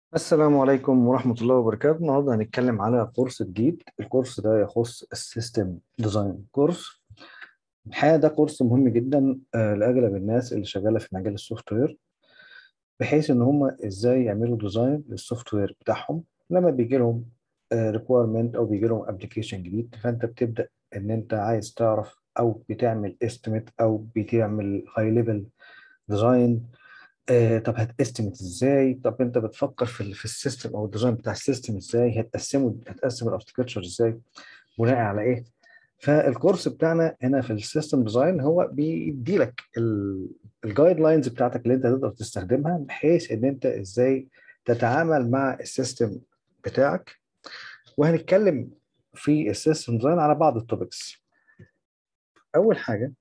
السلام عليكم ورحمة الله وبركاته النهاردة هنتكلم على كورس جديد الكورس ده يخص السيستم ديزاين كورس الحقيقة ده كورس مهم جدا آه، لأغلب الناس اللي شغالة في مجال السوفت وير بحيث إن هم إزاي يعملوا ديزاين للسوفت وير بتاعهم لما بيجي لهم ريكويرمنت أو بيجي لهم ابلكيشن جديد فأنت بتبدأ إن أنت عايز تعرف أو بتعمل استيميت أو بتعمل هاي ليفل ديزاين آه، طب هتستمت ازاي طب انت بتفكر في ال- في السيستم او الديزاين بتاع السيستم ازاي هتقسمه هتقسم الاركتشر ازاي بناء على ايه فالكورس بتاعنا هنا في السيستم ديزاين هو بيدي لك الجايد لاينز بتاعتك اللي انت تقدر تستخدمها بحيث ان انت ازاي تتعامل مع السيستم بتاعك وهنتكلم في السيستم ديزاين على بعض التوبكس اول حاجه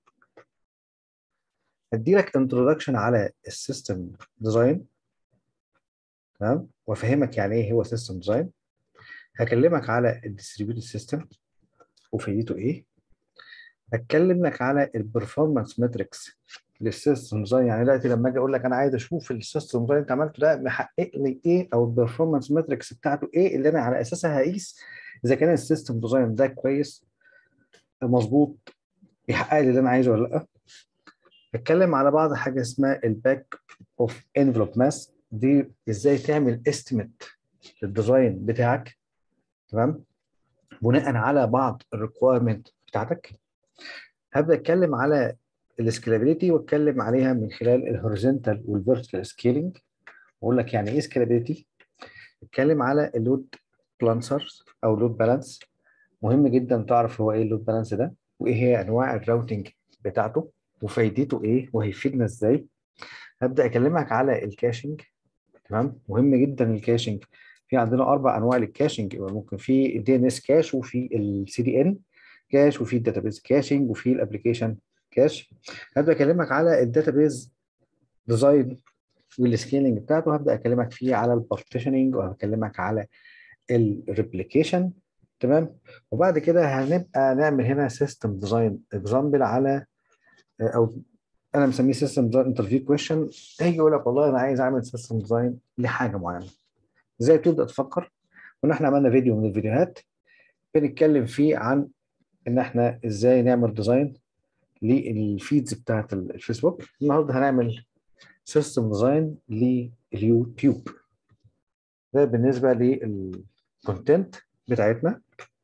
هدي لك انتروداكشن على السيستم ديزاين تمام وافهمك يعني ايه هو سيستم ديزاين هكلمك على الديستريبيوتد سيستم وفايدته ايه هتكلم لك على البرفورمانس ماتريكس للسيستم ديزاين يعني دلوقتي لما اجي اقول لك انا عايز اشوف السيستم ديزاين انت عملته ده محقق لي ايه او البرفورمانس ماتريكس بتاعته ايه اللي انا على اساسها هقيس اذا كان السيستم ديزاين ده كويس مظبوط بيحقق لي اللي انا عايزه ولا لا هتكلم على بعض حاجه اسمها الباك اوف انفلوب ماس دي ازاي تعمل استيميت للديزاين بتاعك تمام بناء على بعض الريكويرمنت بتاعتك هبدا اتكلم على السكيلابيليتي واتكلم عليها من خلال الهوريزونتال والفيرتيكال سكيلينج واقول لك يعني ايه سكيلابيليتي اتكلم على اللود بلانسرز او لود بالانس مهم جدا تعرف هو ايه اللود بالانس ده وايه هي انواع الراوتنج بتاعته وفايدته ايه وهيفيدنا ازاي هبدا اكلمك على الكاشنج تمام مهم جدا الكاشنج في عندنا اربع انواع للكاشنج ممكن في الدي ان اس كاش وفي السي دي ان كاش وفي الداتابيز كاشنج وفي الابلكيشن كاش هبدا اكلمك على الداتابيز ديزاين والسكيلنج بتاعته هبدا اكلمك فيه على البارتيشننج وهكلمك على الريبليكيشن تمام وبعد كده هنبقى نعمل هنا سيستم ديزاين اكزامبل على او انا مسميه سيستم ديزاين انترفيو كويشن هيجي يقول لك والله انا عايز اعمل سيستم ديزاين لحاجه معينه ازاي تبدا تفكر كنا احنا عملنا فيديو من الفيديوهات بنتكلم فيه عن ان احنا ازاي نعمل ديزاين للفيدز بتاعت الفيسبوك النهارده هنعمل سيستم ديزاين لليوتيوب ده بالنسبه للكونتنت بتاعتنا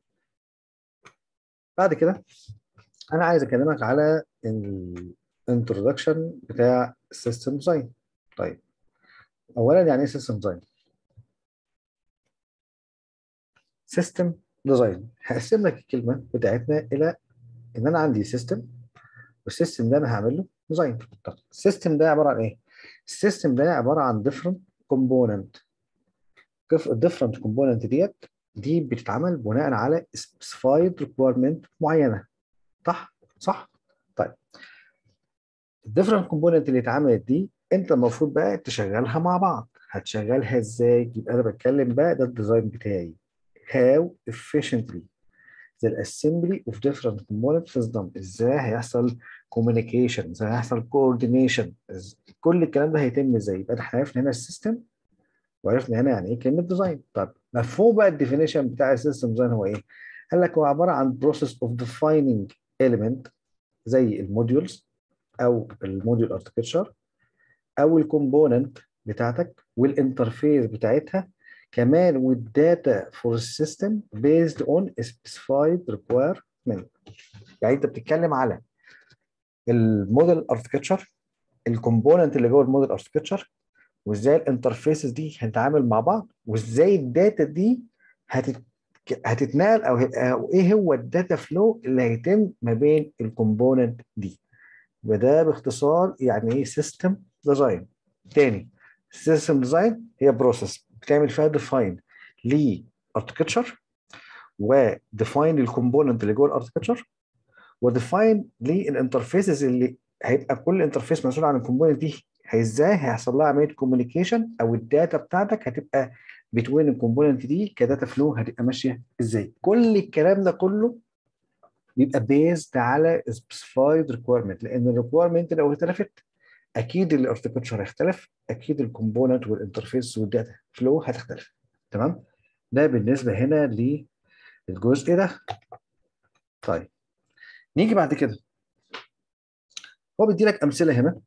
بعد كده انا عايز اكلمك على الانترودكشن بتاع السيستم ديزاين طيب اولا يعني ايه سيستم ديزاين سيستم ديزاين هقسم لك الكلمه بتاعتنا الى ان انا عندي سيستم والسيستم ده انا هعمل له ديزاين طب السيستم ده عباره عن ايه السيستم ده عباره عن different component different component ديت دي بتتعمل بناء على specified requirement معينه صح صح طيب الديفرنت كومبوننت اللي اتعملت دي انت المفروض بقى تشغلها مع بعض هتشغلها ازاي يبقى انا بتكلم بقى ده الديزاين بتاعي how efficiently the assembly of different components is done ازاي هيحصل communication ازاي هيحصل coordination إز... كل الكلام ده هيتم ازاي يبقى احنا عرفنا هنا السيستم وعرفنا هنا يعني ايه كلمه ديزاين طب مفهوم بقى الديفينيشن بتاع السيستم ديزاين هو ايه قال لك هو عباره عن process of defining element زي الموديولز او الموديول اركتشر او الكومبوننت بتاعتك والانترفيس بتاعتها كمان والداتا فور السيستم بيزد اون سبيسيفايد ريكويرمنت يعني انت بتتكلم على الموديل اركتشر الكومبوننت اللي جوه الموديل اركتشر وازاي الانترفيسز دي هتتعامل مع بعض وازاي الداتا دي هتت هتتنقل او او ايه هو الداتا فلو اللي هيتم ما بين الكومبوننت دي وده باختصار يعني ايه سيستم ديزاين تاني السيستم ديزاين هي بروسيس بتعمل فيها ديفاين لاركتشر وديفاين الكومبوننت اللي جوه الاركتشر وديفاين للانترفيسز اللي هيبقى كل انترفيس مسؤول عن الكومبوننت دي ازاي هيحصل لها عمليه كوميونيكيشن او الداتا بتاعتك هتبقى بتوين الكومبوننت دي كداتا فلو هتبقى ماشيه ازاي كل الكلام ده كله بيبقى بيزد على سبيسيفايد ريكويرمنت لان الريكويرمنت لو اختلفت اكيد الاركتشر هيختلف اكيد الكومبوننت والانترفيس والداتا فلو هتختلف تمام ده بالنسبه هنا للجزء ده طيب نيجي بعد كده هو بيدي لك امثله هنا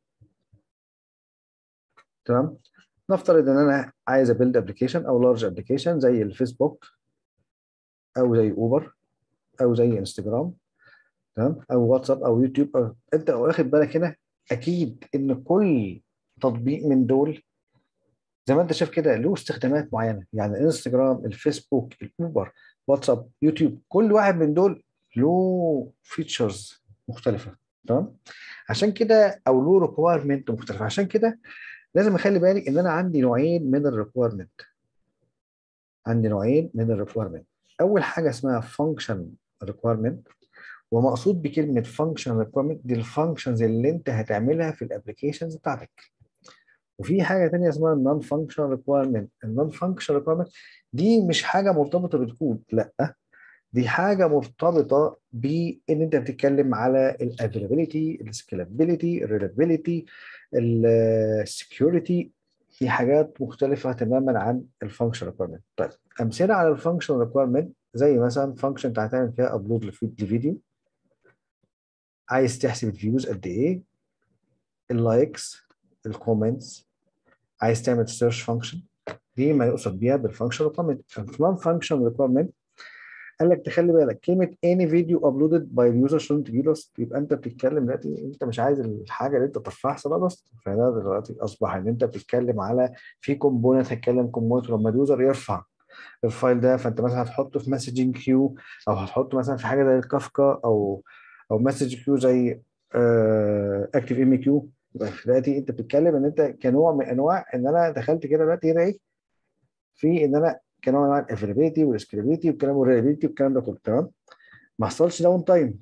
تمام نفترض ان انا عايز ابيلد ابلكيشن او لارج ابلكيشن زي الفيسبوك او زي اوبر او زي انستجرام تمام او واتساب او يوتيوب أو انت واخد بالك هنا اكيد ان كل تطبيق من دول زي ما انت شايف كده له استخدامات معينه يعني الانستجرام الفيسبوك الاوبر واتساب يوتيوب كل واحد من دول له فيتشرز مختلفه تمام عشان كده او له ريكوايرمنت مختلفه عشان كده لازم اخلي بالي ان انا عندي نوعين من الريكوايرمنت عندي نوعين من الريكوايرمنت اول حاجه اسمها فانكشن ريكوايرمنت ومقصود بكلمه فانكشن ريكوايرمنت دي الفانكشنز اللي انت هتعملها في الابلكيشنز بتاعتك وفي حاجه ثانيه اسمها النون فانكشن ريكوايرمنت النون فانكشن ريكوايرمنت دي مش حاجه مرتبطه بالكود لا دي حاجه مرتبطه بان انت بتتكلم على الافيلابيلتي السكيلابيلتي الريلابيلتي السكيورتي دي حاجات مختلفه تماما عن الفانكشن ريكوايرمنت طيب امثله على الفانكشن ريكوايرمنت زي مثلا فانكشن انت هتعمل فيها ابلود لفيديو عايز تحسب الفيوز قد ايه اللايكس الكومنتس عايز تعمل سيرش فانكشن دي ما يقصد بيها بالفانكشن ريكويرمنت النون فانكشن ريكويرمنت قال لك تخلي بالك كلمه any video uploaded by the user shouldn't be lost يبقى انت بتتكلم دلوقتي انت مش عايز الحاجه اللي انت ترفعها تبقى lost فده دلوقتي اصبح ان انت بتتكلم على في كومبوننت هتكلم كومبوننت لما اليوزر يرفع الفايل ده فانت مثلا هتحطه في مسجنج كيو او هتحطه مثلا في حاجه زي الكافكا او او مسج كيو زي اكتف ام كيو يبقى دلوقتي انت بتتكلم ان انت كنوع من انواع ان انا دخلت كده دلوقتي هنا ايه في ان انا كنوع من انواع الافيلابيلتي والسكيلابيلتي والكلام والريلابيلتي والكلام ده كله تمام ما حصلش داون تايم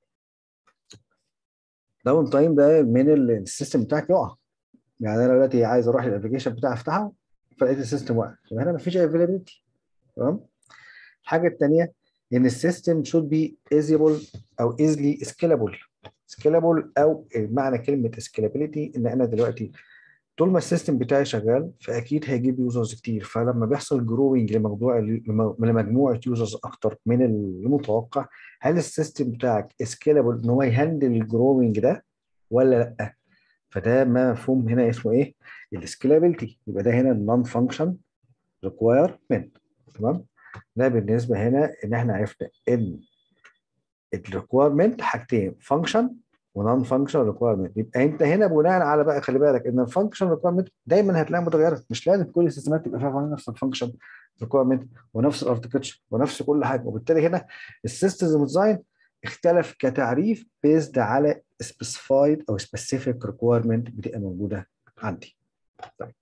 داون تايم ده من السيستم بتاعك يقع يعني انا دلوقتي عايز اروح للابلكيشن بتاعي افتحه فلقيت السيستم واقع يبقى هنا ما فيش افيلابيلتي تمام الحاجه الثانيه ان السيستم should be easable او easily scalable scalable او معنى كلمه scalability ان انا دلوقتي طول ما السيستم بتاعي شغال فاكيد هيجيب يوزرز كتير فلما بيحصل جروينج لموضوع لمجموعه يوزرز اكتر من المتوقع هل السيستم بتاعك سكيلابل ان هو يهندل الجروينج ده ولا لا فده ما مفهوم هنا اسمه ايه السكيلابيلتي يبقى ده هنا النون فانكشن ريكوايرمنت تمام ده بالنسبه هنا ان احنا عرفنا ان الريكوايرمنت حاجتين فانكشن ونون فانكشن ريكوايرمنت يبقى انت هنا بناء على بقى خلي بالك ان الفانكشن ريكوايرمنت دايما هتلاقيها متغيره مش لازم كل السيستمات تبقى فيها نفس الفانكشن ريكوايرمنت ونفس الاركتشر ونفس كل حاجه وبالتالي هنا السيستم ديزاين اختلف كتعريف بيزد على سبيسيفايد او سبيسيفيك ريكوايرمنت بتبقى موجوده عندي طيب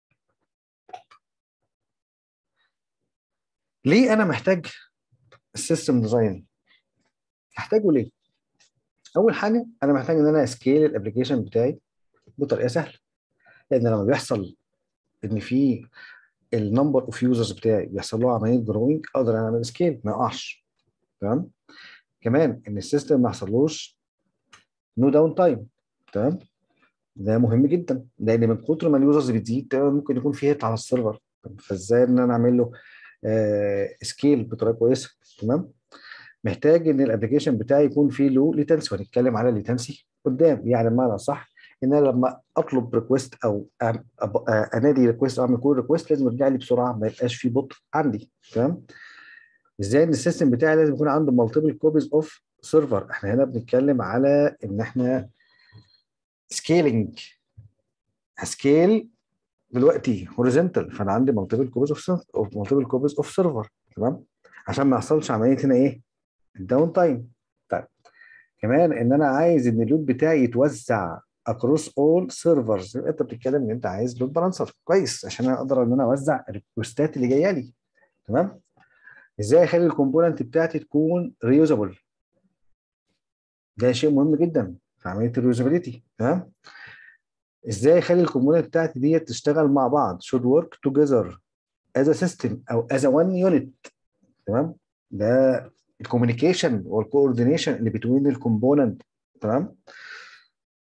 ليه انا محتاج السيستم ديزاين هحتاجه ليه اول حاجه انا محتاج ان انا اسكيل الابلكيشن بتاعي بطريقه سهله لان لما بيحصل ان في النمبر اوف يوزرز بتاعي بيحصل له عمليه جروينج اقدر اعمل سكيل ما يقعش تمام كمان ان السيستم ما يحصلوش نو داون تايم تمام ده مهم جدا لان من كتر ما اليوزرز بتزيد ممكن يكون في هيت على السيرفر فازاي ان انا اعمل له آه سكيل بطريقه كويسه تمام محتاج ان الابلكيشن بتاعي يكون فيه له ليتنسي وهنتكلم على الليتنسي قدام يعني بمعنى صح ان انا لما اطلب ريكويست او انادي ريكويست او اعمل كل ريكويست لازم يرجع لي بسرعه ما يبقاش فيه بطء عندي تمام ازاي ان السيستم بتاعي لازم يكون عنده مالتيبل كوبيز اوف سيرفر احنا هنا بنتكلم على ان احنا سكيلينج هسكيل دلوقتي هوريزونتال فانا عندي مالتيبل كوبيز اوف مالتيبل كوبيز اوف سيرفر تمام عشان ما يحصلش عمليه هنا ايه الداون تايم طيب كمان ان انا عايز ان اللود بتاعي يتوزع اكروس اول سيرفرز انت بتتكلم ان انت عايز لود بالانسر كويس عشان انا اقدر ان انا اوزع الريكوستات اللي جايه لي تمام ازاي اخلي الكومبوننت بتاعتي تكون ريوزابل ده شيء مهم جدا في عمليه الريوزابيلتي تمام ازاي اخلي الكومبوننت بتاعتي دي تشتغل مع بعض should work together as a system او as a one unit تمام ده الكوميونيكيشن والكوردينيشن اللي بتوين الكومبوننت تمام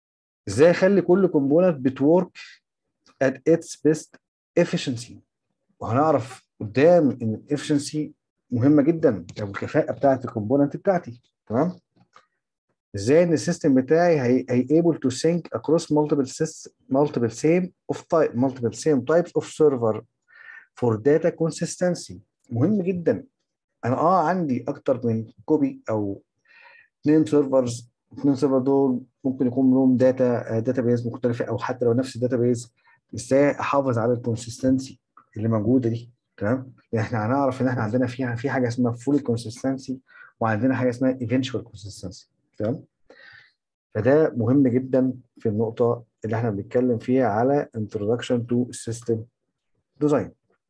ازاي اخلي كل كومبوننت بتورك at its best efficiency وهنعرف قدام ان الافشنسي مهمه جدا او الكفاءه بتاعت الكومبوننت بتاعتي تمام ازاي ان السيستم بتاعي هي هي able to sync across multiple systems multiple same of type multiple same types of server for data consistency مهم جدا انا اه عندي اكتر من كوبي او اثنين سيرفرز اثنين سيرفر دول ممكن يكون لهم داتا داتا بيز مختلفه او حتى لو نفس الداتا بيز ازاي احافظ على الكونسستنسي اللي موجوده دي تمام يعني احنا هنعرف ان احنا عندنا فيها في حاجه اسمها فول كونسستنسي وعندنا حاجه اسمها ايفينشوال كونسستنسي تمام فده مهم جدا في النقطه اللي احنا بنتكلم فيها على introduction to system design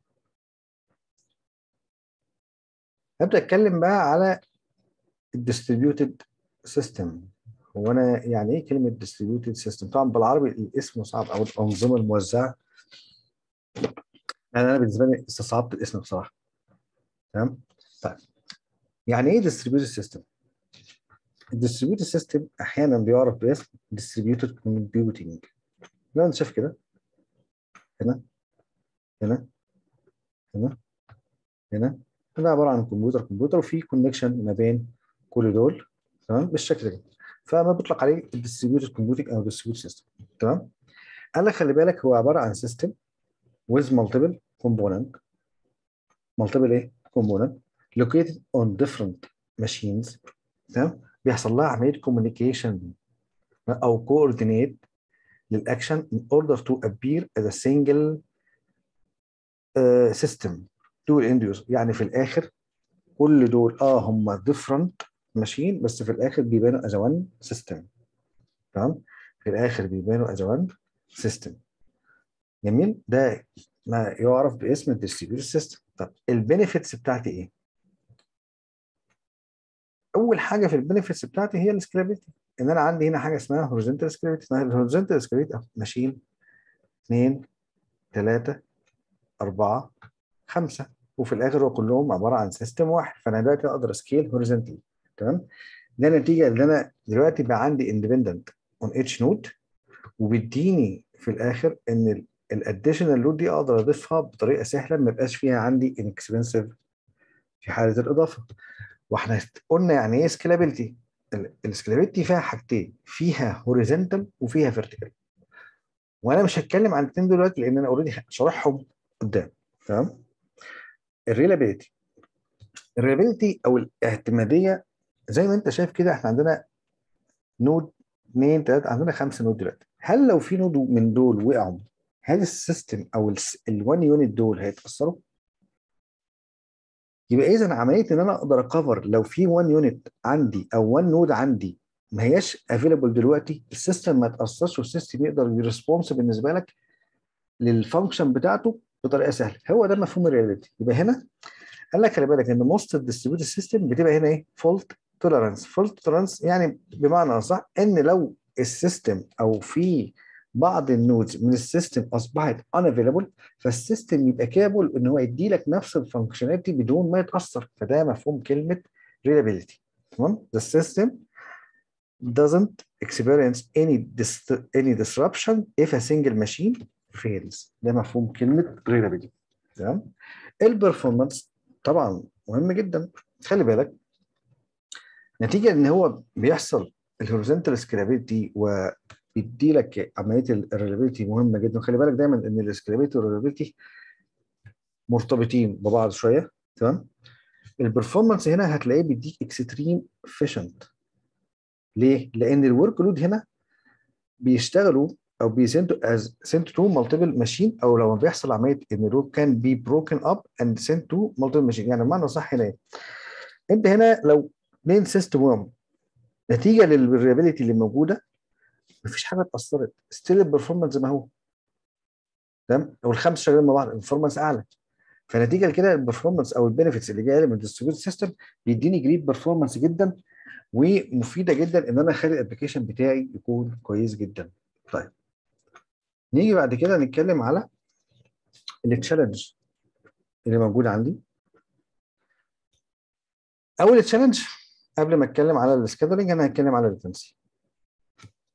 ابدا اتكلم بقى على الديستريبيوتد سيستم هو انا يعني ايه كلمه ديستريبيوتد سيستم طبعا بالعربي الاسم صعب او الانظمه الموزعه يعني انا بالنسبه لي استصعبت الاسم بصراحه تمام طيب يعني ايه ديستريبيوتد سيستم الديستريبيوتد سيستم احيانا بيعرف باسم ديستريبيوتد كومبيوتنج زي ما انت شايف كده هنا هنا هنا هنا ده عباره عن كمبيوتر كمبيوتر وفي كونكشن ما بين كل دول تمام بالشكل ده فما بيطلق عليه الديستريبيوتد كومبيوتنج او ديستريبيوتد سيستم تمام قال لك خلي بالك هو عباره عن سيستم with multiple component multiple ايه component located on different machines تمام بيحصل لها عمليه communication او coordinate للاكشن in order to appear as a single uh, system to the end user يعني في الاخر كل دول اه هم different ماشين بس في الاخر بيبانوا as one system تمام في الاخر بيبانوا as one system جميل ده ما يعرف باسم الديستريبيوتد سيستم طب البينيفيتس بتاعتي ايه اول حاجه في البينيفيتس بتاعتي هي السكيلابيلتي ان انا عندي هنا حاجه اسمها هوريزونتال سكيلابيلتي الهوريزونتال سكيلابيلتي ماشين 2 3 4 5 وفي الاخر هو كلهم عباره عن سيستم واحد فانا دلوقتي اقدر اسكيل هوريزونتالي تمام ده نتيجه ان انا دلوقتي بقى عندي اندبندنت اون اتش نود وبيديني في الاخر ان الاديشنال لود دي اقدر اضيفها بطريقه سهله ما يبقاش فيها عندي انكسبنسيف في حاله الاضافه واحنا قلنا يعني ايه سكيلابيلتي السكيلابيلتي فيها حاجتين فيها هوريزونتال وفيها فيرتيكال وانا مش هتكلم عن الاثنين دلوقتي لان انا اوريدي شارحهم قدام تمام الريلابيلتي الريلابيلتي او الاعتماديه زي ما انت شايف كده احنا عندنا نود 2 3 عندنا خمسه نود دلوقتي هل لو في نود من دول وقعوا هل السيستم او ال1 يونت دول هيتاثروا؟ يبقى اذا عمليه ان انا اقدر اكفر لو في 1 يونت عندي او 1 نود عندي ما هياش افيلبل دلوقتي السيستم ما يتاثرش والسيستم يقدر يرسبونس بالنسبه لك للفانكشن بتاعته بطريقه سهله هو ده مفهوم الرياليتي يبقى هنا قال لك خلي بالك ان موست الديستريبيوتد سيستم بتبقى هنا ايه فولت توليرانس فولت توليرانس يعني بمعنى صح ان لو السيستم او في بعض النودز من السيستم اصبحت unavailable فالسيستم يبقى كابل ان هو يدي لك نفس الفانكشناليتي بدون ما يتاثر فده مفهوم كلمه reliability تمام the system doesn't experience any dis any disruption if a single machine fails ده مفهوم كلمه reliability تمام البرفورمانس طبعا مهم جدا خلي بالك نتيجه ان هو بيحصل الهوريزونتال سكيلابيلتي و بيدي لك عمليه الريلابيلتي مهمه جدا خلي بالك دايما ان السكيلابيلتي والريلابيلتي مرتبطين ببعض شويه تمام البرفورمانس هنا هتلاقيه بيديك اكستريم efficient ليه؟ لان الورك لود هنا بيشتغلوا او بيسنتوا از سنت تو مالتيبل ماشين او لو بيحصل عمليه ان الورك كان بي بروكن اب اند سنت تو مالتيبل ماشين يعني بمعنى صح هنا انت هنا لو اثنين سيستم ويم نتيجه للفاريبيليتي اللي موجوده مفيش حاجه اتاثرت ستيل البرفورمانس زي ما هو تمام لو الخمسه شغالين مع بعض البرفورمانس اعلى فنتيجه لكده البرفورمانس او البنفيتس اللي جايه من الديستريبيوتد سيستم بيديني جريد برفورمانس جدا ومفيده جدا ان انا اخلي الابلكيشن بتاعي يكون كويس جدا طيب نيجي بعد كده نتكلم على التشالنج اللي موجود عندي اول تشالنج قبل ما اتكلم على السكادولينج انا هتكلم على الريتنسي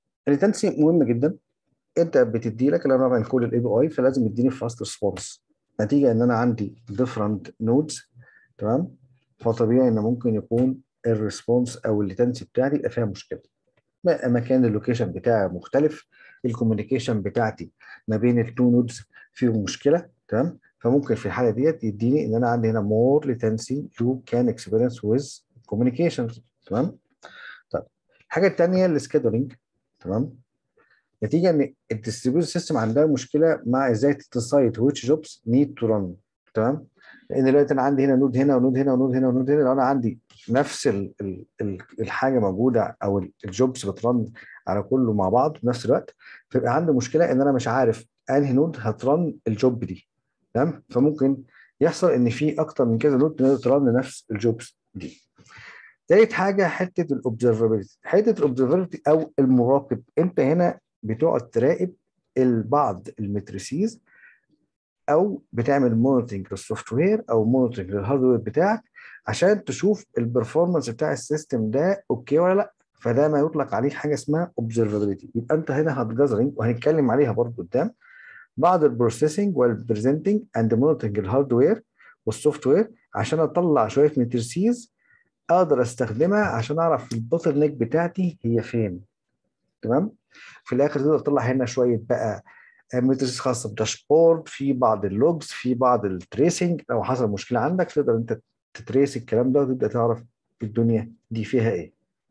الريتنسي مهم جدا انت بتدي لك انا بعمل كل الاي بي اي فلازم يديني فاست ريسبونس نتيجه ان انا عندي different nodes تمام فطبيعي ان ممكن يكون الريسبونس او الليتنسي بتاعتي يبقى فيها مشكله مكان اللوكيشن بتاعي مختلف الكوميونيكيشن بتاعتي ما بين التو نودز فيه مشكله تمام فممكن في الحاله ديت يديني ان انا عندي هنا more latency you can experience with communications تمام طيب الحاجه الثانيه السكيدولينج تمام نتيجه ان الديستريبيوتد سيستم عندها مشكله مع ازاي تديسايد which jobs need to run تمام لان دلوقتي انا عندي هنا نود هنا ونود هنا ونود هنا ونود هنا لو انا عندي نفس ال ال ال الحاجه موجوده او الجوبز بترن على كله مع بعض في نفس الوقت فيبقى عندي مشكله ان انا مش عارف انهي نود هترن الجوب دي تمام فممكن يحصل ان في اكتر من كذا نود ترن نفس الجوبز دي تالت حاجه حته الاوبزرفابيلتي حته الاوبزرفابيلتي او المراقب انت هنا بتقعد تراقب البعض المترسيز او بتعمل مونيتورنج للسوفت وير او مونيتورنج للهاردوير بتاعك عشان تشوف البرفورمانس بتاع السيستم ده اوكي ولا لا فده ما يطلق عليه حاجه اسمها اوبزرفابيلتي يبقى انت هنا هتجذرنج وهنتكلم عليها برضه قدام بعض البروسيسنج والبريزنتنج اند مونيتورنج الهاردوير والسوفت وير عشان اطلع شويه مترسيز اقدر استخدمها عشان اعرف البوتل نيك بتاعتي هي فين تمام في الاخر تقدر تطلع هنا شويه بقى مترس خاصه بداشبورد في بعض اللوجز في بعض التريسنج لو حصل مشكله عندك تقدر انت تتريس الكلام ده وتبدا تعرف الدنيا دي فيها ايه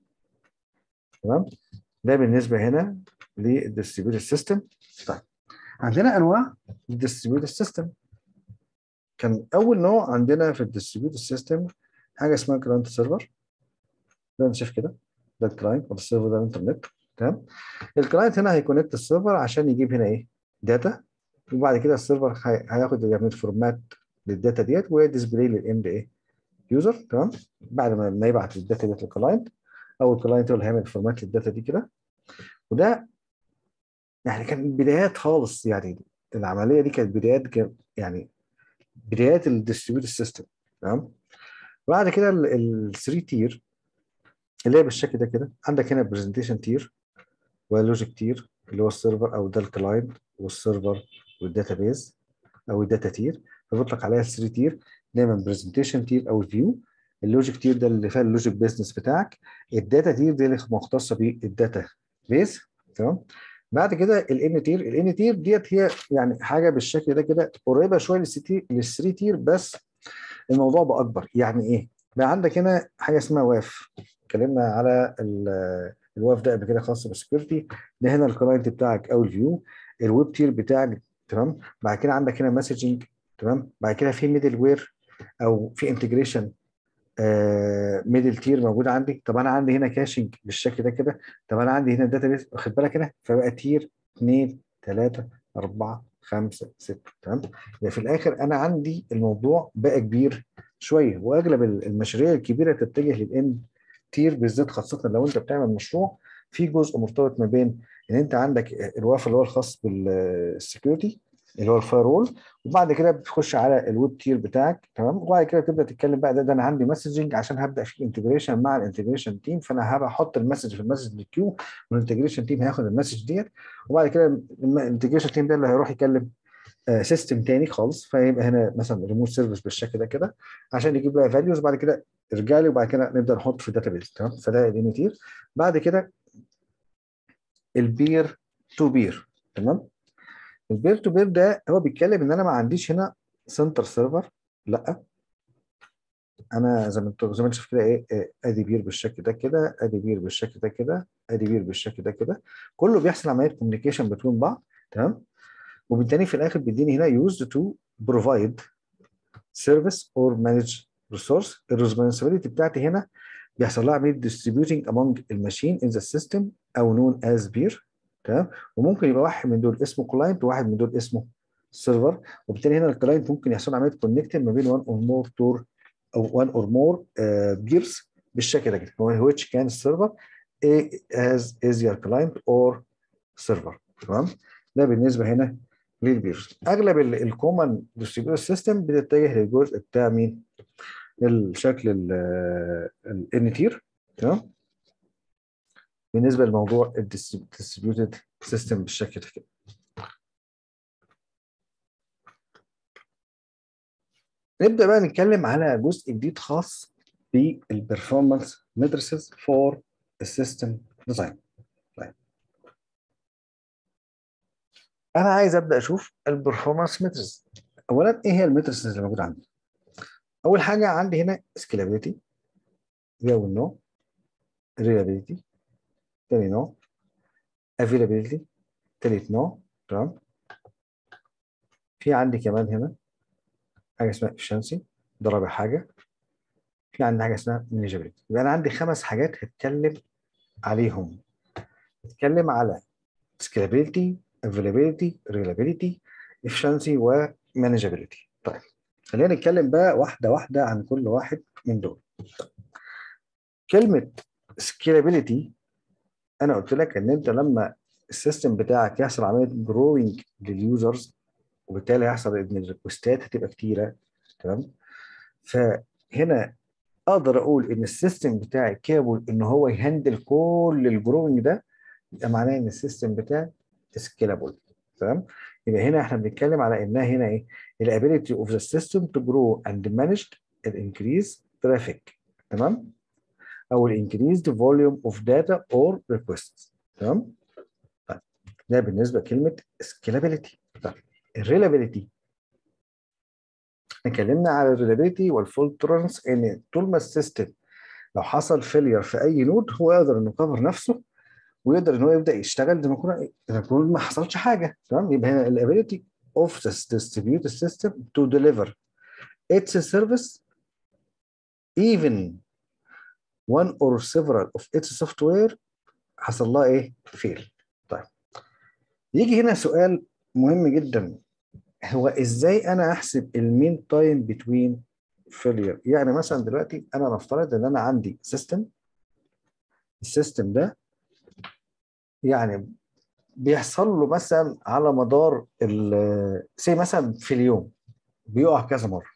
تمام ده بالنسبه هنا للديستريبيوتد سيستم طيب عندنا انواع للديستريبيوتد سيستم كان اول نوع عندنا في الديستريبيوتد سيستم حاجه اسمها كلاينت سيرفر ده انت شايف كده ده الكلاينت ولا السيرفر ده الانترنت تمام الكلاينت هنا هيكونكت السيرفر عشان يجيب هنا ايه داتا وبعد كده السيرفر هياخد يعمل فورمات للداتا ديت ويديسبلاي للاند ايه يوزر تمام بعد ما يبعت الداتا ديت للكلاينت او الكلاينت هو اللي هيعمل فورمات للداتا دي كده وده يعني كان بدايات خالص يعني العمليه دي كانت بدايات يعني بدايات الديستريبيوتد سيستم تمام بعد كده ال 3 تير اللي هي بالشكل ده كده عندك هنا برزنتيشن تير ولوجيك تير اللي هو السيرفر او ده الكلاينت والسيرفر والداتابيز او الداتا تير فبيطلق عليها 3 تير دايما برزنتيشن تير او فيو اللوجيك تير ده اللي فيها اللوجيك بيزنس بتاعك الداتا تير دي اللي مختصه بالداتا بيز تمام بعد كده الان تير الان تير ديت هي يعني حاجه بالشكل ده كده قريبه شويه للثري تير بس الموضوع بقى اكبر يعني ايه بقى عندك هنا حاجه اسمها واف اتكلمنا على الواف ده قبل كده خاص بالسكيورتي ده هنا الكلاينت بتاعك او الفيو الويب تير بتاعك تمام بعد كده عندك هنا مسجنج تمام بعد كده في ميدل وير او في انتجريشن ميدل تير موجود عندي طب انا عندي هنا كاشنج بالشكل ده كده طب انا عندي هنا داتابيس واخد بالك هنا فبقى تير 2 3 4 5 6 تمام يبقى في الاخر انا عندي الموضوع بقى كبير شويه واغلب المشاريع الكبيره تتجه للان تير بالذات خاصه لو انت بتعمل مشروع في جزء مرتبط ما بين ان انت عندك الواف اللي هو الخاص بالسكيورتي اللي هو الفاير وول وبعد كده بتخش على الويب تير بتاعك تمام وبعد كده تبدا تتكلم بقى ده, ده انا عندي مسجنج عشان هبدا في انتجريشن مع الانتجريشن تيم فانا هبقى احط المسج في المسج كيو والانتجريشن تيم هياخد المسج ديت وبعد كده الانتجريشن تيم ده اللي هيروح يكلم سيستم تاني خالص فيبقى هنا مثلا ريموت سيرفيس بالشكل ده كده عشان يجيب بقى فاليوز بعد كده ارجع لي وبعد كده نبدا نحط في الداتا بيز تمام فده الان تير بعد كده البير تو بير تمام البير تو بير ده هو بيتكلم ان انا ما عنديش هنا سنتر سيرفر لا انا زي ما انت زي ما انت شايف كده ايه, إيه ادي بير بالشكل ده كده ادي بير بالشكل ده كده ادي بير بالشكل ده كده كله بيحصل عمليه كوميونيكيشن بين بعض تمام وبالتالي في الاخر بيديني هنا used to provide service or manage resource الريسبونسابيلتي بتاعتي هنا بيحصل لها عمليه distributing among الماشين in the system او known as peer تمام وممكن يبقى واحد من دول اسمه كلاينت وواحد من دول اسمه سيرفر وبالتالي هنا الكلاينت ممكن يحصل عمليه كونكتنج ما بين one or more تور او one or more بيرز بالشكل ده كده هو which can server as is your client or server تمام ده بالنسبه هنا للبيرز اغلب الكومن ديستريبيوتد سيستم بتتجه للجزء بتاع مين الشكل الان تير تمام بالنسبه لموضوع الديستريبيوتد سيستم بالشكل ده كده نبدا بقى نتكلم على جزء جديد خاص بالبرفورمانس ماتريسز فور السيستم ديزاين طيب انا عايز ابدا اشوف البرفورمانس ماتريس اولا ايه هي الماتريسز اللي موجوده عندي اول حاجه عندي هنا سكيلابيلتي دي اول نوع ريلابيلتي تاني نوع افيلابيلتي تالت نوع تمام في عندي كمان هنا حاجه اسمها efficiency ده رابع حاجه في عندي حاجه اسمها manageability يبقى انا عندي خمس حاجات هتكلم عليهم هتكلم على scalability availability reliability efficiency و manageability طيب خلينا نتكلم بقى واحده واحده عن كل واحد من دول كلمه scalability انا قلت لك ان انت لما السيستم بتاعك يحصل عمليه جروينج لليوزرز وبالتالي هيحصل ان الريكوستات هتبقى كتيره تمام فهنا اقدر اقول ان السيستم بتاعي كابل ان هو يهندل كل الجروينج ده يبقى معناه ان السيستم بتاعي سكيلابل تمام يبقى هنا احنا بنتكلم على انها هنا ايه الابيليتي اوف ذا سيستم تو جرو اند مانج الانكريز ترافيك تمام او الانكريزد فوليوم اوف داتا اور ريكويست تمام طيب ده بالنسبه لكلمه سكيلابيلتي طيب الريلابيلتي اتكلمنا على الريلابيلتي والفول تولرنس ان طول ما السيستم لو حصل فيلير في اي نود هو يقدر انه يكفر نفسه ويقدر ان هو يبدا يشتغل زي ما يكون زي ما يكون ما حصلش حاجه تمام يبقى هنا الابيلتي اوف ذا distributed system to deliver its service even one or several of its software حصل لها ايه؟ فيل. طيب يجي هنا سؤال مهم جدا هو ازاي انا احسب المين تايم بتوين فيلير يعني مثلا دلوقتي انا نفترض ان انا عندي سيستم السيستم ده يعني بيحصل له مثلا على مدار سي مثلا في اليوم بيقع كذا مره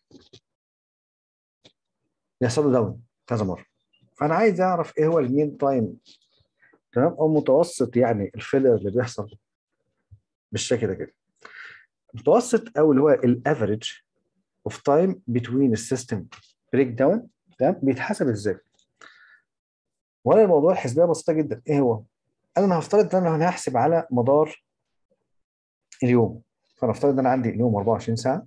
بيحصل له داون كذا مره فانا عايز اعرف ايه هو المين تايم تمام او متوسط يعني الفيلر اللي بيحصل بالشكل ده كده متوسط او اللي هو الافريج اوف تايم بتوين السيستم بريك داون تمام بيتحسب ازاي؟ وانا الموضوع الحسبيه بسيطه جدا ايه هو؟ انا هفترض ان انا هحسب على مدار اليوم فنفترض ان انا عندي اليوم 24 ساعه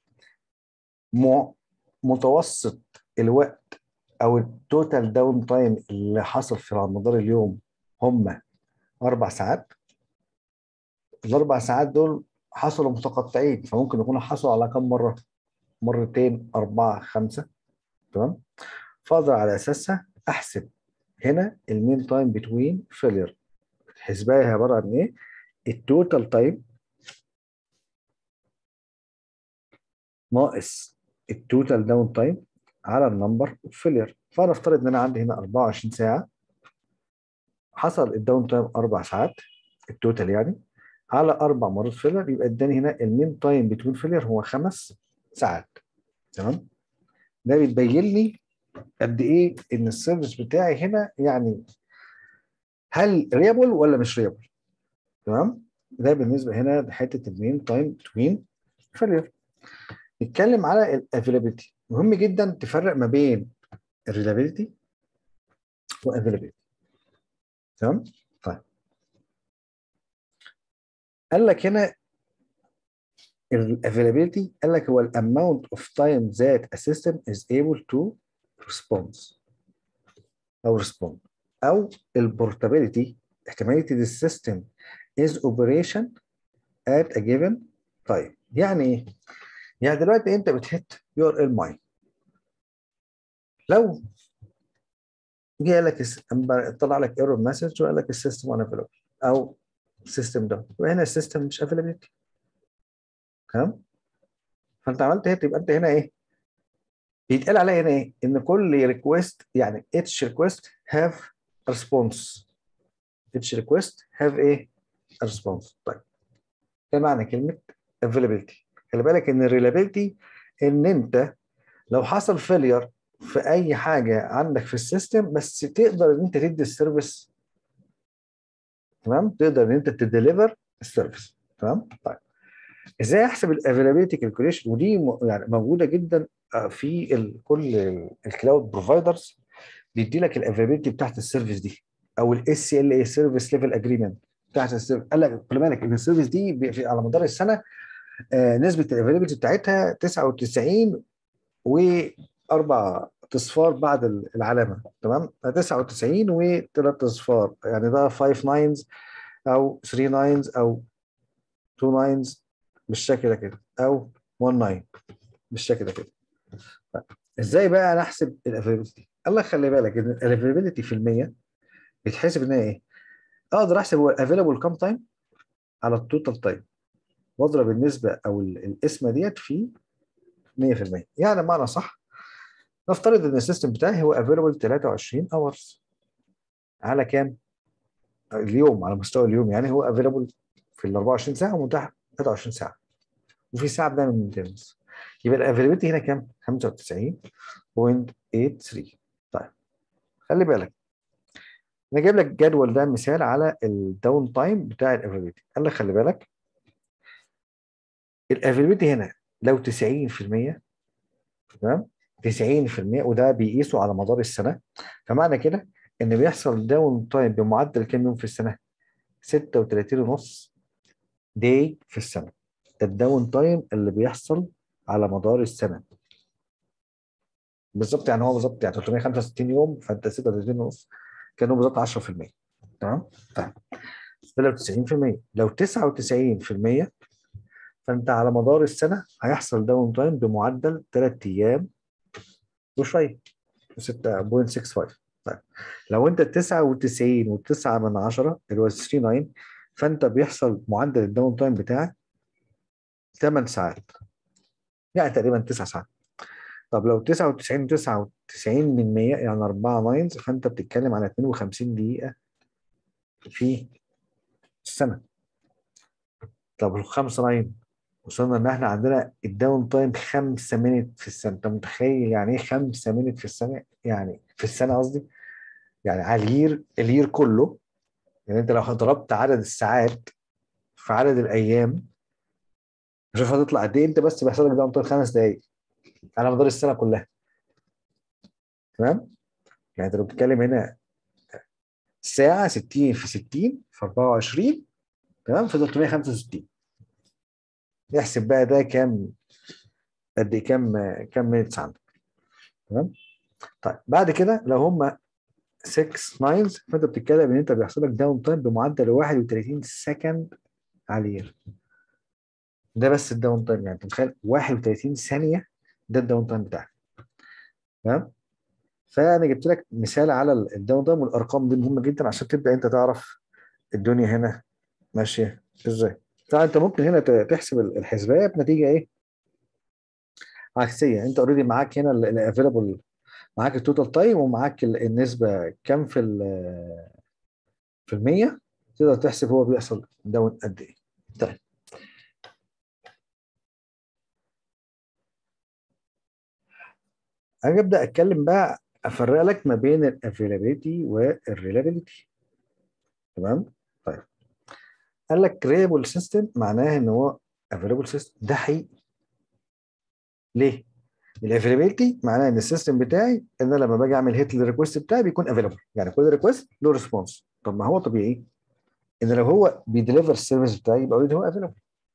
متوسط الوقت او التوتال داون تايم اللي حصل في على مدار اليوم هم اربع ساعات الاربع ساعات دول حصلوا متقطعين فممكن يكونوا حصلوا على كم مره؟ مرتين اربعه خمسه تمام؟ فاقدر على اساسها احسب هنا المين تايم بتوين فيلير حسبايه عباره عن ايه؟ التوتال تايم ناقص التوتال داون تايم على النمبر اوف فيلير فانا افترض ان انا عندي هنا 24 ساعه حصل الداون تايم اربع ساعات التوتال يعني على اربع مرات فيلر يبقى اداني هنا المين تايم بتوين فيلر هو خمس ساعات تمام ده بيبين لي قد ايه ان السيرفيس بتاعي هنا يعني هل ريبل ولا مش ريبل تمام ده بالنسبه هنا لحته المين تايم بتوين فيلر نتكلم على الافيلابيلتي مهم جدا تفرق ما بين الريلابيلتي وافيلابيلتي تمام طيب قال لك هنا الافيلابيلتي قال لك هو الاماونت اوف تايم ذات a system is able to respond او respond او البورتابيلتي احتماليه السيستم is operation at a given time يعني ايه؟ يعني دلوقتي انت بتهت يور الماي لو جه لك طلع لك ايرور مسج وقال لك السيستم انا او السيستم ده يبقى هنا السيستم مش افيلابيلتي تمام فانت عملت هيت يبقى انت هنا ايه بيتقال عليها هنا ايه ان كل ريكويست يعني اتش ريكويست هاف ريسبونس اتش ريكويست هاف ايه ريسبونس طيب ده معنى كلمه افيلابيلتي خلي بالك ان الريلابيلتي ان انت لو حصل فيلير في اي حاجه عندك في السيستم بس تقدر ان انت تدي السيرفيس تمام تقدر ان انت تديليفر السيرفيس تمام طيب ازاي احسب الافيلابيلتي كالكوليشن ودي م- يعني موجوده جدا آه، في ال- كل الكلاود بروفايدرز بيدي لك الافيلابيلتي بتاعت السيرفيس دي او الاس سي ال اي سيرفيس ليفل اجريمنت بتاعت السيرفيس قال لك خلي بالك ان السيرفيس دي بي- في- على مدار السنه آه، نسبه الافيلابيلتي بتاعتها 99 واربع اصفار بعد ال- العلامه تمام 99 وثلاث اصفار يعني ده 5 ناينز او 3 ناينز او 2 ناينز بالشكل ده كده او 1 ناين بالشكل ده كده طيب، ازاي بقى نحسب الافيلابيلتي قال لك خلي بالك ان الافيلابيلتي في المية بيتحسب ان هي ايه اقدر احسب هو الافيلابل كام تايم على التوتال تايم واضرب النسبه او ال- القسمه ديت في 100% يعني بمعنى صح نفترض ان السيستم بتاعي هو افيلابل 23 اورز على كام اليوم على مستوى اليوم يعني هو افيلابل في ال 24 ساعه ومتاح 23 ساعه وفي ساعه بنعمل مينتنس يبقى الافيلابيلتي هنا كام 95.83 طيب خلي بالك انا جايب لك الجدول ده مثال على الداون تايم بتاع الافيلابيلتي قال لك خلي بالك الافيلابيلتي هنا لو 90% تمام 90% وده بيقيسه على مدار السنه فمعنى كده ان بيحصل داون تايم بمعدل كام يوم في السنه 36 ونص داي في السنه ده الداون تايم اللي بيحصل على مدار السنه بالظبط يعني هو بالظبط يعني 365 يوم فانت 36 ونص كانوا بالظبط 10% تمام طيب ده لو 90% لو 99% فانت على مدار السنه هيحصل داون تايم بمعدل 3 ايام وشويه 6.65 طيب لو انت 99 و9 من 10 اللي هو 39 فانت بيحصل معدل الداون تايم بتاعك 8 ساعات يعني تقريبا 9 ساعات طب لو 99 99 من 100 يعني 4 ناينز فانت بتتكلم على 52 دقيقة في السنة طب الخمسة ناين وصلنا ان احنا عندنا الداون تايم 5 مينت في السنة انت متخيل يعني ايه 5 مينت في السنة يعني في السنة قصدي يعني على الير الير كله يعني انت لو ضربت عدد الساعات في عدد الايام شوف هتطلع قد ايه انت بس بيحصل لك داون تايم خمس دقايق على مدار السنه كلها تمام يعني انت لو بتتكلم هنا ساعه 60 في 60 في 24 تمام في 365 يحسب بقى ده كام قد ايه كام كام مينتس عندك تمام طيب بعد كده لو هم 6 ناينز فانت بتتكلم ان انت بيحصل لك داون تايم بمعدل 31 سكند على الير ده بس الداون تايم يعني انت متخيل 31 ثانيه ده الداون تايم بتاعك تمام فانا جبت لك مثال على الداون تايم والارقام دي مهمه جدا عشان تبدا انت تعرف الدنيا هنا ماشيه ازاي فانت ممكن هنا ت- تحسب الحسبايه بنتيجه ايه عكسيه انت اوريدي معاك هنا الافيلابل معاك التوتال تايم ومعاك ال- النسبه كام في ال- في المية تقدر تحسب هو بيحصل داون قد ايه طيب انا ابدا اتكلم بقى افرق لك ما بين الافيلابيلتي والريلابيلتي تمام طيب قال لك ريبل سيستم معناه ان هو افيلابل سيستم ده حقيقي ليه الافيلابيلتي معناه ان السيستم بتاعي ان انا لما باجي اعمل هيت للريكوست بتاعي بيكون افيلابل يعني كل ريكوست له ريسبونس طب ما هو طبيعي ان لو هو بيديليفر السيرفيس بتاعي يبقى اوريدي هو افيلابل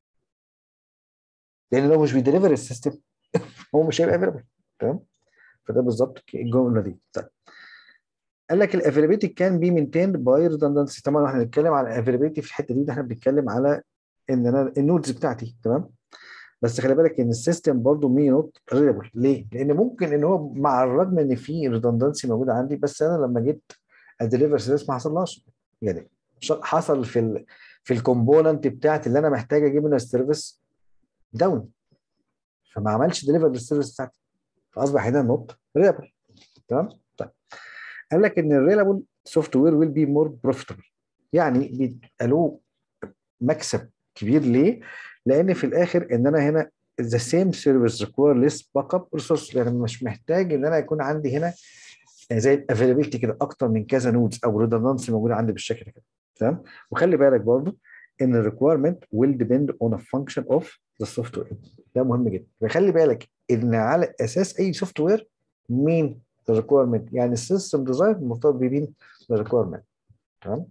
لان لو مش بيديليفر السيستم هو مش هيبقى افيلابل تمام فده بالظبط الجمله دي طيب قال لك الافيلابيلتي كان بي مينتيند باي ريدندنسي طبعا احنا بنتكلم على الافيلابيلتي في الحته دي ده احنا بنتكلم على ان انا النودز بتاعتي تمام بس خلي بالك ان السيستم برضه مي نوت ريلابل ليه؟ لان ممكن ان هو مع الرغم ان في ريدندنسي موجوده عندي بس انا لما جيت اديليفر سيرفيس ما حصلهاش يعني ش- حصل في ال في الكومبوننت بتاعتي اللي انا محتاج اجيب منها السيرفيس داون فما عملش ديليفر للسيرفيس بتاعتي فاصبح هنا نوت ريلابل تمام؟ طيب قال لك ان الريلابل سوفت وير ويل بي مور بروفيتبل يعني بيبقى له مكسب كبير ليه؟ لان في الاخر ان انا هنا the same service require less backup resource يعني مش محتاج ان انا يكون عندي هنا زي الافيلابيلتي كده اكتر من كذا نودز او ريدندنسي موجوده عندي بالشكل كده تمام وخلي بالك برضو ان الريكويرمنت will depend on a function of ذا سوفت وير ده مهم جدا فخلي بالك ان على اساس اي سوفت وير مين ذا ريكويرمنت يعني السيستم ديزاين مرتبط بمين ذا ريكويرمنت تمام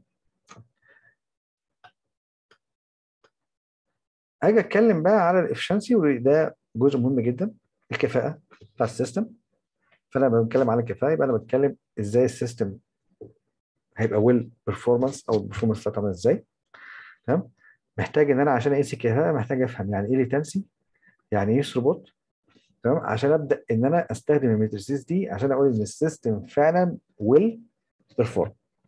اجي اتكلم بقى على الافشنسي وده جزء مهم جدا الكفاءه بتاع السيستم فانا لما بتكلم على الكفاءه يبقى انا بتكلم ازاي السيستم هيبقى ويل بيرفورمانس او البرفورمانس بتاعته عامل ازاي تمام محتاج ان انا عشان اقيس الكفاءه محتاج افهم يعني ايه ليتنسي يعني ايه ثروبوت تمام عشان ابدا ان انا استخدم الميتريسيس دي عشان اقول ان السيستم فعلا ويل بيرفورم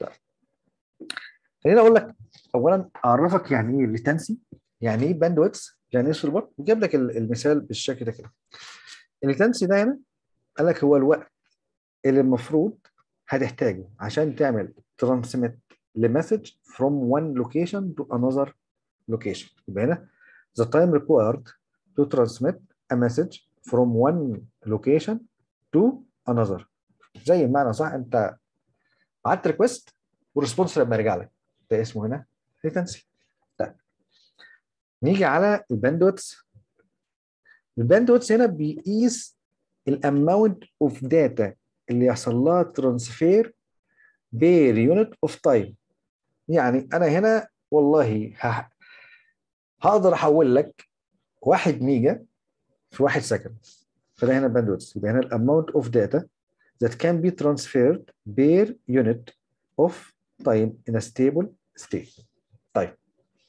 خليني اقول لك اولا اعرفك يعني ايه ليتنسي يعني ايه باندويتس يعني ايه ثروبوت وجاب لك المثال بالشكل ده كده الليتنسي ده هنا قال لك هو الوقت اللي المفروض هتحتاجه عشان تعمل ترانسميت لمسج from one location to another location يبقى هنا the time required to transmit a message from one location to another زي المعنى صح انت بعت ريكوست والريسبونس لما يرجع لك ده اسمه هنا latency طيب نيجي على الباندويتس الباندويتس هنا بيقيس الاماونت اوف داتا اللي يحصل لها ترانسفير بير يونت اوف تايم يعني انا هنا والله ه... هقدر احول لك 1 ميجا في 1 سكند فده هنا باندويث يبقى هنا الاماونت اوف داتا that can be transferred per unit of time in a stable state طيب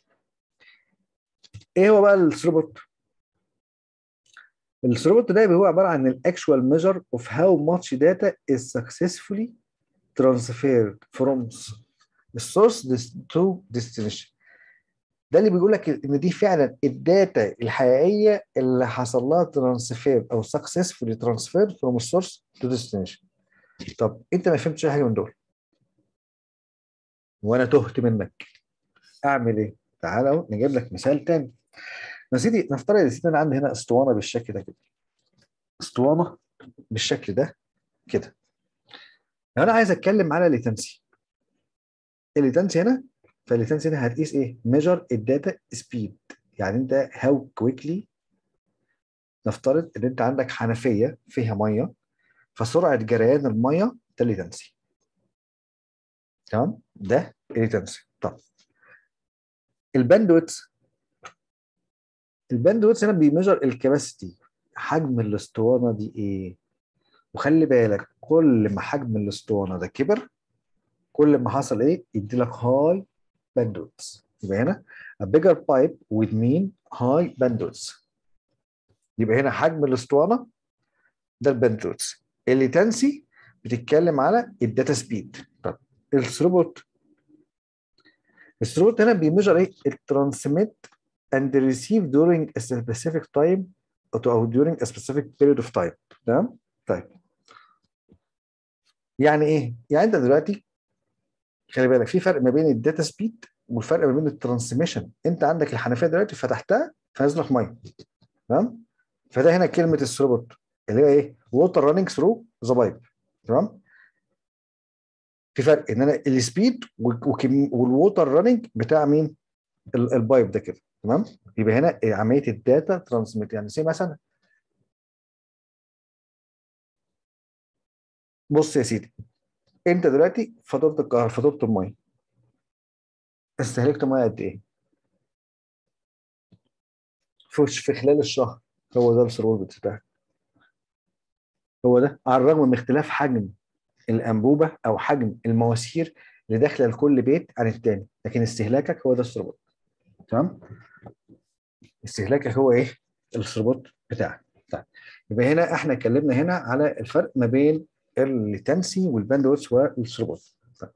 ايه هو بقى الثروبوت الثروبوت ده هو عباره عن الاكشوال ميجر اوف هاو ماتش داتا is successfully transferred from السورس تو ديستنيشن ده اللي بيقول لك ان دي فعلا الداتا الحقيقيه اللي حصل لها ترانسفير او سكسسفولي ترانسفير فروم السورس تو ديستنيشن طب انت ما فهمتش اي حاجه من دول وانا تهت منك اعمل ايه تعال اهو نجيب لك مثال تاني يا سيدي نفترض يا سيدي انا عندي هنا اسطوانه بالشكل ده كده اسطوانه بالشكل ده كده لو انا عايز اتكلم على ليتنسي الليتنسي هنا فالليتنسي هنا هتقيس ايه؟ ميجر الداتا سبيد يعني انت هاو كويكلي نفترض ان انت عندك حنفيه فيها ميه فسرعه جريان الميه ده الليتنسي تمام؟ ده الليتنسي طب الباندويت الباندويت هنا بيميجر الكباسيتي حجم الاسطوانه دي ايه؟ وخلي بالك كل ما حجم الاسطوانه ده كبر كل ما حصل ايه يدي لك هاي باندويتس يبقى هنا a bigger pipe would mean high bandwidth يبقى هنا حجم الاسطوانه ده الباندويتس الليتنسي بتتكلم على الداتا سبيد طب الثروبوت الثروبوت هنا بيميجر ايه الترانسميت and receive during a specific time او during a specific period of time تمام طيب يعني ايه يعني انت دلوقتي خلي بالك في فرق ما بين الداتا سبيد والفرق ما بين الترانسميشن انت عندك الحنفيه دلوقتي فتحتها فنزل لك ميه تمام فده هنا كلمه الثروبوت اللي هي ايه ووتر راننج ثرو ذا بايب تمام في فرق ان انا السبيد والووتر راننج بتاع مين البايب ده كده تمام يبقى هنا عمليه الداتا ترانسميت يعني زي مثلا بص يا سيدي انت دلوقتي فاتوره الكهرباء فاتوره الميه استهلكت ميه قد ايه؟ في في خلال الشهر هو ده الثروبوت بتاعك هو ده على الرغم من اختلاف حجم الانبوبه او حجم المواسير اللي داخله لكل بيت عن الثاني لكن استهلاكك هو ده الثروبوت تمام استهلاكك هو ايه الثروبوت بتاعك طيب يبقى هنا احنا اتكلمنا هنا على الفرق ما بين الليتنسي والباندويث والثروبوت طيب.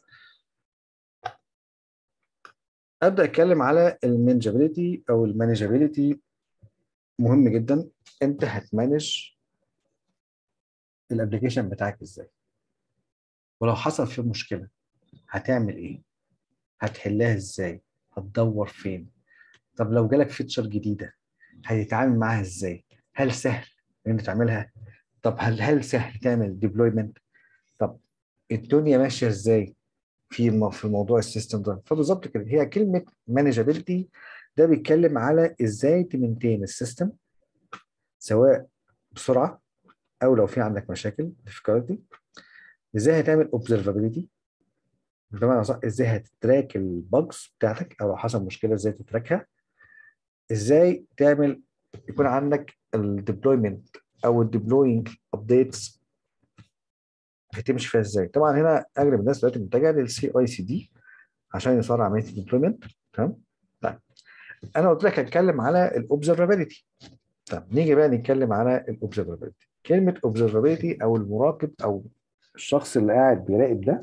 ابدا اتكلم على المانجابيلتي او المانجابيلتي مهم جدا انت هتمانج الابلكيشن بتاعك ازاي ولو حصل فيه مشكله هتعمل ايه هتحلها ازاي هتدور فين طب لو جالك فيتشر جديده هتتعامل معاها ازاي هل سهل ان انت تعملها طب هل هل سهل تعمل ديبلويمنت طب الدنيا ماشيه ازاي في في موضوع السيستم ده فبالظبط كده هي كلمه مانجابيلتي ده بيتكلم على ازاي تمنتين السيستم سواء بسرعه او لو في عندك مشاكل difficulty ازاي هتعمل observability بمعنى صح ازاي هتتراك البجز بتاعتك او لو حصل مشكله ازاي تتراكها ازاي تعمل يكون عندك الديبلويمنت او الديبلوينج ابديتس هتمشي فيها ازاي طبعا هنا اغلب الناس دلوقتي متجهه للسي اي سي دي عشان يسرع عمليه الديبلويمنت تمام طيب انا قلت لك هتكلم على الاوبزرفابيلتي طب نيجي بقى نتكلم على الاوبزرفابيلتي كلمه اوبزرفابيلتي او المراقب او الشخص اللي قاعد بيراقب ده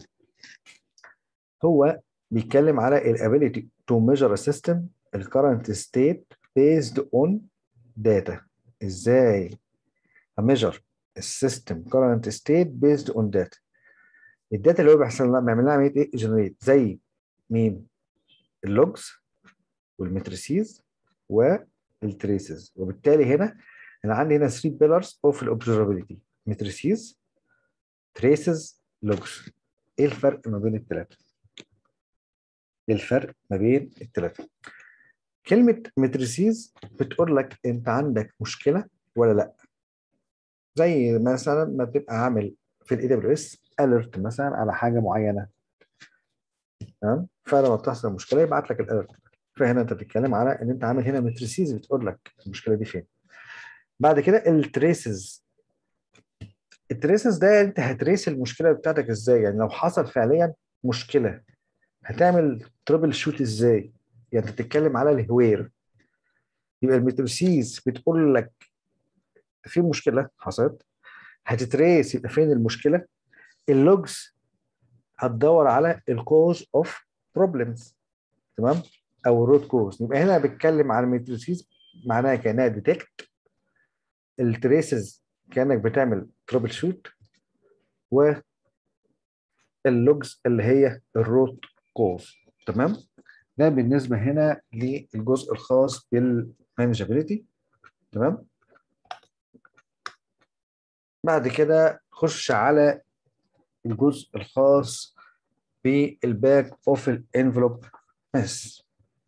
هو بيتكلم على الابيليتي تو ميجر system الكرنت ستيت بيزد اون داتا ازاي اميجر السيستم كرنت ستيت بيزد اون داتا الداتا اللي هو بيحصل لها بيعمل لها عمليه ايه جنريت زي مين اللوجز والمتريسيز والتريسز وبالتالي هنا انا عندي هنا 3 بيلرز اوف الاوبزرفابيلتي متريسيز تريسز لوجز ايه الفرق ما بين الثلاثه ايه الفرق ما بين الثلاثه كلمه متريسيز بتقول لك انت عندك مشكله ولا لا زي مثلا ما تبقى عامل في الاي دبليو اس اليرت مثلا على حاجه معينه تمام فلما بتحصل مشكله يبعت لك الاليرت فهنا انت بتتكلم على ان انت عامل هنا متريسيز بتقول لك المشكله دي فين بعد كده التريسز التريسز ده انت هتريس المشكله بتاعتك ازاي يعني لو حصل فعليا مشكله هتعمل ترابل شوت ازاي يعني انت بتتكلم على الهوير يبقى المتريسيز بتقول لك في مشكله حصلت هتتريس يبقى فين المشكله اللوجز هتدور على الكوز اوف بروبلمز تمام او الروت كوز يبقى هنا بتكلم على المتريسيز معناها كانها ديتكت التريسز كانك بتعمل ترابل شوت واللوجز اللي هي الروت كوز تمام ده بالنسبه هنا للجزء الخاص بالمانجابيلتي تمام بعد كده خش على الجزء الخاص بالباك اوف الانفلوب ماس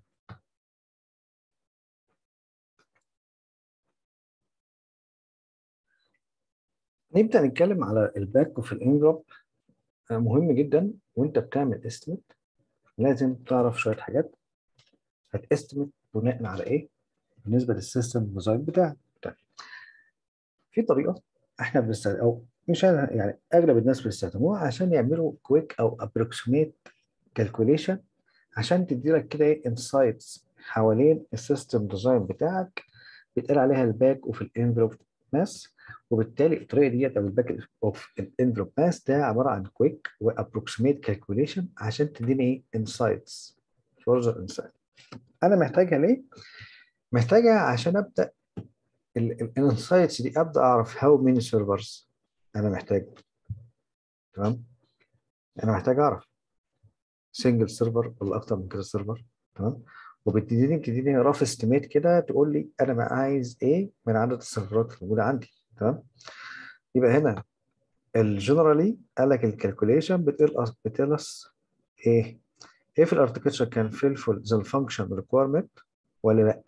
نبدأ نتكلم على الباك اوف الانفلوب مهم جدا وانت بتعمل استيميت لازم تعرف شوية حاجات هتستيميت بناء على ايه بالنسبة للسيستم ديزاين بتاعك طيب. في طريقة احنا بنستخدم او مش أنا يعني اغلب الناس بيستخدموها عشان يعملوا كويك او ابروكسيميت كالكوليشن عشان تدي لك كده ايه انسايتس حوالين السيستم ديزاين بتاعك بيتقال عليها الباك اوف الانفلوب ماس وبالتالي الطريقه ديت او الباك اوف الانفلوب ماس ده عباره عن كويك وابروكسيميت كالكوليشن عشان تديني ايه انسايتس فورزر انسايت انا محتاجها ليه؟ محتاجها عشان ابدا الانسايتس دي ابدا اعرف هاو ميني سيرفرز انا محتاج تمام انا محتاج اعرف سنجل سيرفر ولا اكتر من كده سيرفر تمام وبتديني بتديني رف استيميت كده تقول لي انا بقى عايز ايه من عدد السيرفرات الموجوده عندي تمام يبقى هنا الجنرالي قال لك الكالكوليشن بتقلص بتقلص ايه ايه في الاركتشر كان فيلفول ذا الفانكشن ريكويرمنت ولا لا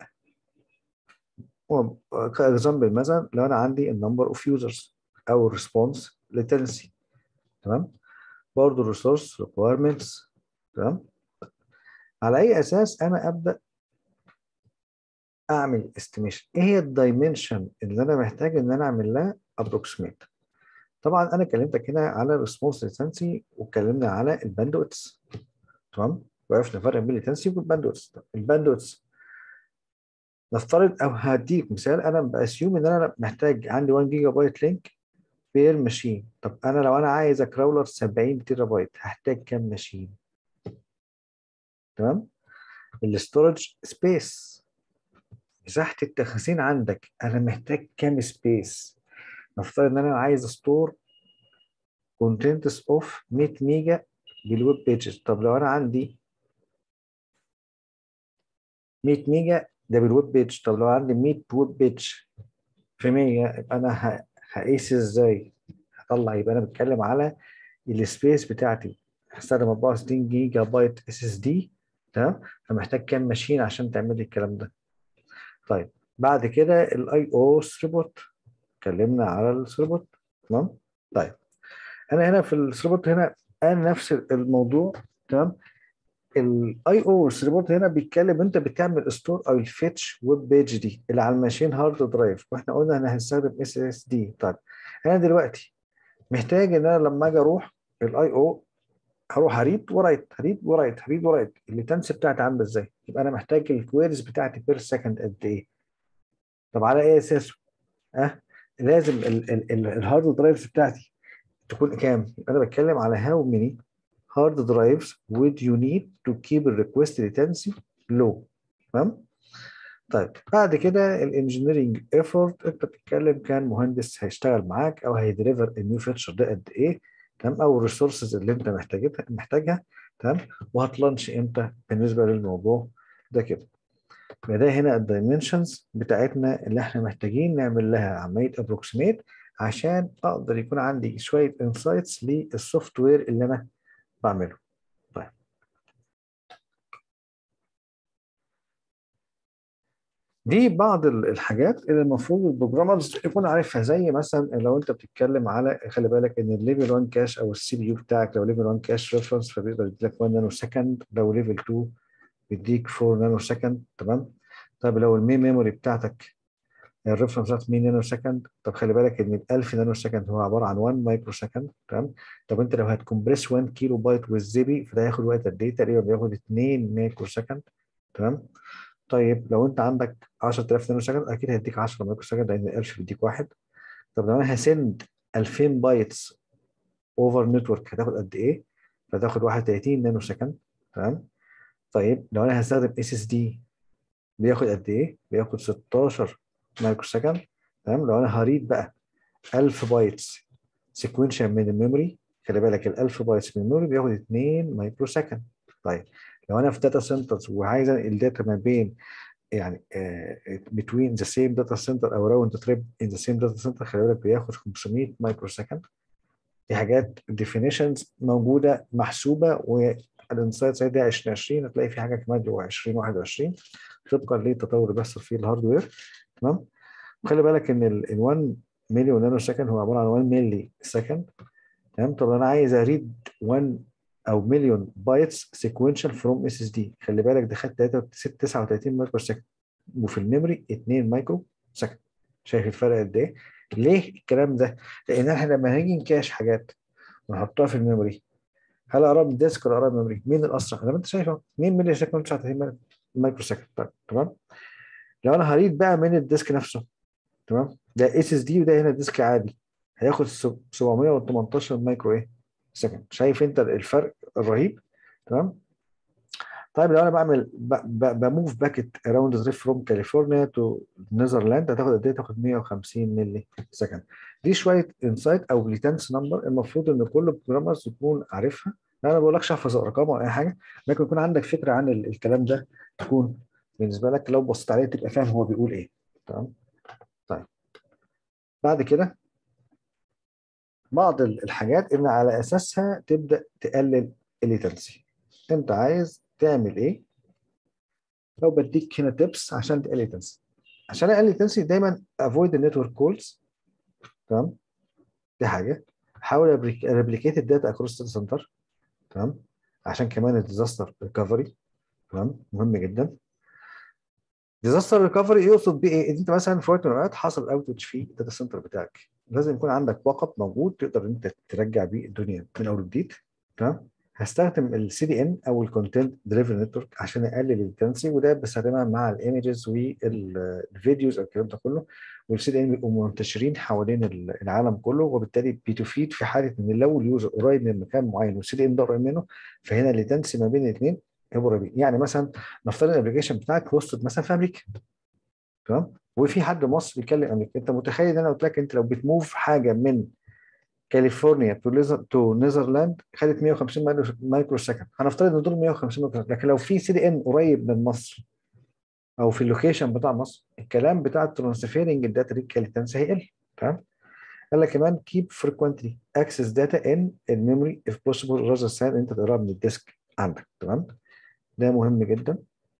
كاكزامبل مثلا لو انا عندي النمبر اوف يوزرز او الريسبونس لتنسي تمام برضه الريسورس ريكويرمنتس تمام على اي اساس انا ابدا اعمل استيميشن ايه هي الدايمنشن اللي انا محتاج ان انا اعمل لها ابروكسيميت طبعا انا كلمتك هنا على الريسبونس ليتنسي واتكلمنا على الباندويتس تمام وعرفنا الفرق بين الليتنسي والباندويتس الباندويتس نفترض او هديك مثال انا باسيوم ان انا محتاج عندي 1 جيجا بايت لينك بير ماشين طب انا لو انا عايز اكراولر 70 تيرا بايت هحتاج كام ماشين تمام الاستورج سبيس مساحه التخزين عندك انا محتاج كام سبيس نفترض ان انا عايز استور كونتنتس اوف 100 ميجا بالويب بيجز طب لو انا عندي 100 ميجا ده بالويب بيج طب لو عندي 100 ويب بيج في 100 يبقى انا هقيس ازاي هطلع يبقى انا بتكلم على السبيس بتاعتي هستخدم 64 جيجا بايت اس اس دي تمام فمحتاج كام ماشين عشان تعمل لي الكلام ده طيب بعد كده الاي او ثروبوت اتكلمنا على الثروبوت تمام طيب انا هنا في الثروبوت هنا انا نفس الموضوع تمام الاي او ثروبوت هنا بيتكلم انت بتعمل ستور او الفيتش ويب بيج دي اللي على الماشين هارد درايف واحنا قلنا انا هنستخدم اس اس دي طيب انا دلوقتي محتاج ان انا لما اجي اروح الاي او هروح هريد ورايت هريد ورايت هريد ورايت الليتنس بتاعتي عامله ازاي؟ يبقى انا محتاج الكويريز بتاعتي بير سكند قد ايه؟ طب على اي اساس؟ اه لازم الهارد درايفز بتاعتي تكون كام؟ يبقى انا بتكلم على هاو ماني hard drives would you need to keep the request latency low تمام؟ طيب بعد كده الانجينيرنج ايفورت انت بتتكلم كان مهندس هيشتغل معاك او هيدليفر النيو فيتشر ده قد ايه تمام او الريسورسز اللي انت محتاجها محتاجها تمام وهتلانش امتى بالنسبه للموضوع ده كده ده هنا الدايمنشنز بتاعتنا اللي احنا محتاجين نعمل لها عمليه ابروكسيميت عشان اقدر يكون عندي شويه انسايتس للسوفت وير اللي انا بعمله طيب دي بعض الحاجات اللي المفروض البروجرامرز يكون عارفها زي مثلا لو انت بتتكلم على خلي بالك ان الليفل 1 كاش او السي بي يو بتاعك لو ليفل 1 كاش ريفرنس فبيقدر يديلك 1 نانو سكند لو ليفل 2 بيديك 4 نانو سكند تمام طب لو المين ميموري بتاعتك الريفرنس بتاعت 100 نانو سكند طب خلي بالك ان ال 1000 نانو سكند هو عباره عن 1 مايكرو سكند تمام طب انت لو هتكمبريس 1 كيلو بايت والزبي فده هياخد وقت قد ايه تقريبا بياخد 2 مايكرو سكند تمام طيب لو انت عندك 10000 نانو سكند اكيد هيديك 10 مايكرو سكند لان ال 1000 بيديك واحد طب لو انا هسند 2000 بايتس اوفر نتورك هتاخد قد ايه؟ فتاخد 31 نانو سكند تمام طيب لو انا هستخدم اس اس دي بياخد قد ايه؟ بياخد 16 مايكرو سكند تمام لو انا هريد بقى 1000 بايتس سيكونشال من الميموري خلي بالك ال 1000 بايتس من الميموري بياخد 2 مايكرو سكند طيب لو انا في داتا سنترز وعايز انقل الداتا ما بين يعني بتوين ذا سيم داتا سنتر او راوند تريب ان ذا سيم داتا سنتر خلي بالك بياخد 500 مايكرو سكند دي حاجات ديفينيشنز موجوده محسوبه والانسايتس دي 2020 هتلاقي في حاجه كمان اللي هو 2021 طبقا للتطور اللي بيحصل في الهاردوير تمام وخلي بالك ان ال 1 مليون نانو سكند هو عباره عن 1 ملي سكند تمام طب انا عايز اريد 1 او مليون بايتس سيكونشال فروم اس اس دي خلي بالك ده خد 39 مايكرو سكند وفي الميموري 2 مايكرو سكند شايف الفرق قد ايه؟ ليه الكلام ده؟ لان احنا لما هنيجي نكاش حاجات ونحطها في الميموري هل اقرب من الديسك ولا اقرب من الميموري؟ مين الاسرع؟ زي ما انت شايف 2 ملي سكند 39 مايكرو سكند طيب تمام؟ لو انا هريد بقى من الديسك نفسه تمام؟ ده اس اس دي وده هنا ديسك عادي هياخد 718 مايكرو ايه؟ سكند شايف انت الفرق الرهيب تمام طيب لو انا بعمل بموف باكيت اراوند تريب فروم كاليفورنيا تو نيذرلاند هتاخد قد ايه؟ تاخد 150 ملي سكند دي شويه انسايت او ليتنس نمبر المفروض ان كل بروجرامرز يكون عارفها انا ما بقولكش احفظ ارقام او اي حاجه لكن يكون عندك فكره عن الكلام ده تكون بالنسبه لك لو بصيت عليه تبقى فاهم هو بيقول ايه تمام طيب بعد كده بعض الحاجات اللي على اساسها تبدا تقلل الليتنسي انت عايز تعمل ايه لو بديك هنا تيبس عشان تقلل الليتنسي عشان اقلل الليتنسي دايما افويد النتورك كولز تمام دي حاجه حاول ريبليكيت الداتا اكروس داتا سنتر تمام عشان كمان الديزاستر ريكفري تمام مهم جدا ديزاستر ريكفري يقصد بيه ايه؟ انت مثلا في وقت من الاوقات حصل اوتج في الداتا سنتر بتاعك لازم يكون عندك باك اب موجود تقدر انت ترجع بيه الدنيا من اول وجديد تمام هستخدم السي دي ان او الكونتنت ديليفري نتورك عشان اقلل الليتنسي وده بستخدمها مع الايمجز والفيديوز الكلام ده كله والسي دي ان بيبقوا منتشرين حوالين العالم كله وبالتالي بتفيد في حاله ان لو اليوزر قريب من مكان معين والسي دي ان ده قريب منه فهنا الليتنسي ما بين الاثنين هيبقوا قريبين يعني مثلا نفترض الابلكيشن بتاعك هوستد مثلا في امريكا تمام وفي حد مصري بيتكلم امريكا انت متخيل ان انا قلت لك انت لو بتموف حاجه من كاليفورنيا تو تو نيذرلاند خدت 150 مايكرو سكند هنفترض ان دول 150 مايكرو سكند لكن لو في سي دي ان قريب من مصر او في اللوكيشن بتاع مصر الكلام بتاع الترانسفيرنج الداتا دي كاليتنس هيقل تمام قال لك كمان keep frequently access data in الميموري if possible rather than انت تقراها من الديسك عندك تمام ده مهم جدا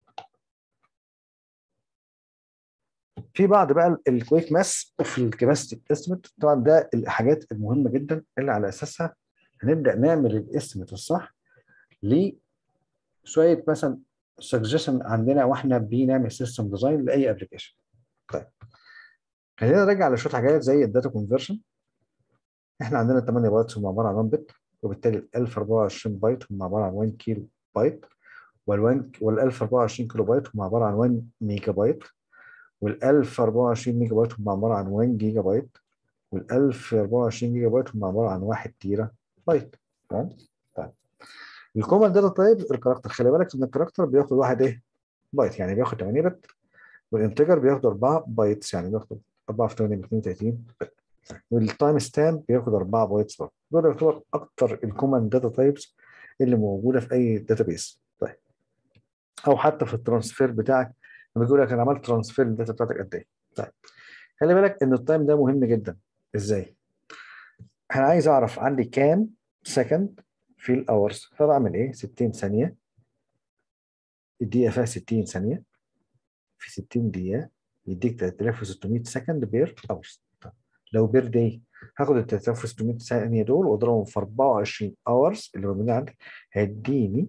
في بعض بقى الكويك ماس وفي الكباستي استيميت طبعا ده الحاجات المهمه جدا اللي على اساسها هنبدا نعمل الاستيميت الصح لشويه مثلا سجشن عندنا واحنا بنعمل سيستم ديزاين لاي ابلكيشن طيب خلينا نرجع لشويه حاجات زي الداتا كونفرشن احنا عندنا 8 بايتس هم عباره عن 1 بت وبالتالي 1024 بايت هم عباره عن 1 كيلو بايت وال وال 1024 كيلو بايت هم عباره عن 1 ميجا بايت وال 1024 ميجا بايت هم عباره عن 1 جيجا بايت وال 1024 جيجا بايت هم عباره عن 1 تيرا بايت تمام طيب الكومن داتا تايب الكاركتر خلي بالك ان الكاركتر بياخد واحد ايه بايت يعني بياخد 8 بت والانتجر بياخد 4 بايتس يعني بياخد 4 في 8 ب 32 بت والتايم ستامب بياخد 4 بايتس برضه دول يعتبر اكتر الكومن داتا تايبس اللي موجوده في اي داتابيس طيب او حتى في الترانسفير بتاعك لما بيقول لك انا عملت ترانسفير للداتا بتاعتك قد ايه طيب خلي بالك ان التايم ده مهم جدا ازاي انا عايز اعرف عندي كام سكند في الاورز فبعمل ايه 60 ثانيه الدقيقه فيها 60 ثانيه في 60 دقيقه يديك 3600 سكند بير اورز لو بير داي هاخد ال 3600 ثانيه دول واضربهم في 24 اورز اللي موجودين عندي هيديني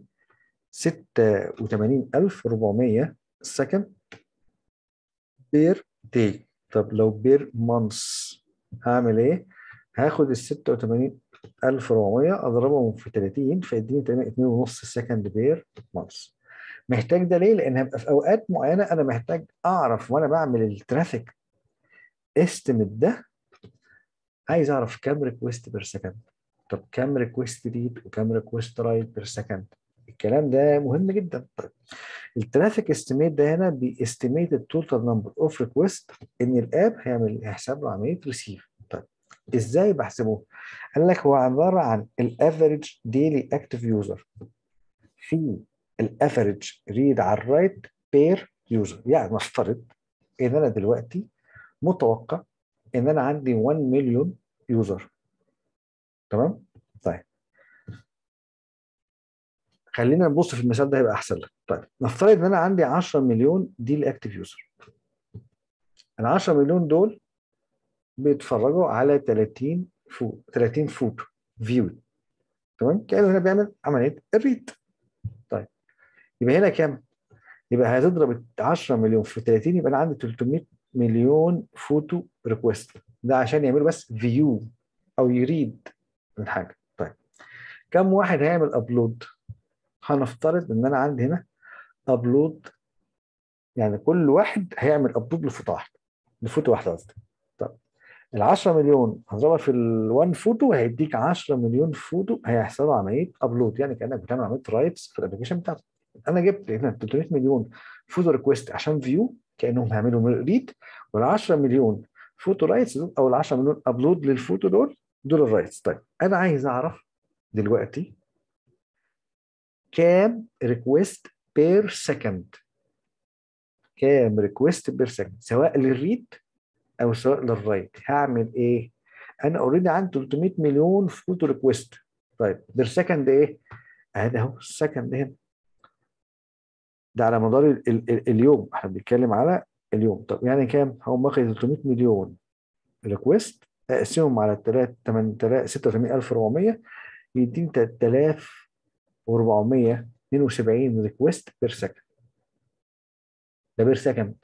86400 سكند بير داي طب لو بير مانث هعمل ايه؟ هاخد ال 86400 اضربهم في 30 فيديني تقريبا 2.5 سكند بير مانث محتاج ده ليه؟ لان هبقى في اوقات معينه انا محتاج اعرف وانا بعمل الترافيك استيميت ده عايز اعرف كام ريكويست بير سكند طب كام ريكويست ريد وكام ريكويست رايت بير سكند الكلام ده مهم جدا طيب الترافيك استيميت ده هنا بيستيميت التوتال نمبر اوف ريكويست ان الاب هيعمل هيحسب له عمليه ريسيف طيب ازاي بحسبه؟ قال لك هو عباره عن الافريج ديلي اكتف يوزر في الافريج ريد على الرايت بير يوزر يعني نفترض ان انا دلوقتي متوقع ان انا عندي 1 مليون يوزر تمام طيب خلينا نبص في المثال ده هيبقى احسن لك طيب نفترض ان انا عندي 10 مليون دي الاكتف يوزر ال 10 مليون دول بيتفرجوا على 30 فوت 30 فوت فيو تمام كانه هنا بيعمل عمليه الريد طيب يبقى هنا كام يبقى هتضرب 10 مليون في 30 يبقى انا عندي 300 مليون فوتو ريكويست ده عشان يعملوا بس فيو او يريد الحاجه طيب كم واحد هيعمل ابلود هنفترض ان انا عندي هنا ابلود يعني كل واحد هيعمل ابلود لفوتو واحده لفوتو واحده قصدي طب ال 10 مليون هضربها في ال 1 فوتو هيديك 10 مليون فوتو هيحصلوا عمليه ابلود يعني كانك بتعمل عمليه رايتس في الابلكيشن بتاعتك انا جبت هنا 300 مليون فوتو ريكويست عشان فيو كانهم هيعملوا ريد وال 10 مليون فوتو رايتس دول او ال 10 مليون ابلود للفوتو دول دول الرايتس طيب انا عايز اعرف دلوقتي كام ريكويست بير سكند كام ريكويست بير سكند سواء للريد او سواء للرايت هعمل ايه انا اوريدي عندي 300 مليون فوتو ريكويست طيب بير سكند ايه ادي اهو السكند هنا ده على مدار ال ال ال اليوم احنا بنتكلم على اليوم طب يعني كام هقوم واخد 300 مليون ريكويست اقسمهم على 3 86400 يديني 3472 ريكويست بير سكند ده بير سكند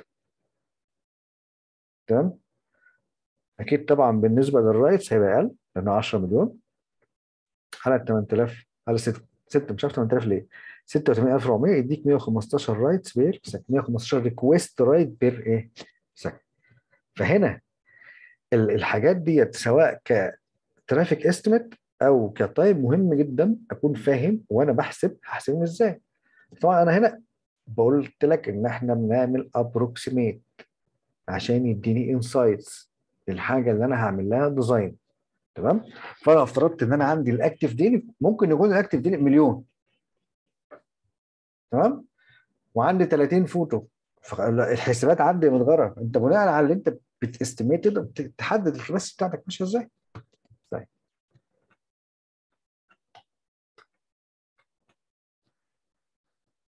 تمام اكيد طبعا بالنسبه للرايتس هيبقى اقل لانه 10 مليون على 8000 على 6 6 مش عارف 8000 ليه 86400 يديك 115 رايتس بير سكند 115 ريكويست رايت بير ايه سكند فهنا الحاجات ديت سواء كترافيك استيميت او كتايب مهم جدا اكون فاهم وانا بحسب هحسبهم ازاي طبعا انا هنا قلت لك ان احنا بنعمل ابروكسيميت عشان يديني انسايتس للحاجه اللي انا هعمل لها ديزاين تمام فانا افترضت ان انا عندي الاكتف ديلي ممكن يكون الاكتف ديلي مليون تمام وعندي 30 فوتو الحسابات عندي متغيره انت بناء على اللي انت بتستيميتد بتحدد الكباسيتي بتاعتك ماشيه ازاي طيب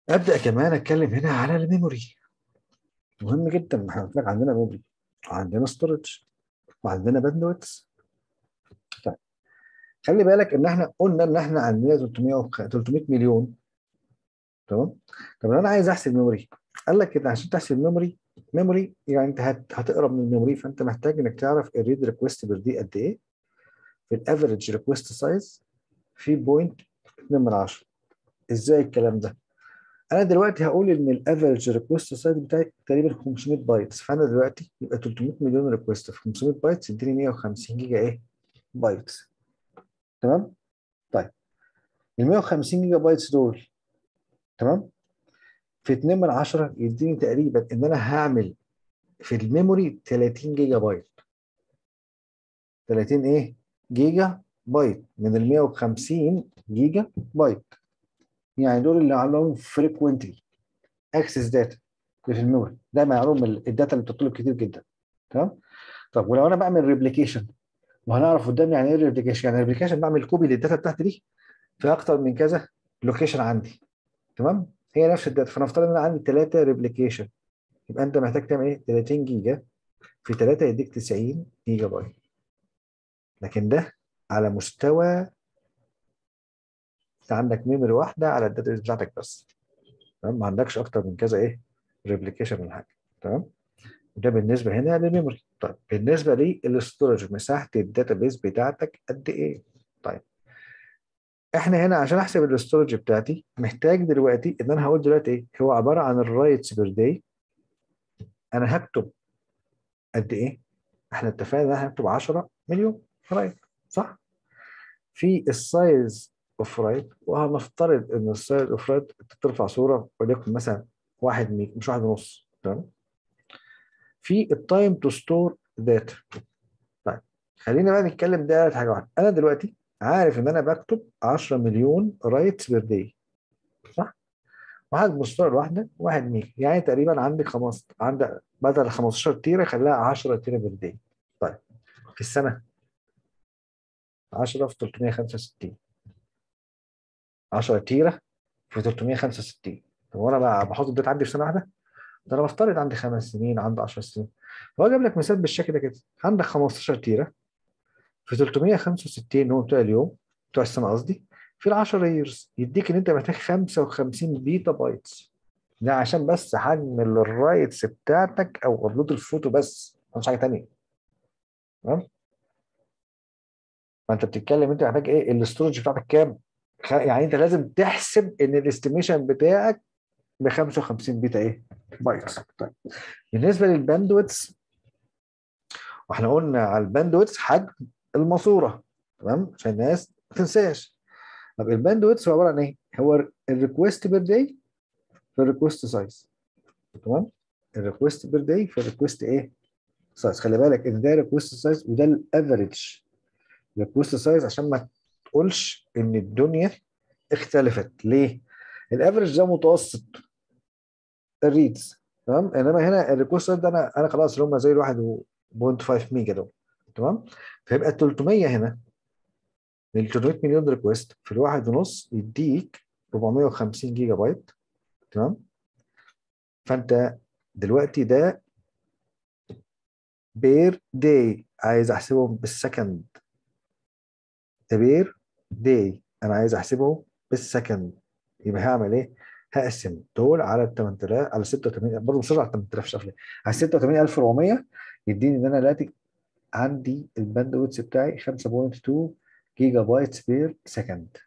ابدا كمان اتكلم هنا على الميموري مهم جدا ما احنا قلت لك عندنا ميموري وعندنا ستورج وعندنا باندويتس طيب خلي بالك ان احنا قلنا ان احنا عندنا 300 وخ- 300 مليون تمام طب لو انا عايز احسب ميموري قال لك كده عشان تحسب ميموري ميموري يعني انت هت- هتقرا من الميموري فانت محتاج انك تعرف الريد ريكوست بير دي قد ايه في الافريج ريكوست سايز في بوينت 2 من 10 ازاي الكلام ده؟ انا دلوقتي هقول ان الافريج ريكوست سايز بتاعي تقريبا 500 بايتس فانا دلوقتي يبقى 300 مليون ريكوست في 500 بايتس يديني 150 جيجا ايه؟ بايتس تمام؟ طيب ال 150 جيجا بايتس دول تمام؟ في 2 من 10 يديني تقريبا ان انا هعمل في الميموري 30 جيجا بايت 30 ايه؟ جيجا بايت من ال 150 جيجا بايت يعني دول اللي عندهم فريكوينتلي اكسس داتا في الميموري ده معلوم الداتا اللي بتطلب كتير جدا تمام طب ولو انا بعمل ريبليكيشن وهنعرف قدام يعني ايه ريبليكيشن يعني ريبليكيشن بعمل كوبي للداتا بتاعتي دي في اكتر من كذا لوكيشن عندي تمام هي نفس الداتا فنفترض ان انا عندي 3 ريبليكيشن يبقى انت محتاج تعمل ايه 30 جيجا في 3 يديك 90 جيجا بايت لكن ده على مستوى انت عندك ميموري واحده على الداتا بتاعتك بس تمام ما عندكش اكتر من كذا ايه ريبليكيشن من حاجه تمام وده بالنسبه هنا للميموري طيب بالنسبه للاستورج مساحه الداتابيس بتاعتك قد ايه طيب احنا هنا عشان احسب الاستورج بتاعتي محتاج دلوقتي ان انا هقول دلوقتي ايه هو عباره عن الرايتس بير داي انا هكتب قد ايه احنا اتفقنا ان احنا هنكتب 10 مليون رايت صح في السايز اوف رايت وهنفترض ان السايز اوف رايت ترفع صوره وليكن مثلا واحد مي... مش واحد ونص تمام في التايم تو ستور داتا طيب خلينا بقى نتكلم ده حاجه واحده انا دلوقتي عارف ان انا بكتب 10 مليون رايتس بير داي صح واحد مستوى واحده واحد ميجا يعني تقريبا عندك خمس عندك بدل 15 تيره خليها 10 تيره بير داي طيب في السنه 10 في 365 10 تيره في 365 طب وانا بقى بحط الداتا عندي في سنه واحده ده انا بفترض عندي خمس سنين عندي 10 سنين فهو جاب لك مثال بالشكل ده كده عندك 15 تيره في 365 اللي هو بتوع اليوم بتوع السنه قصدي في ال 10 ييرز يديك ان انت محتاج 55 بيتا بايتس ده عشان بس حجم الرايتس بتاعتك او ابلود الفوتو بس مش حاجه ثانيه تمام فانت بتتكلم انت محتاج ايه الاستورج بتاعتك كام يعني انت لازم تحسب ان الاستيميشن بتاعك ب 55 بيتا ايه بايتس طيب بالنسبه للباندويتس واحنا قلنا على الباندويتس حجم الماسوره تمام عشان الناس ما تنساش طب الباندويتس هو عباره عن ايه؟ هو الريكوست بير داي في الريكوست سايز تمام الريكوست بير داي في الريكوست ايه؟ سايز خلي بالك ان ده ريكوست سايز وده الافريج ريكوست سايز عشان ما تقولش ان الدنيا اختلفت ليه؟ الافريج ده متوسط الريدز تمام انما هنا الريكوست ده انا انا خلاص اللي هم زي الواحد 1.5 ميجا دول تمام فيبقى ال 300 هنا ال 300 مليون ريكوست في الواحد ونص يديك 450 جيجا بايت تمام فانت دلوقتي ده بير داي عايز احسبهم بالسكند ده بير داي انا عايز احسبه بالسكند يبقى هعمل ايه؟ هقسم دول على ال 8000 على 86 برضه مش على 8000 مش عارف ليه على 86400 يديني ان انا دلوقتي عندي الباندويتس بتاعي 5.2 جيجا بايتس بير سكند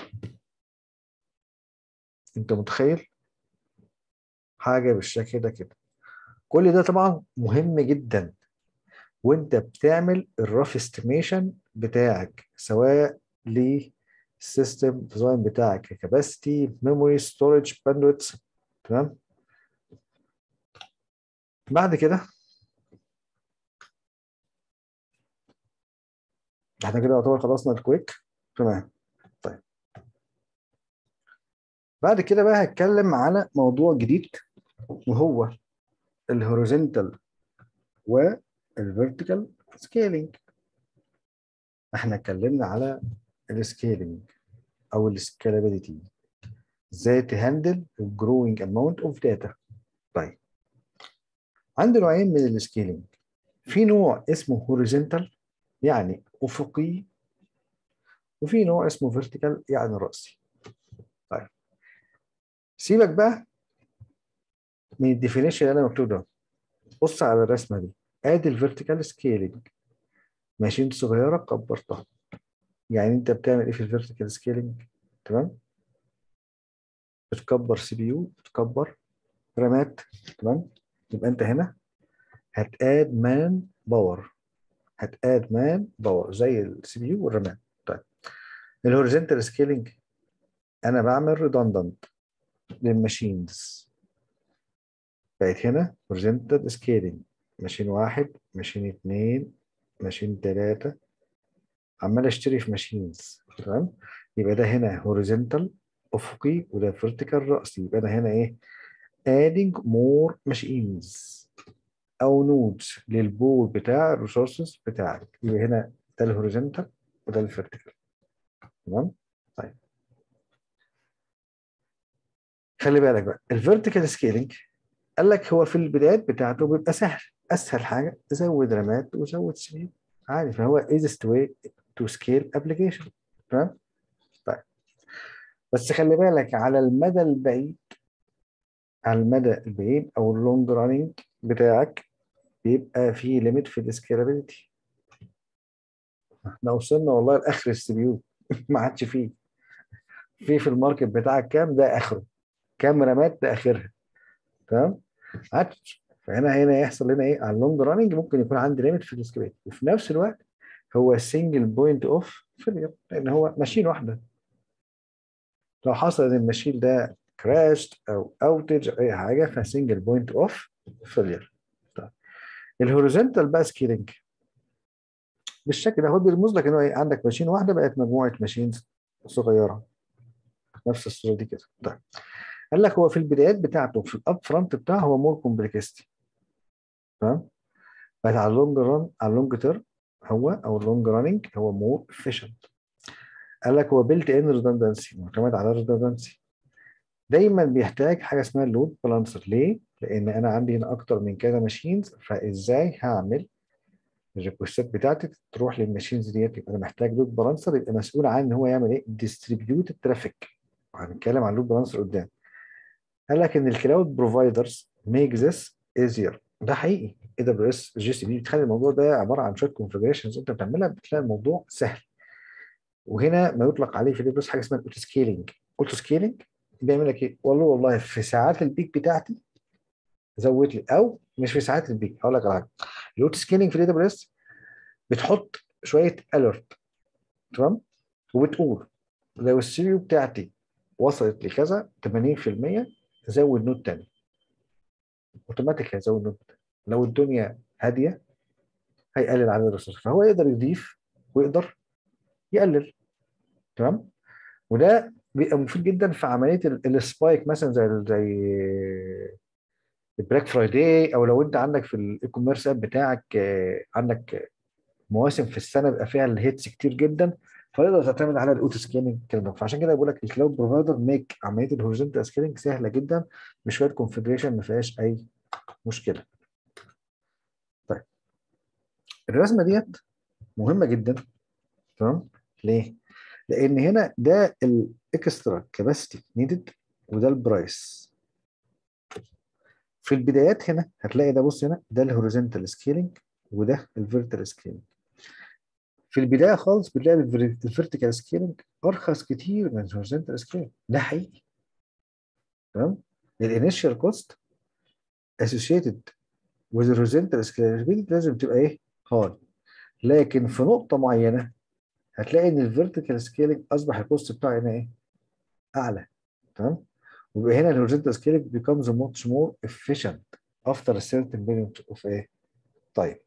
انت متخيل حاجه بالشكل ده كده كل ده طبعا مهم جدا وانت بتعمل الرف استيميشن بتاعك سواء للسيستم ديزاين بتاعك كاباسيتي ميموري ستورج باندويتس تمام بعد كده احنا كده يعتبر خلصنا الكويك تمام طيب بعد كده بقى هتكلم على موضوع جديد وهو الهوريزونتال والفيرتيكال سكيلينج احنا اتكلمنا على السكيلينج او السكالابيليتي ازاي تهندل الجروينج اماونت اوف داتا طيب عندي نوعين من السكيلينج في نوع اسمه هوريزونتال يعني افقي وفي نوع اسمه فيرتيكال يعني راسي طيب سيبك بقى من الديفينيشن اللي انا مكتوب ده بص على الرسمه دي ادي الفيرتيكال سكيلينج ماشين صغيره كبرتها يعني انت بتعمل ايه في الفيرتيكال سكيلينج تمام بتكبر سي بي يو بتكبر رامات تمام يبقى انت هنا هتاد مان باور هتاد مان باور زي السي بي يو والرامات طيب الهوريزونتال سكيلينج انا بعمل ريدندنت للماشينز بقت هنا هوريزونتال سكيلينج ماشين واحد ماشين اتنين ماشين تلاتة عمال اشتري في ماشينز تمام يبقى ده هنا هوريزونتال افقي وده فيرتيكال راسي يبقى انا هنا ايه adding more machines او نودز للبول بتاع الريسورسز بتاعك يبقى هنا ده الهوريزونتال وده الفيرتيكال تمام طيب خلي بالك بقى الفيرتيكال سكيلينج قال لك هو في البدايات بتاعته بيبقى سهل اسهل حاجه زود رامات وزود سبيد عادي فهو easiest way to scale application تمام طيب بس خلي بالك على المدى البعيد على المدى البعيد او اللونج رانينج بتاعك بيبقى في ليميت في السكيلابيلتي احنا وصلنا والله لاخر السي بي يو ما عادش فيه في في الماركت بتاعك كام ده اخره كام رامات ده اخرها تمام عادش فهنا هنا يحصل لنا ايه على اللونج راننج ممكن يكون عندي ليميت في السكيلابيلتي وفي نفس الوقت هو سنجل بوينت اوف فيلير لان هو ماشين واحده لو حصل ان الماشين ده كراشت او اوتج او اي حاجه فسنجل بوينت اوف فيلير طيب الهوريزونتال بقى سكيلينج بالشكل ده هو بيرمز لك ان هو ايه عندك ماشين واحده بقت مجموعه ماشينز صغيره نفس الصوره دي كده طيب قال لك هو في البدايات بتاعته في الاب فرونت بتاعه هو مور كومبلكستي تمام بس على اللونج ران على اللونج تيرم هو او اللونج راننج هو مور افيشنت قال لك هو بيلت ان ريدندنسي معتمد على الريدندنسي دايما بيحتاج حاجه اسمها اللود بالانسر ليه؟ لان انا عندي هنا اكتر من كذا ماشينز فازاي هعمل الريكوستات بتاعتي تروح للماشينز ديت يبقى انا محتاج لود بالانسر يبقى مسؤول عن ان هو يعمل ايه؟ ديستريبيوت الترافيك وهنتكلم عن اللود بالانسر قدام قال لك ان الكلاود بروفايدرز ميك ذس ايزير ده حقيقي اي دبليو اس جي سي بي بتخلي الموضوع ده عباره عن شويه كونفجريشنز انت بتعملها بتلاقي الموضوع سهل وهنا ما يطلق عليه في الاي حاجه اسمها الاوتو سكيلينج اوتو سكيلينج بيعمل لك ايه؟ والله والله في ساعات البيك بتاعتي زود لي او مش في ساعات البيك هقول لك على حاجه الاوتو سكيلينج في الاي دبليو اس بتحط شويه اليرت تمام وبتقول لو السي يو بتاعتي وصلت لكذا 80% زود نود تاني اوتوماتيك هيزود نود تاني لو الدنيا هاديه هيقلل عدد الريسورس فهو يقدر يضيف ويقدر يقلل تمام وده بيبقى مفيد جدا في عمليه السبايك مثلا زي زي البلاك فرايداي او لو انت عندك في الاي كوميرس اب بتاعك عندك مواسم في السنه بيبقى فيها الهيتس كتير جدا فيقدر تعتمد على الاوتو سكيلينج الكلام ده فعشان كده بقول لك الكلاود بروفايدر ميك عمليه الهوريزونتال سكيلينج سهله جدا بشويه كونفجريشن ما فيهاش اي مشكله. طيب الرسمه ديت مهمه جدا تمام؟ ليه؟ لان هنا ده الاكسترا كاباسيتي نيدد وده البرايس. في البدايات هنا هتلاقي ده بص هنا ده الهوريزونتال سكيلينج وده الفيرتيكال سكيلينج. في البدايه خالص بتلاقي الفيرتيكال سكيلينج ارخص كتير من الهوريزونتال سكيلينج ده حقيقي تمام الانيشال كوست اسوشيتد with horizontal scalability لازم تبقى ايه هاي لكن في نقطه معينه هتلاقي ان الفيرتيكال سكيلينج اصبح الكوست بتاعه هنا ايه اعلى تمام ويبقى هنا الهوريزونتال سكيلينج becomes much more efficient after a certain period of ايه طيب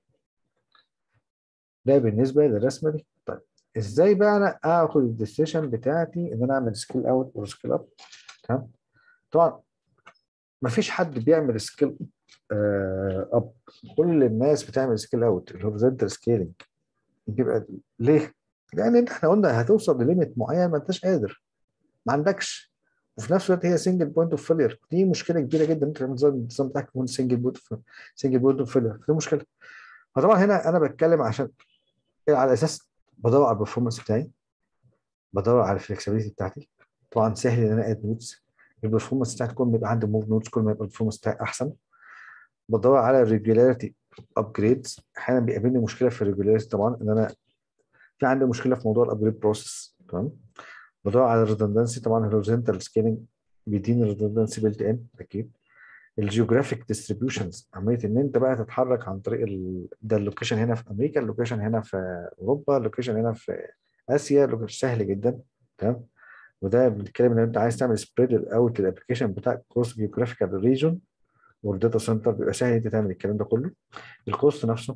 ده بالنسبه للرسمه دي طيب ازاي بقى انا اخد الديسيشن بتاعتي ان انا اعمل سكيل اوت او سكيل اب تمام طبعا مفيش حد بيعمل سكيل اب كل الناس بتعمل سكيل اوت الهوريزونتال سكيلينج بيبقى ليه؟ لان انت احنا قلنا هتوصل لليميت معين ما انتش قادر ما عندكش وفي نفس الوقت هي سنجل بوينت اوف فيلير دي مشكله كبيره جدا انت النظام النظام بتاعك يكون سنجل بوينت سنجل بوينت اوف فيلير دي مشكله فطبعا هنا انا بتكلم عشان على اساس بدور على البرفورمانس بتاعي بدور على الفلكسبيتي بتاعتي طبعا سهل ان انا اد نودز البرفورمانس بتاعتي كل ما يبقى عندي موف نودز كل ما يبقى البرفورمانس بتاعي احسن بدور على الريجولاريتي ابجريدز احيانا بيقابلني مشكله في الريجولاريتي طبعا ان انا في عندي مشكله في موضوع الابجريد بروسيس تمام بدور على الريدندنسي طبعا الهوريزونتال سكيلينج بيديني الريدندنسي بيلت ان اكيد الجيوغرافيك ديستريبيوشنز عمليه ان انت بقى تتحرك عن طريق ال... ده اللوكيشن هنا في امريكا اللوكيشن هنا في اوروبا اللوكيشن هنا في اسيا اللوكيشن سهل جدا تمام وده بنتكلم ان انت عايز تعمل سبريد اوت الابلكيشن بتاعك كروس جيوغرافيكال ريجون والداتا سنتر بيبقى سهل انت تعمل الكلام ده كله الكوست نفسه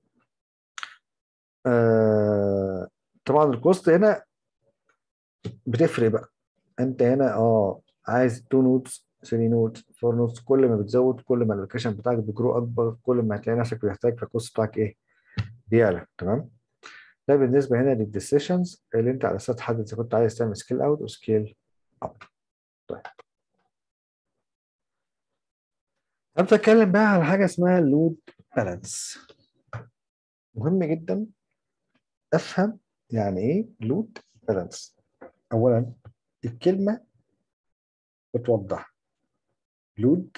آه طبعا الكوست هنا بتفرق بقى انت هنا اه عايز 2 نودز 3 نودز 4 نودز كل ما بتزود كل ما الابلكيشن بتاعك بيجرو اكبر كل ما هتلاقي نفسك بتحتاج فالكوست بتاعك ايه بيعلى تمام ده بالنسبه هنا للديسيشنز اللي انت على اساس تحدد اذا كنت عايز تعمل سكيل اوت وسكيل اب طيب ابدا اتكلم بقى على حاجه اسمها اللود بالانس مهم جدا افهم يعني ايه لود بالانس اولا الكلمه بتوضح لود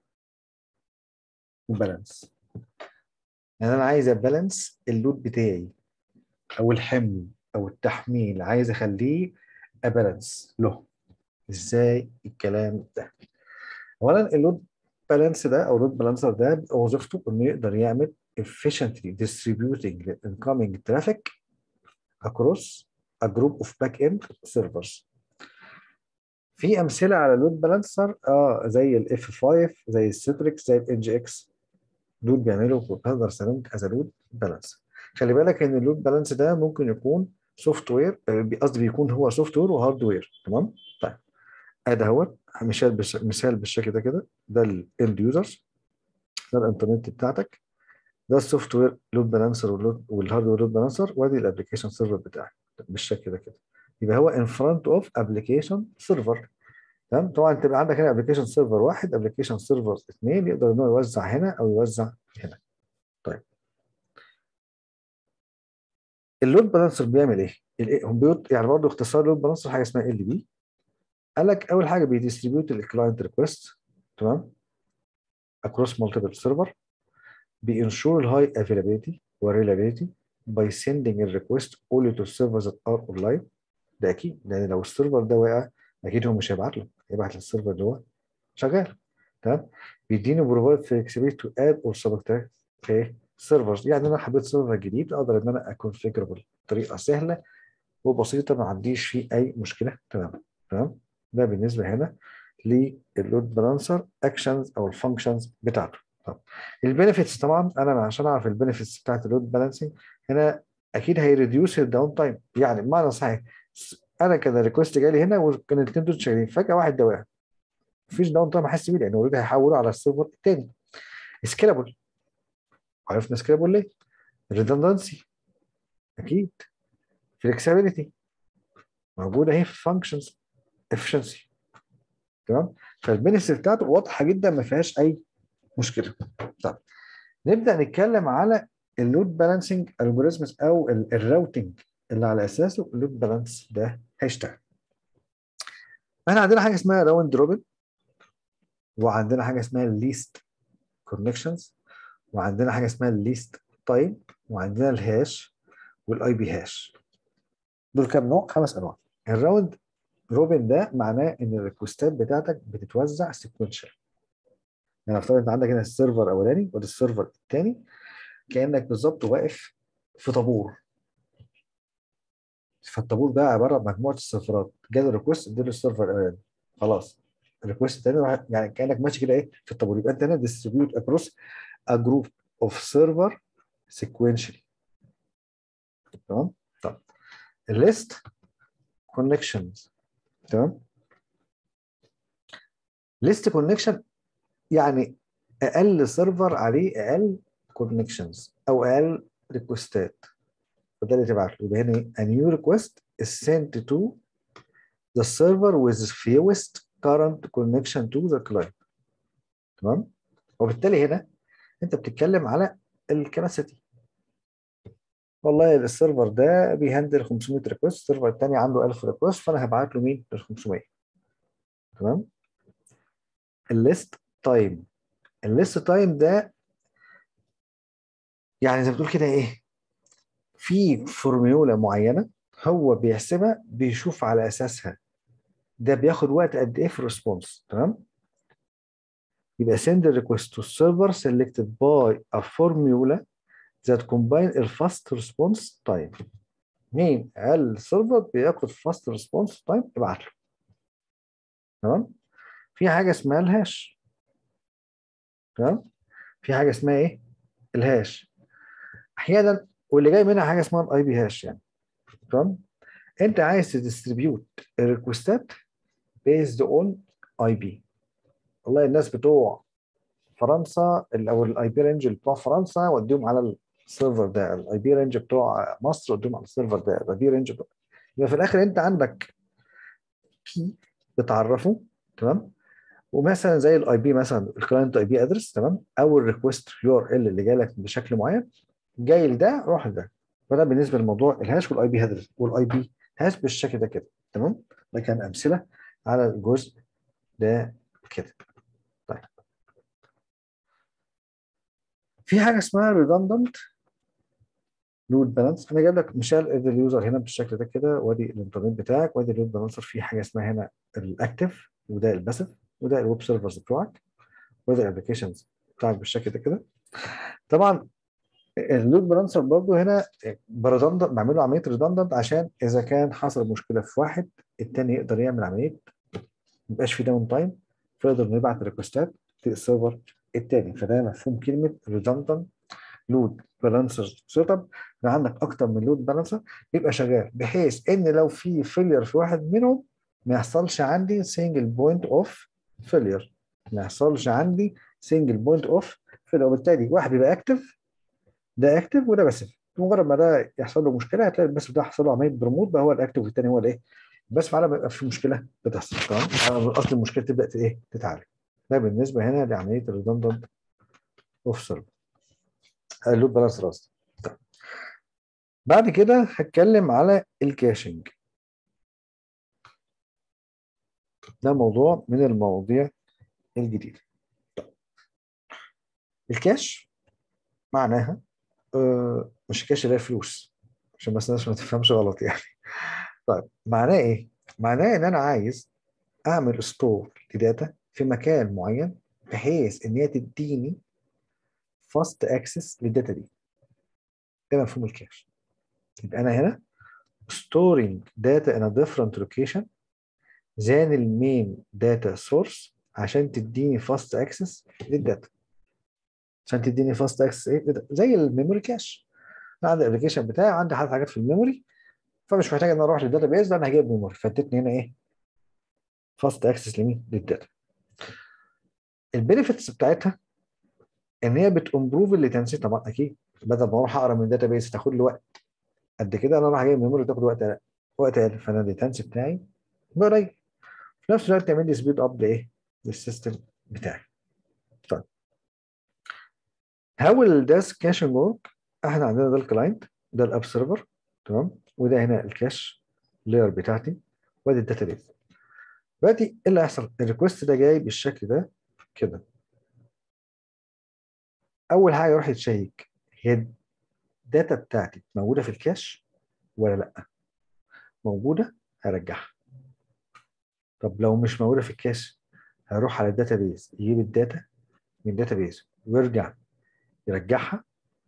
وبالانس يعني انا عايز ابالانس اللود بتاعي او الحمل او التحميل عايز اخليه ابالانس له ازاي الكلام ده اولا اللود بالانس ده او اللود بالانسر ده وظيفته انه يقدر يعمل efficiently distributing the incoming traffic across a group of back-end servers. في امثله على اللود بالانسر اه زي الاف 5 زي السيتريكس زي الان جي اكس دول بيعملوا بقدر استخدمهم از لود بالانس خلي بالك ان اللود بالانس ده ممكن يكون سوفت وير قصدي بيكون هو سوفت وير وهارد تمام طيب ادي اهوت مثال بش... مثال بالشكل ده كده ده الاند يوزرز ده الانترنت بتاعتك ده السوفت وير لود بالانسر والهاردوير لود بالانسر وادي الابلكيشن سيرفر بتاعك بالشكل ده كده يبقى هو ان فرونت اوف ابلكيشن سيرفر تمام طبعا انت بيبقى عندك هنا ابلكيشن سيرفر واحد ابلكيشن سيرفر اثنين يقدر ان هو يوزع هنا او يوزع هنا طيب اللود بالانسر بيعمل ايه؟ هم بيوت يعني برضه اختصار لود بالانسر حاجه اسمها ال بي قال لك اول حاجه بيديستريبيوت الكلاينت ريكوست تمام across multiple server بينشور الهاي availability reliability by sending a request only to servers that are online ده اكيد لان لو السيرفر ده وقع اكيد هو مش هيبعت له هيبعت للسيرفر اللي هو شغال تمام بيديني بروفايد flexibility to add or subtract في سيرفرز يعني انا حبيت سيرفر جديد اقدر ان انا اكونفيجربل بطريقه سهله وبسيطه ما عنديش فيه اي مشكله تمام تمام ده بالنسبه هنا للود بالانسر اكشنز او الفانكشنز بتاعته طب البنفيتس طبعا انا عشان اعرف البنفيتس بتاعت اللود بالانسنج هنا اكيد هيريديوس الداون تايم يعني بمعنى صحيح انا كان الريكوست جالي هنا وكان الاثنين دول شغالين فجاه واحد ده وقع مفيش داون تايم احس بيه لان اوريدي هيحوله على السيرفر الثاني سكيلابل عرفنا سكيلابل ليه؟ ريدندنسي اكيد فلكسبيليتي موجوده اهي في فانكشنز efficiency تمام فالبنفيتس بتاعته واضحه جدا ما فيهاش اي مشكله طب نبدا نتكلم على اللود بالانسنج الجوريزمز او الراوتنج اللي على اساسه اللود بالانس ده هيشتغل احنا عندنا حاجه اسمها راوند روبن وعندنا حاجه اسمها الليست كونكشنز وعندنا حاجه اسمها الليست تايم وعندنا الهاش والاي بي هاش دول كام نوع؟ خمس انواع الراوند روبن ده معناه ان الريكوستات بتاعتك بتتوزع سيكونشال يعني افترض انت عندك هنا السيرفر الاولاني وده السيرفر الثاني كانك بالظبط واقف في طابور فالطابور ده عباره عن مجموعه السيرفرات جالي ريكوست اديله السيرفر الاولاني خلاص الريكوست الثاني يعني كانك ماشي كده ايه في الطابور يبقى انت هنا ديستريبيوت اكروس ا جروب اوف سيرفر سيكونشالي تمام طب الليست كونكشنز تمام ليست كونكشن يعني اقل سيرفر عليه اقل كونكشنز او اقل ريكوستات فده اللي تبعت له يبقى هنا a new request is sent to the server with fewest current connection to the client تمام وبالتالي هنا انت بتتكلم على الكباسيتي والله السيرفر ده بيهندل 500 ريكوست السيرفر الثاني عنده 1000 ريكوست فانا هبعت له مين ال 500 تمام الليست تايم الليست تايم ده يعني زي ما بتقول كده ايه في فورميولا معينه هو بيحسبها بيشوف على اساسها ده بياخد وقت قد ايه في الريسبونس تمام يبقى send a request to server selected by a formula that combine a fast response time مين قال السيرفر بياخد fast response time ابعت له تمام في حاجه اسمها الهاش تمام في حاجه اسمها ايه الهاش احيانا واللي جاي منها حاجه اسمها الاي بي هاش يعني تمام انت عايز تديستريبيوت الريكوستات بيزد اون اي بي والله الناس بتوع فرنسا او الاي بي رينج بتوع فرنسا وديهم على السيرفر ده الاي بي رينج بتوع مصر وديهم على السيرفر ده الاي بي رينج بتوع يبقى في الاخر انت عندك كي بتعرفه تمام ومثلا زي الاي بي مثلا الكلاينت اي بي ادرس تمام او الريكوست يو ار ال اللي جاي لك بشكل معين جاي لده روح لده فده بالنسبه لموضوع الهاش والاي بي هدرس والاي بي هاش بالشكل ده كده تمام ده كان امثله على الجزء ده كده طيب في حاجه اسمها redundant لود بالانس انا جايب لك مثال ادي اليوزر هنا بالشكل ده كده وادي الانترنت بتاعك وادي اللود بالانسر في حاجه اسمها هنا الاكتف وده الباسف وده الويب سيرفرز بتوعك وده الابلكيشنز بتاعك بالشكل ده كده طبعا اللود بالانسر برضه هنا بريدندنت بعمل له عمليه ريدندنت عشان اذا كان حصل مشكله في واحد الثاني يقدر يعمل عمليه ما يبقاش في داون تايم فيقدر نبعت ريكوستات للسيرفر الثاني فده مفهوم كلمه ريدندنت لود بالانسر سيت اب عندك اكتر من لود بالانسر يبقى شغال بحيث ان لو في فيلير في واحد منهم ما يحصلش عندي سنجل بوينت اوف فيلير ما يحصلش عندي سنجل بوينت اوف فيلير وبالتالي واحد بيبقى اكتف ده اكتف وده باسف مجرد ما ده يحصل له مشكله هتلاقي الباسف ده حصل له عمليه بروموت بقى هو الاكتف والثاني هو الايه بس على ما يبقى في مشكله بتحصل تمام اصل المشكله تبدا ايه تتعالج ده بالنسبه هنا لعمليه الريدندنت اوف سيرفر اللود بالانس راست بعد كده هتكلم على الكاشنج ده موضوع من المواضيع الجديدة طيب. الكاش معناها آه مش كاش اللي هي فلوس عشان بس الناس ما تفهمش غلط يعني طيب معناه ايه؟ معناه ان انا عايز اعمل ستور لداتا في مكان معين بحيث ان هي تديني فاست اكسس للداتا دي ده مفهوم الكاش يبقى انا هنا storing data in a different location than المين داتا سورس عشان تديني فاست اكسس للداتا عشان تديني فاست اكسس ايه زي الميموري كاش انا عندي الابلكيشن بتاعي عندي حاجات في الميموري فمش محتاج ان انا اروح للداتا بيز انا هجيب ميموري فادتني هنا ايه فاست اكسس لمين للداتا البينيفيتس بتاعتها ان هي بتمبروف الليتنسي طبعا اكيد بدل ما اروح اقرا من الداتا بيز تاخد لي وقت قد كده انا راح اجيب ميموري تاخد وقت وقت اقل فانا الليتنسي بتاعي قليل في نفس الوقت تعمل لي سبيد اب لايه؟ للسيستم بتاعي. طيب هاو الداس كاشنج ورك احنا عندنا ده الكلاينت ده الاب سيرفر تمام وده هنا الكاش لاير بتاعتي وادي الداتا بيز. دلوقتي ايه اللي هيحصل؟ الريكوست ده جاي بالشكل ده كده. اول حاجه يروح يتشيك هي الداتا بتاعتي موجوده في الكاش ولا لا؟ موجوده هرجعها. طب لو مش موجوده في الكاش هيروح على الداتا بيز يجيب الداتا من الداتا بيز ويرجع يرجعها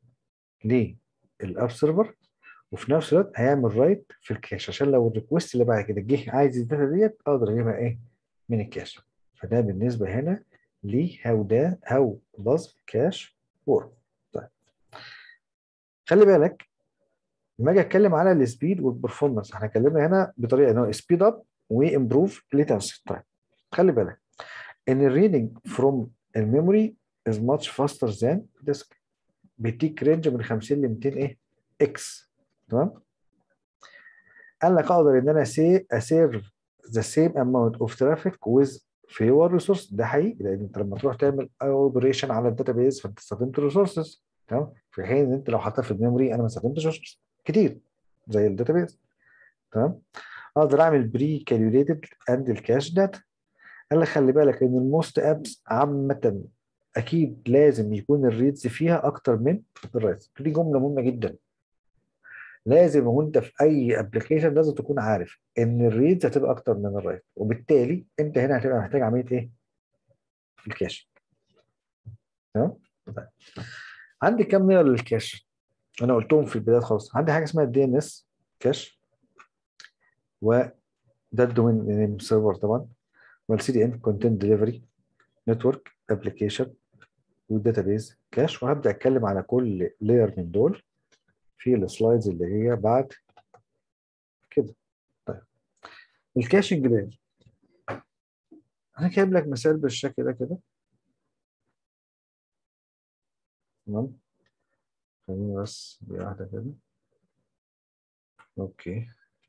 للاب سيرفر وفي نفس الوقت هيعمل رايت في الكاش عشان لو الريكوست اللي بعد كده جه عايز الداتا ديت اقدر اجيبها ايه من الكاش فده بالنسبه هنا ليه هاو ده هاو does كاش ورك طيب خلي بالك لما اجي اتكلم على السبيد والبرفورمانس احنا اتكلمنا هنا بطريقه ان هو سبيد اب وامبروف ليتنسي طيب خلي بالك ان الريدنج فروم الميموري از ماتش فاستر ذان ديسك بيديك رينج من 50 ل 200 ايه اكس تمام قال لك اقدر ان انا سي اسيرف the same amount of traffic with fewer resources ده حقيقي لان انت لما تروح تعمل اوبريشن على الداتابيز فانت استخدمت ريسورسز تمام في حين ان انت لو حطيتها في الميموري انا ما استخدمتش resources كتير زي الداتابيز تمام اقدر اعمل بري كاليوليتد اند الكاش داتا قال لك خلي بالك ان الموست ابس عامه اكيد لازم يكون الريدز فيها اكتر من الرايتس دي جمله مهمه جدا لازم وانت في اي ابلكيشن لازم تكون عارف ان الريدز هتبقى اكتر من الرايت وبالتالي انت هنا هتبقى محتاج عمليه ايه؟ الكاش تمام؟ طيب. عندي كام نير للكاش؟ انا قلتهم في البدايه خالص عندي حاجه اسمها الدي ان اس كاش وده الدومين نيم سيرفر طبعا والسي دي ان كونتنت ديليفري نتورك ابلكيشن والداتابيز كاش وهبدا اتكلم على كل لاير من دول في السلايدز اللي هي بعد كده طيب الكاشنج لاير انا جايب لك مثال بالشكل ده كده تمام خليني بس دقيقة واحدة كده اوكي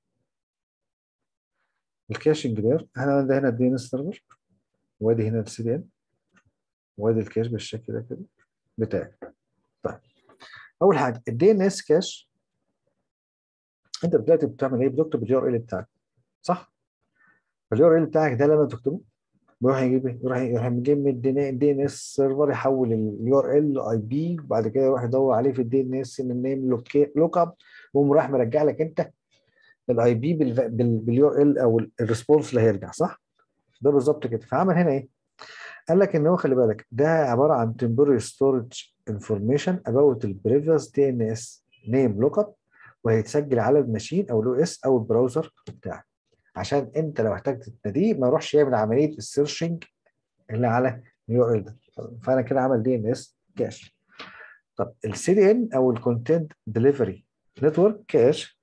الكاشنج لاير احنا عندنا هنا الدي ان اس سيرفر وادي هنا السي دي ان وادي الكاش بالشكل ده كده بتاعي طيب اول حاجه الدي ان اس كاش انت دلوقتي بتعمل ايه بتكتب اليو ار ال بتاعك صح اليو ار ال بتاعك ده لما تكتبه بيروح يجيب ايه يروح يروح يجيب من الدي ان اس سيرفر يحول اليو ار ال اي بي وبعد كده يروح يدور عليه في الدي ان اس من نيم لوك اب ويقوم رايح مرجع لك انت الاي بي باليو ار ال او الريسبونس اللي هيرجع صح ده بالظبط كده فعمل هنا ايه قال لك ان هو خلي بالك ده عباره عن temporary storage information about the previous DNS name lookup وهيتسجل على الماشين او الاو اس او البراوزر بتاعك عشان انت لو احتجت تناديه ما يروحش يعمل عمليه السيرشنج اللي على اليو ار ال ده فانا كده عمل دي ان اس كاش طب السي دي ان او الكونتنت ديليفري نتورك كاش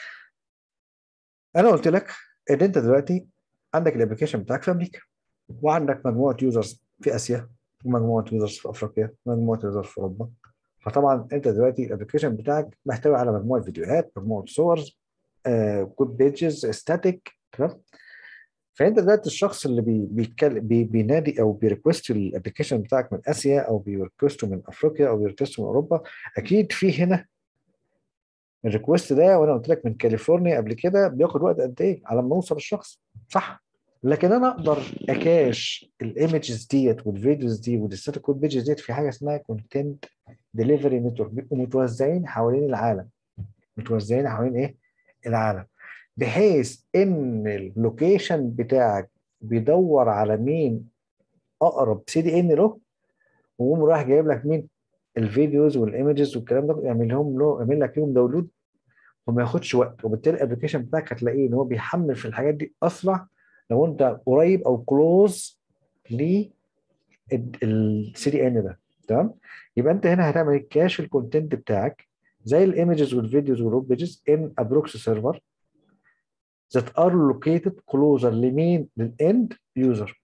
انا قلت لك ان انت دلوقتي عندك الابلكيشن بتاعك في امريكا وعندك مجموعه يوزرز في اسيا ومجموعه يوزرز في افريقيا ومجموعه يوزرز في اوروبا فطبعا انت دلوقتي الابلكيشن بتاعك محتوي على مجموعه فيديوهات مجموعه صور كود بيجز ستاتيك تمام فانت دلوقتي الشخص اللي بي بيتكلم بي بينادي او بيريكوست الابلكيشن بتاعك من اسيا او بيريكوسته من افريقيا او بيريكوسته من اوروبا اكيد في هنا الريكوست ده وانا قلت لك من كاليفورنيا قبل كده بياخد وقت قد ايه على ما اوصل الشخص صح لكن انا اقدر اكاش الايمجز ديت والفيديوز دي والستاتيك كود بيجز ديت في حاجه اسمها كونتنت ديليفري نتورك بيبقوا متوزعين حوالين العالم متوزعين حوالين ايه؟ العالم بحيث ان اللوكيشن بتاعك بيدور على مين اقرب سي دي ان له ويقوم رايح جايب لك مين الفيديوز والايمجز والكلام ده يعمل لهم له يعمل لك لهم داونلود وما ياخدش وقت وبالتالي الابلكيشن بتاعك هتلاقيه ان هو بيحمل في الحاجات دي اسرع لو انت قريب او كلوز ل السي دي ان ده تمام يبقى انت هنا هتعمل كاش الكونتنت بتاعك زي الايمجز والفيديوز والويب بيجز ان ا بروكسي سيرفر that are located closer لمين للاند يوزر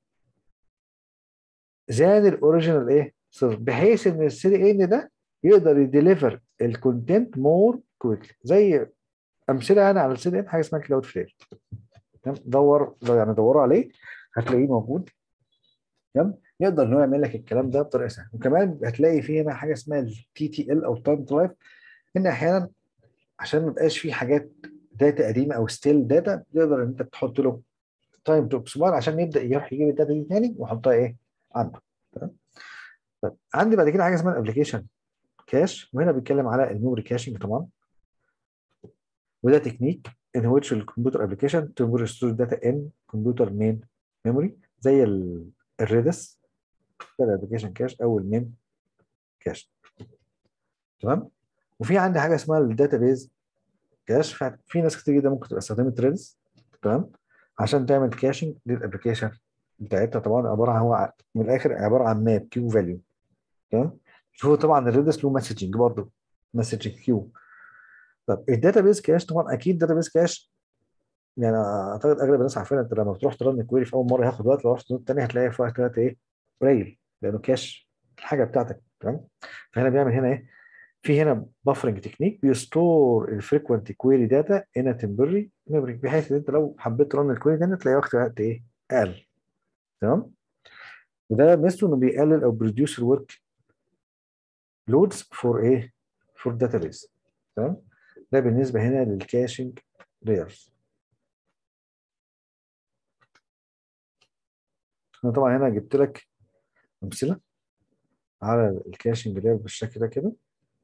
زان الاوريجينال ايه سيرفر بحيث ان السي دي ان ده يقدر يديليفر الكونتنت مور كويكلي زي امثله يعني على السي دي ان حاجه اسمها كلاود فلير تمام دور لو يعني دوروا عليه هتلاقيه موجود تمام يقدر ان هو يعمل لك الكلام ده بطريقه سهله وكمان هتلاقي فيه هنا حاجه اسمها التي تي ال او تايم تو لايف ان احيانا عشان ما يبقاش فيه حاجات داتا قديمه او ستيل داتا تقدر ان انت تحط له تايم تو اكسباير عشان يبدا يروح يجيب الداتا دي تاني ويحطها ايه عنده تمام طيب عندي بعد كده حاجه اسمها الابلكيشن كاش وهنا بيتكلم على الميموري كاشنج طبعا وده تكنيك in which الكمبيوتر ابلكيشن تمر ستور داتا ان كمبيوتر مين ميموري زي الريدس ده الابلكيشن كاش او المين كاش تمام وفي عندي حاجه اسمها الداتابيز كاش في ناس كتير جدا ممكن تبقى استخدمت ريدس تمام عشان تعمل كاشنج للابلكيشن بتاعتها طبعا عباره عن هو من الاخر عباره عن ماب كيو فاليو تمام شوفوا طبعا الريدس له مسجنج برضه مسجنج كيو طب الداتابيز كاش طبعا اكيد داتابيز كاش يعني اعتقد اغلب الناس عارفين انت لما بتروح ترن كويري في اول مره هياخد وقت لو رحت نوت تاني هتلاقي في وقت ايه قليل لانه كاش الحاجه بتاعتك تمام فهنا بيعمل هنا ايه في هنا بافرنج تكنيك بيستور الفريكوينت كويري داتا ان تمبرري ميموري بحيث ان انت لو حبيت ترن الكويري ده تلاقيه واخد وقت ايه؟ اقل تمام؟ وده ميزته انه بيقلل او بريديوس الورك لودز فور ايه؟ فور داتابيز تمام؟ ده بالنسبه هنا للكاشنج لايرز انا طبعا هنا جبت لك امثله على الكاشنج لاير بالشكل ده كده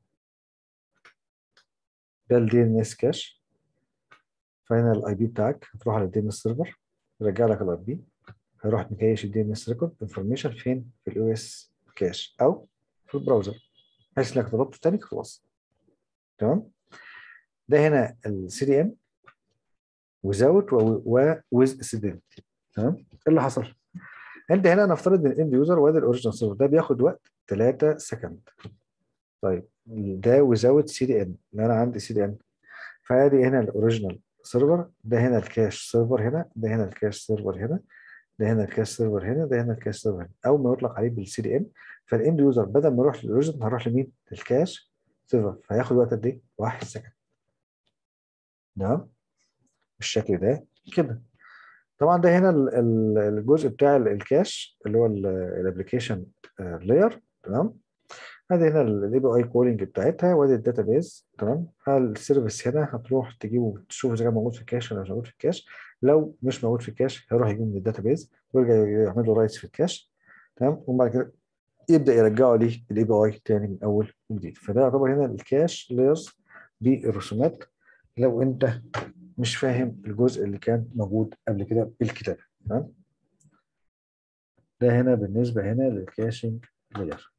ده الدي ان اس كاش فهنا الاي بي بتاعك هتروح على الدي ان اس سيرفر يرجع لك الاي بي هيروح مكيش الدي ان اس ريكورد انفورميشن فين في الاو اس كاش او في البراوزر بحيث انك طلبته تاني خلاص تمام ده هنا السي دي ام وزاوت وويز سي دي ام تمام ايه اللي حصل؟ انت هنا نفترض ان الاند يوزر وادي الاوريجنال سيرفر ده بياخد وقت 3 سكند طيب ده وزاوت سي دي ان اللي انا عندي سي دي ان فادي هنا الاوريجنال سيرفر ده هنا الكاش سيرفر هنا ده هنا الكاش سيرفر هنا ده هنا الكاش سيرفر هنا ده هنا الكاش سيرفر هنا اول ما يطلق عليه بالسي دي ام فالاند يوزر بدل ما يروح للاوريجنال هيروح لمين؟ للكاش سيرفر فهياخد وقت قد ايه؟ 1 سكند تمام بالشكل ده كده طبعا ده هنا الجزء بتاع الكاش اللي هو الابلكيشن لاير تمام ادي هنا الاي بي اي كولينج بتاعتها وادي الداتا بيز تمام السيرفيس هنا هتروح تجيبه تشوف اذا كان موجود في الكاش ولا مش موجود في الكاش لو مش موجود في الكاش هيروح يجيبه من الداتا بيز ويرجع يعمل له رايتس في الكاش تمام وبعد كده يبدا يرجعه ليه الاي بي اي تاني من اول وجديد فده يعتبر هنا الكاش لايرز بالرسومات لو انت مش فاهم الجزء اللي كان موجود قبل كده بالكتابه تمام ده هنا بالنسبه هنا للكاشنج لاير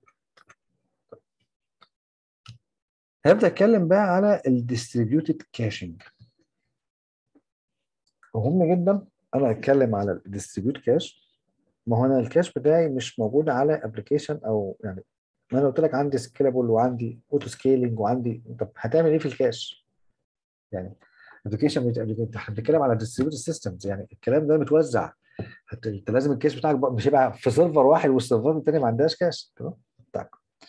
هبدا اتكلم بقى على الديستريبيوتد كاشنج مهم جدا انا اتكلم على الديستريبيوت كاش ما هو انا الكاش بتاعي مش موجود على ابلكيشن او يعني ما انا قلت لك عندي سكيلابل وعندي اوتو سكيلينج وعندي طب هتعمل ايه في الكاش؟ يعني ابلكيشن احنا بنتكلم على ديستريبيوتد سيستمز يعني الكلام ده متوزع انت لازم الكاش بتاعك مش هيبقى في سيرفر واحد والسيرفرات الثانيه ما عندهاش كاش تمام؟ طيب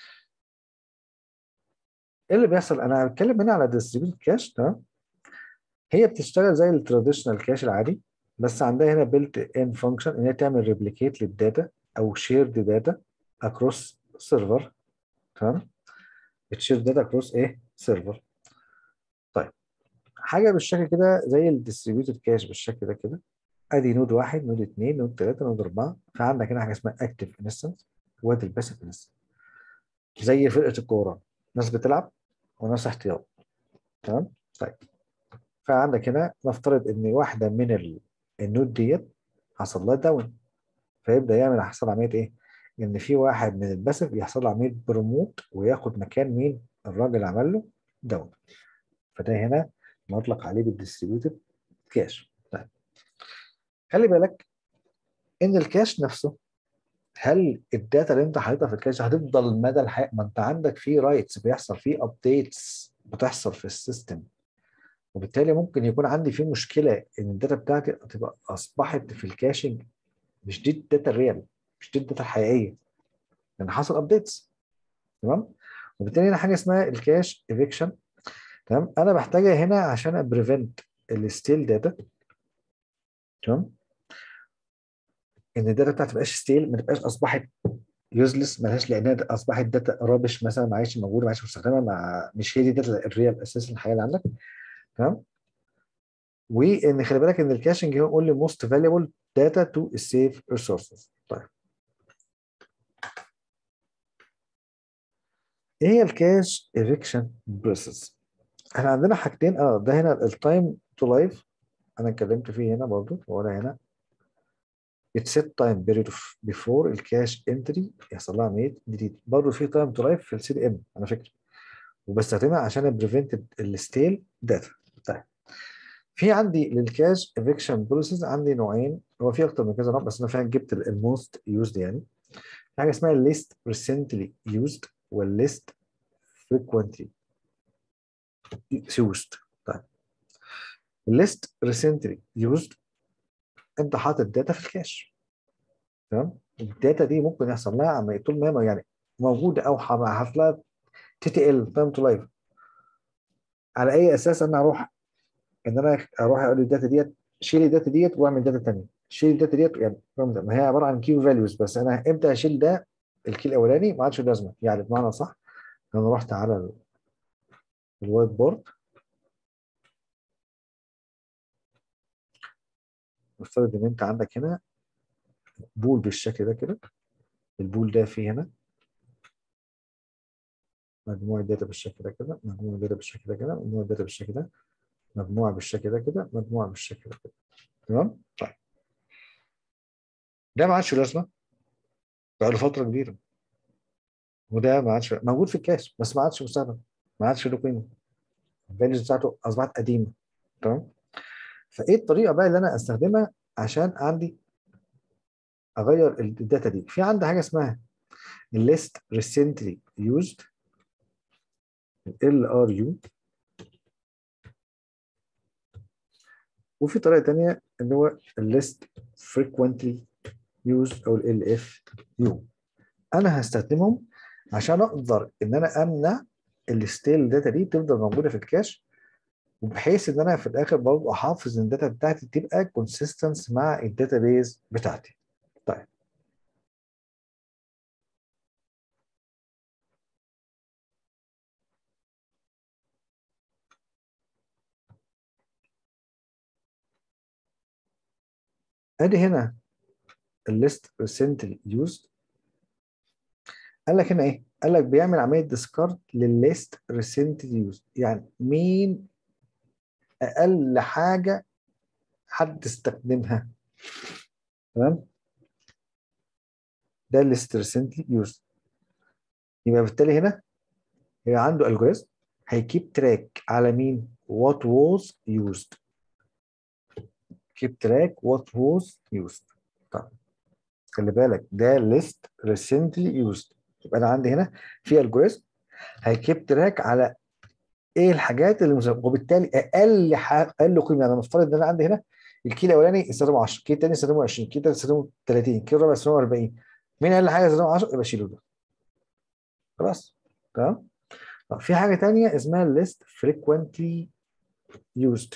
ايه اللي بيحصل؟ انا بتكلم هنا على ديستريبيوتد كاش تمام؟ هي بتشتغل زي التراديشنال كاش العادي بس عندها هنا بيلت ان فانكشن ان هي تعمل ريبليكيت للداتا او شيرد داتا اكروس سيرفر تمام؟ بتشير داتا اكروس ايه؟ سيرفر طيب حاجه بالشكل كده زي الديستريبيوتد كاش بالشكل ده كده ادي نود واحد نود اثنين نود ثلاثه نود اربعه فعندك هنا حاجه اسمها اكتف انستنس وادي الباسيف انستنس زي فرقه الكوره ناس بتلعب وناس احتياط تمام طيب فعندك هنا نفترض ان واحده من النود ديت حصل لها داون فيبدا يعمل حصل عمليه ايه؟ ان في واحد من الباسيف يحصل له عمليه بروموت وياخد مكان مين؟ الراجل اللي عمل له داون فده هنا مطلق عليه بالديستريبيوتد كاش طيب خلي بالك ان الكاش نفسه هل الداتا اللي انت حاططها في الكاش هتفضل مدى الحياه ما انت عندك فيه رايتس بيحصل فيه ابديتس بتحصل في السيستم وبالتالي ممكن يكون عندي فيه مشكله ان الداتا بتاعتي تبقى اصبحت في الكاشنج مش دي الداتا الريال مش دي الداتا الحقيقيه لان حصل ابديتس تمام وبالتالي هنا حاجه اسمها الكاش ايفيكشن تمام انا بحتاجها هنا عشان ابريفنت الستيل داتا تمام ان الداتا بتاعتي ما تبقاش ستيل ما تبقاش اصبحت يوزلس ملهاش لانها اصبحت داتا رابش مثلا ما عادش موجوده ما عادش مستخدمه مع مش هي دي الداتا الريال اساسا الحقيقيه اللي عندك تمام وان خلي بالك ان الكاشنج هو اونلي موست فاليبل داتا تو سيف ريسورسز طيب ايه هي الكاش ايفيكشن بروسيس احنا عندنا حاجتين اه ده هنا التايم تو لايف انا اتكلمت فيه هنا برضو وانا هنا اتسيت تايم بيريد بيفور الكاش انتري يحصل لها عمليه ديليت برضه في تايم تو لايف في السي دي ام على فكره وبستخدمها عشان ابريفنت الستيل داتا طيب في عندي للكاش ايفيكشن بوليسيز عندي نوعين هو في اكتر من كذا نوع بس انا فعلا جبت الموست يوزد يعني في حاجه اسمها الليست ريسنتلي يوزد والليست frequently used طيب الليست ريسنتلي يوزد انت حاطط داتا في الكاش تمام الداتا دي ممكن يحصل لها عمليه طول ما هي يعني موجوده او هتلاقي تي تي ال تايم تو لايف على اي اساس انا اروح ان انا اروح اقول الداتا ديت شيل الداتا ديت واعمل داتا ثانيه شيل الداتا ديت يعني ما هي عباره عن كيو فاليوز بس انا امتى اشيل ده الكي الاولاني ما عادش لازمه يعني بمعنى صح انا رحت على الوايت بورد نفترض ان انت عندك هنا بول بالشكل ده كده البول ده فيه هنا مجموعة داتا بالشكل ده كده مجموعة داتا بالشكل ده كده مجموعة داتا بالشكل ده مجموعة بالشكل ده كده مجموعة بالشكل ده كده تمام؟ طيب ده ما عادش لازمة بقاله فترة كبيرة وده ما عادش موجود في الكاش بس ما عادش مستخدم ما عادش له قيمة الفاليوز بتاعته أصبحت قديمة تمام؟ فإيه الطريقة بقى اللي أنا أستخدمها عشان عندي أغير الداتا دي؟ في عندي حاجة اسمها list recently used ال ار يو وفي طريقه ثانيه اللي هو الليست frequently used او ال اف يو انا هستخدمهم عشان اقدر ان انا امنع الستيل داتا دي تفضل موجوده في الكاش وبحيث ان انا في الاخر برضه احافظ ان الداتا بتاعتي تبقى كونسيستنس مع الداتا بيز بتاعتي طيب ادي هنا الليست recently used قال لك هنا ايه؟ قال لك بيعمل عمليه ديسكارد للليست recently used يعني مين اقل حاجه حد استخدمها تمام؟ ده الليست recently used يبقى بالتالي هنا يبقى عنده الجوريزم هيكيب تراك على مين؟ what was used keep track what was used طيب خلي بالك ده list recently used يبقى انا عندي هنا في الجوريزم هيكيب تراك على ايه الحاجات اللي مسبب. وبالتالي اقل حاجه اقل قيمه يعني نفترض ان انا عندي هنا الكي الاولاني استخدمه 10 الكي الثاني استخدمه 20 الكي الثالث استخدمه 30 الكي الرابع استخدمه 40 مين اقل حاجه استخدمه 10 يبقى شيله ده خلاص تمام طب في حاجه ثانيه اسمها list frequently used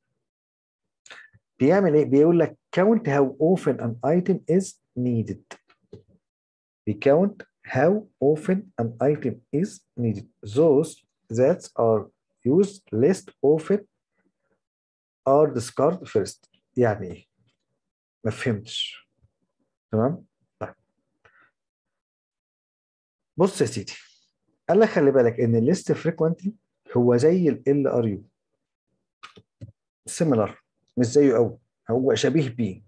بيعمل ايه؟ بيقول لك count how often an item is needed. بيكاونت how often an item is needed. Those that are used least often are discarded first. يعني ايه؟ ما فهمتش. تمام؟ طيب. بص يا سيدي. قال لك خلي بالك ان الليست frequently هو زي ال ار يو. similar مش زيه قوي هو شبيه بيه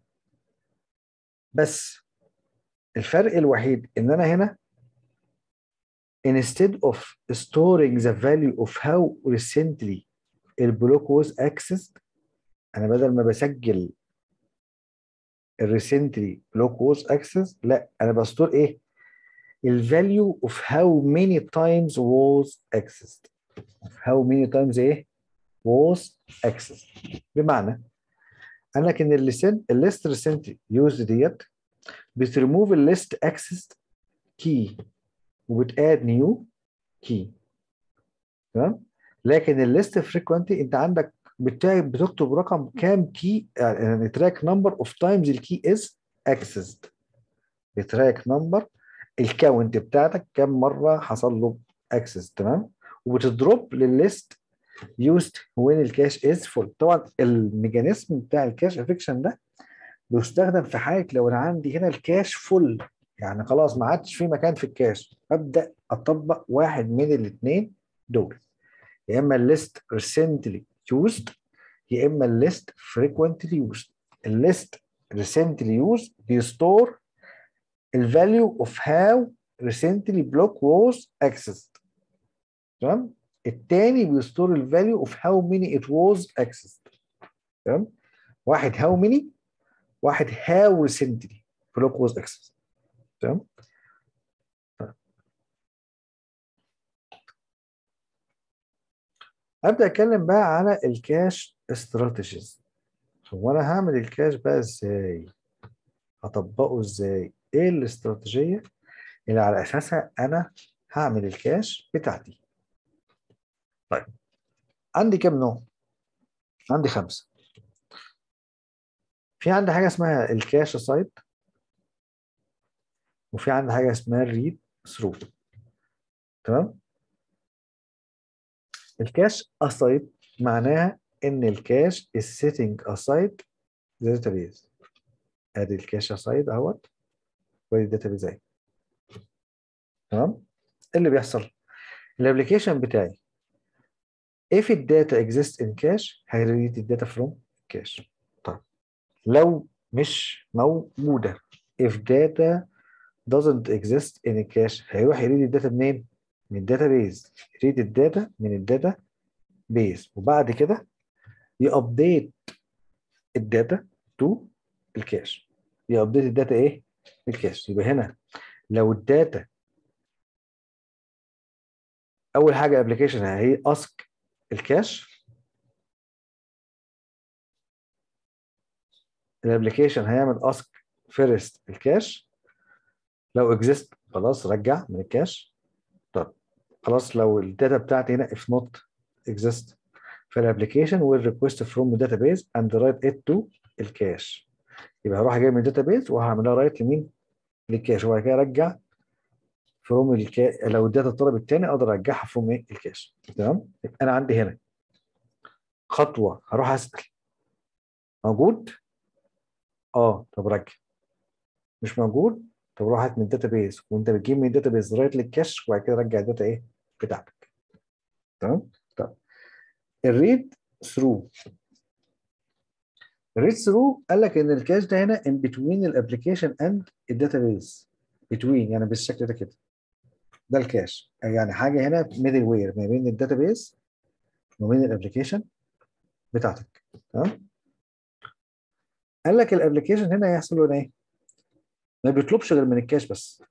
بس الفرق الوحيد ان انا هنا instead of storing the value of how recently البلوك was accessed انا بدل ما بسجل الريسنتلي بلوك was accessed لا انا بستور ايه الفاليو of how many times was accessed how many times ايه was accessed بمعنى قال لك ان الليست الليست ريسنتلي يوزد ديت بتريموف الليست اكسس كي وبتاد نيو كي تمام لكن الليست فريكوينتلي انت عندك بتكتب رقم كام كي يعني تراك نمبر اوف تايمز الكي از اكسسد بتراك نمبر الكاونت بتاعتك كام مره حصل له اكسس تمام وبتدروب للليست used when الكاش از فول طبعا الميكانيزم بتاع الكاش افكشن ده بيستخدم في حاله لو انا عندي هنا الكاش فول يعني خلاص ما عادش في مكان في الكاش ابدا اطبق واحد من الاثنين دول يا اما الليست recently used يا اما الليست frequently used الليست recently used بيستور الفاليو اوف هاو recently block was accessed تمام التاني بيستور الفاليو اوف هاو ماني ات واز accessed تمام واحد هاو ماني واحد هاو ريسنتلي بلوك واز accessed تمام ابدا اتكلم بقى على الكاش استراتيجيز هو انا هعمل الكاش بقى ازاي هطبقه ازاي ايه الاستراتيجيه اللي على اساسها انا هعمل الكاش بتاعتي طيب عندي كام نوع عندي خمسة في عندي حاجة اسمها الكاش سايت وفي عندي حاجة اسمها الريد ثرو تمام الكاش اسايد معناها ان الكاش is setting aside the database ادي الكاش اسايد اهوت وادي الداتابيز اهي تمام ايه اللي بيحصل الابلكيشن بتاعي if الداتا exists in cache هيريد الداتا from cache طيب لو مش موجودة if data doesn't exist in a cache هيروح يريد الداتا منين؟ من الداتا بيز يريد الداتا من الداتا بيز وبعد كده يابديت الداتا تو الكاش يابديت الداتا ايه؟ الكاش يبقى هنا لو الداتا اول حاجه ابلكيشن هي اسك الكاش الابلكيشن هيعمل اسك فيرست الكاش لو اكزيست خلاص رجع من الكاش طب خلاص لو الداتا بتاعتي هنا if not exist فالابلكيشن will request from the database and write it to الكاش يبقى هروح جاي من الداتابيز وهعملها رايت لمين؟ للكاش وبعد كده ارجع فروم الكا لو الداتا اتطلبت تاني اقدر ارجعها فروم ايه؟ الكاش تمام؟ يبقى انا عندي هنا خطوه هروح اسال موجود؟ اه طب رجع مش موجود؟ طب روح هات من الداتابيز وانت بتجيب من الداتابيز رايت للكاش وبعد كده رجع الداتا ايه؟ بتاعتك تمام؟ طب الريد ثرو الريد ثرو قال لك ان الكاش ده هنا ان بتوين الابلكيشن اند الداتابيز بتوين يعني بالشكل ده كده ده الكاش يعني حاجه هنا ميدل وير ما بين الداتابيز وما بين الابلكيشن بتاعتك تمام قال لك الابلكيشن هنا هيحصل له ايه؟ ما بيطلبش غير من الكاش بس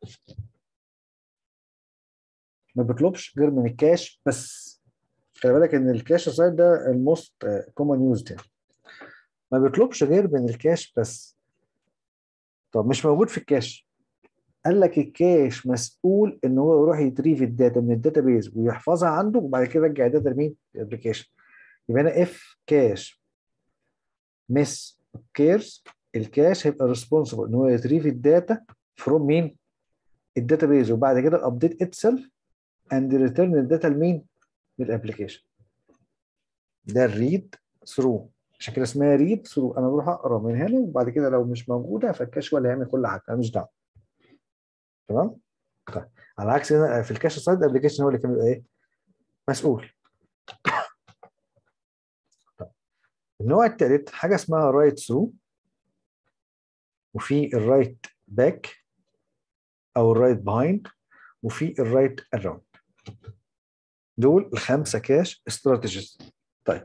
ما بيطلبش غير من الكاش بس خلي بالك ان الكاش سايد ده الموست كومن يوزد يعني ما بيطلبش غير من الكاش بس طب مش موجود في الكاش قال لك الكاش مسؤول ان هو يروح يتريف الداتا من الداتابيز ويحفظها عنده وبعد كده يرجع الداتا لمين؟ الابلكيشن يبقى هنا اف كاش مس كيرز الكاش هيبقى ريسبونسبل ان هو يتريف الداتا فروم مين؟ الداتابيز وبعد كده الابديت اتسلف اند ريتيرن الداتا لمين؟ للابلكيشن ده الريد ثرو عشان كده اسمها ريد ثرو انا بروح اقرا من هنا وبعد كده لو مش موجوده فالكاش هو اللي هيعمل كل حاجه انا مش دعوه تمام طيب على عكس هنا في الكاش سايد الابلكيشن هو اللي كان بيبقى ايه مسؤول طيب النوع الثالث حاجه اسمها رايت ثرو وفي الرايت باك او الرايت بيهايند وفي الرايت اراوند دول الخمسه كاش استراتيجيز طيب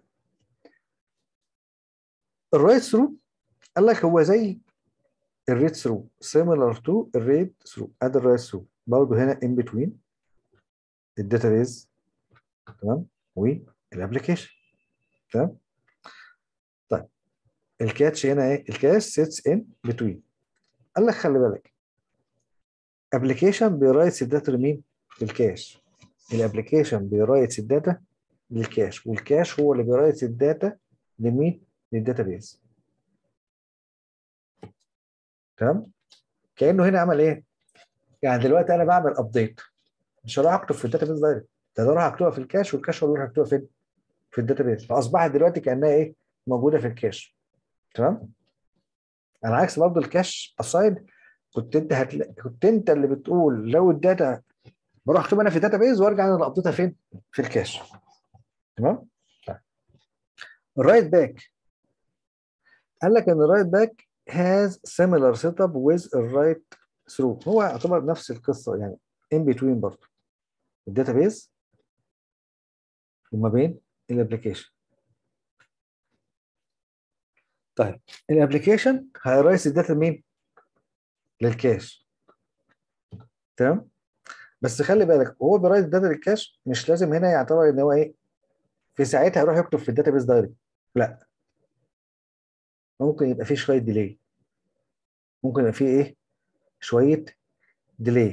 الرايت ثرو قال لك هو زي الريد ثرو similar to الريد ثرو ادي الرايت ثرو برضه هنا in between الداتابيز تمام والابلكيشن تمام طيب الكاتش هنا ايه الكاش sits in between قال لك خلي بالك ابلكيشن بيرايتس الداتا لمين للكاش الابلكيشن بيرايتس الداتا للكاش والكاش هو اللي بيرايتس الداتا لمين للداتابيز تمام كانه هنا عمل ايه يعني دلوقتي انا بعمل ابديت مش هروح اكتب في الداتابيز دايركت ده انا اروح اكتبها في الكاش والكاش هو اللي يروح يكتبها فين في الداتابيز فاصبحت دلوقتي كانها ايه موجوده في الكاش تمام على عكس برضه الكاش اسايد كنت انت هتلاقي كنت انت اللي بتقول لو الداتا بروح اكتبها انا في الداتابيز وارجع انا ابديتها فين في الكاش تمام طيب الرايت باك قال لك ان الرايت باك has similar setup with الرايت ثرو هو يعتبر نفس القصه يعني in between برضه الداتابيز وما بين الابلكيشن طيب الابلكيشن هيرايس الداتا لمين؟ للكاش تمام بس خلي بالك وهو بيرايس الداتا للكاش مش لازم هنا يعتبر ان هو ايه في ساعتها يروح يكتب في الداتابيز دايركت لا ممكن يبقى فيه شويه ديلي ممكن يبقى فيه ايه شويه ديلي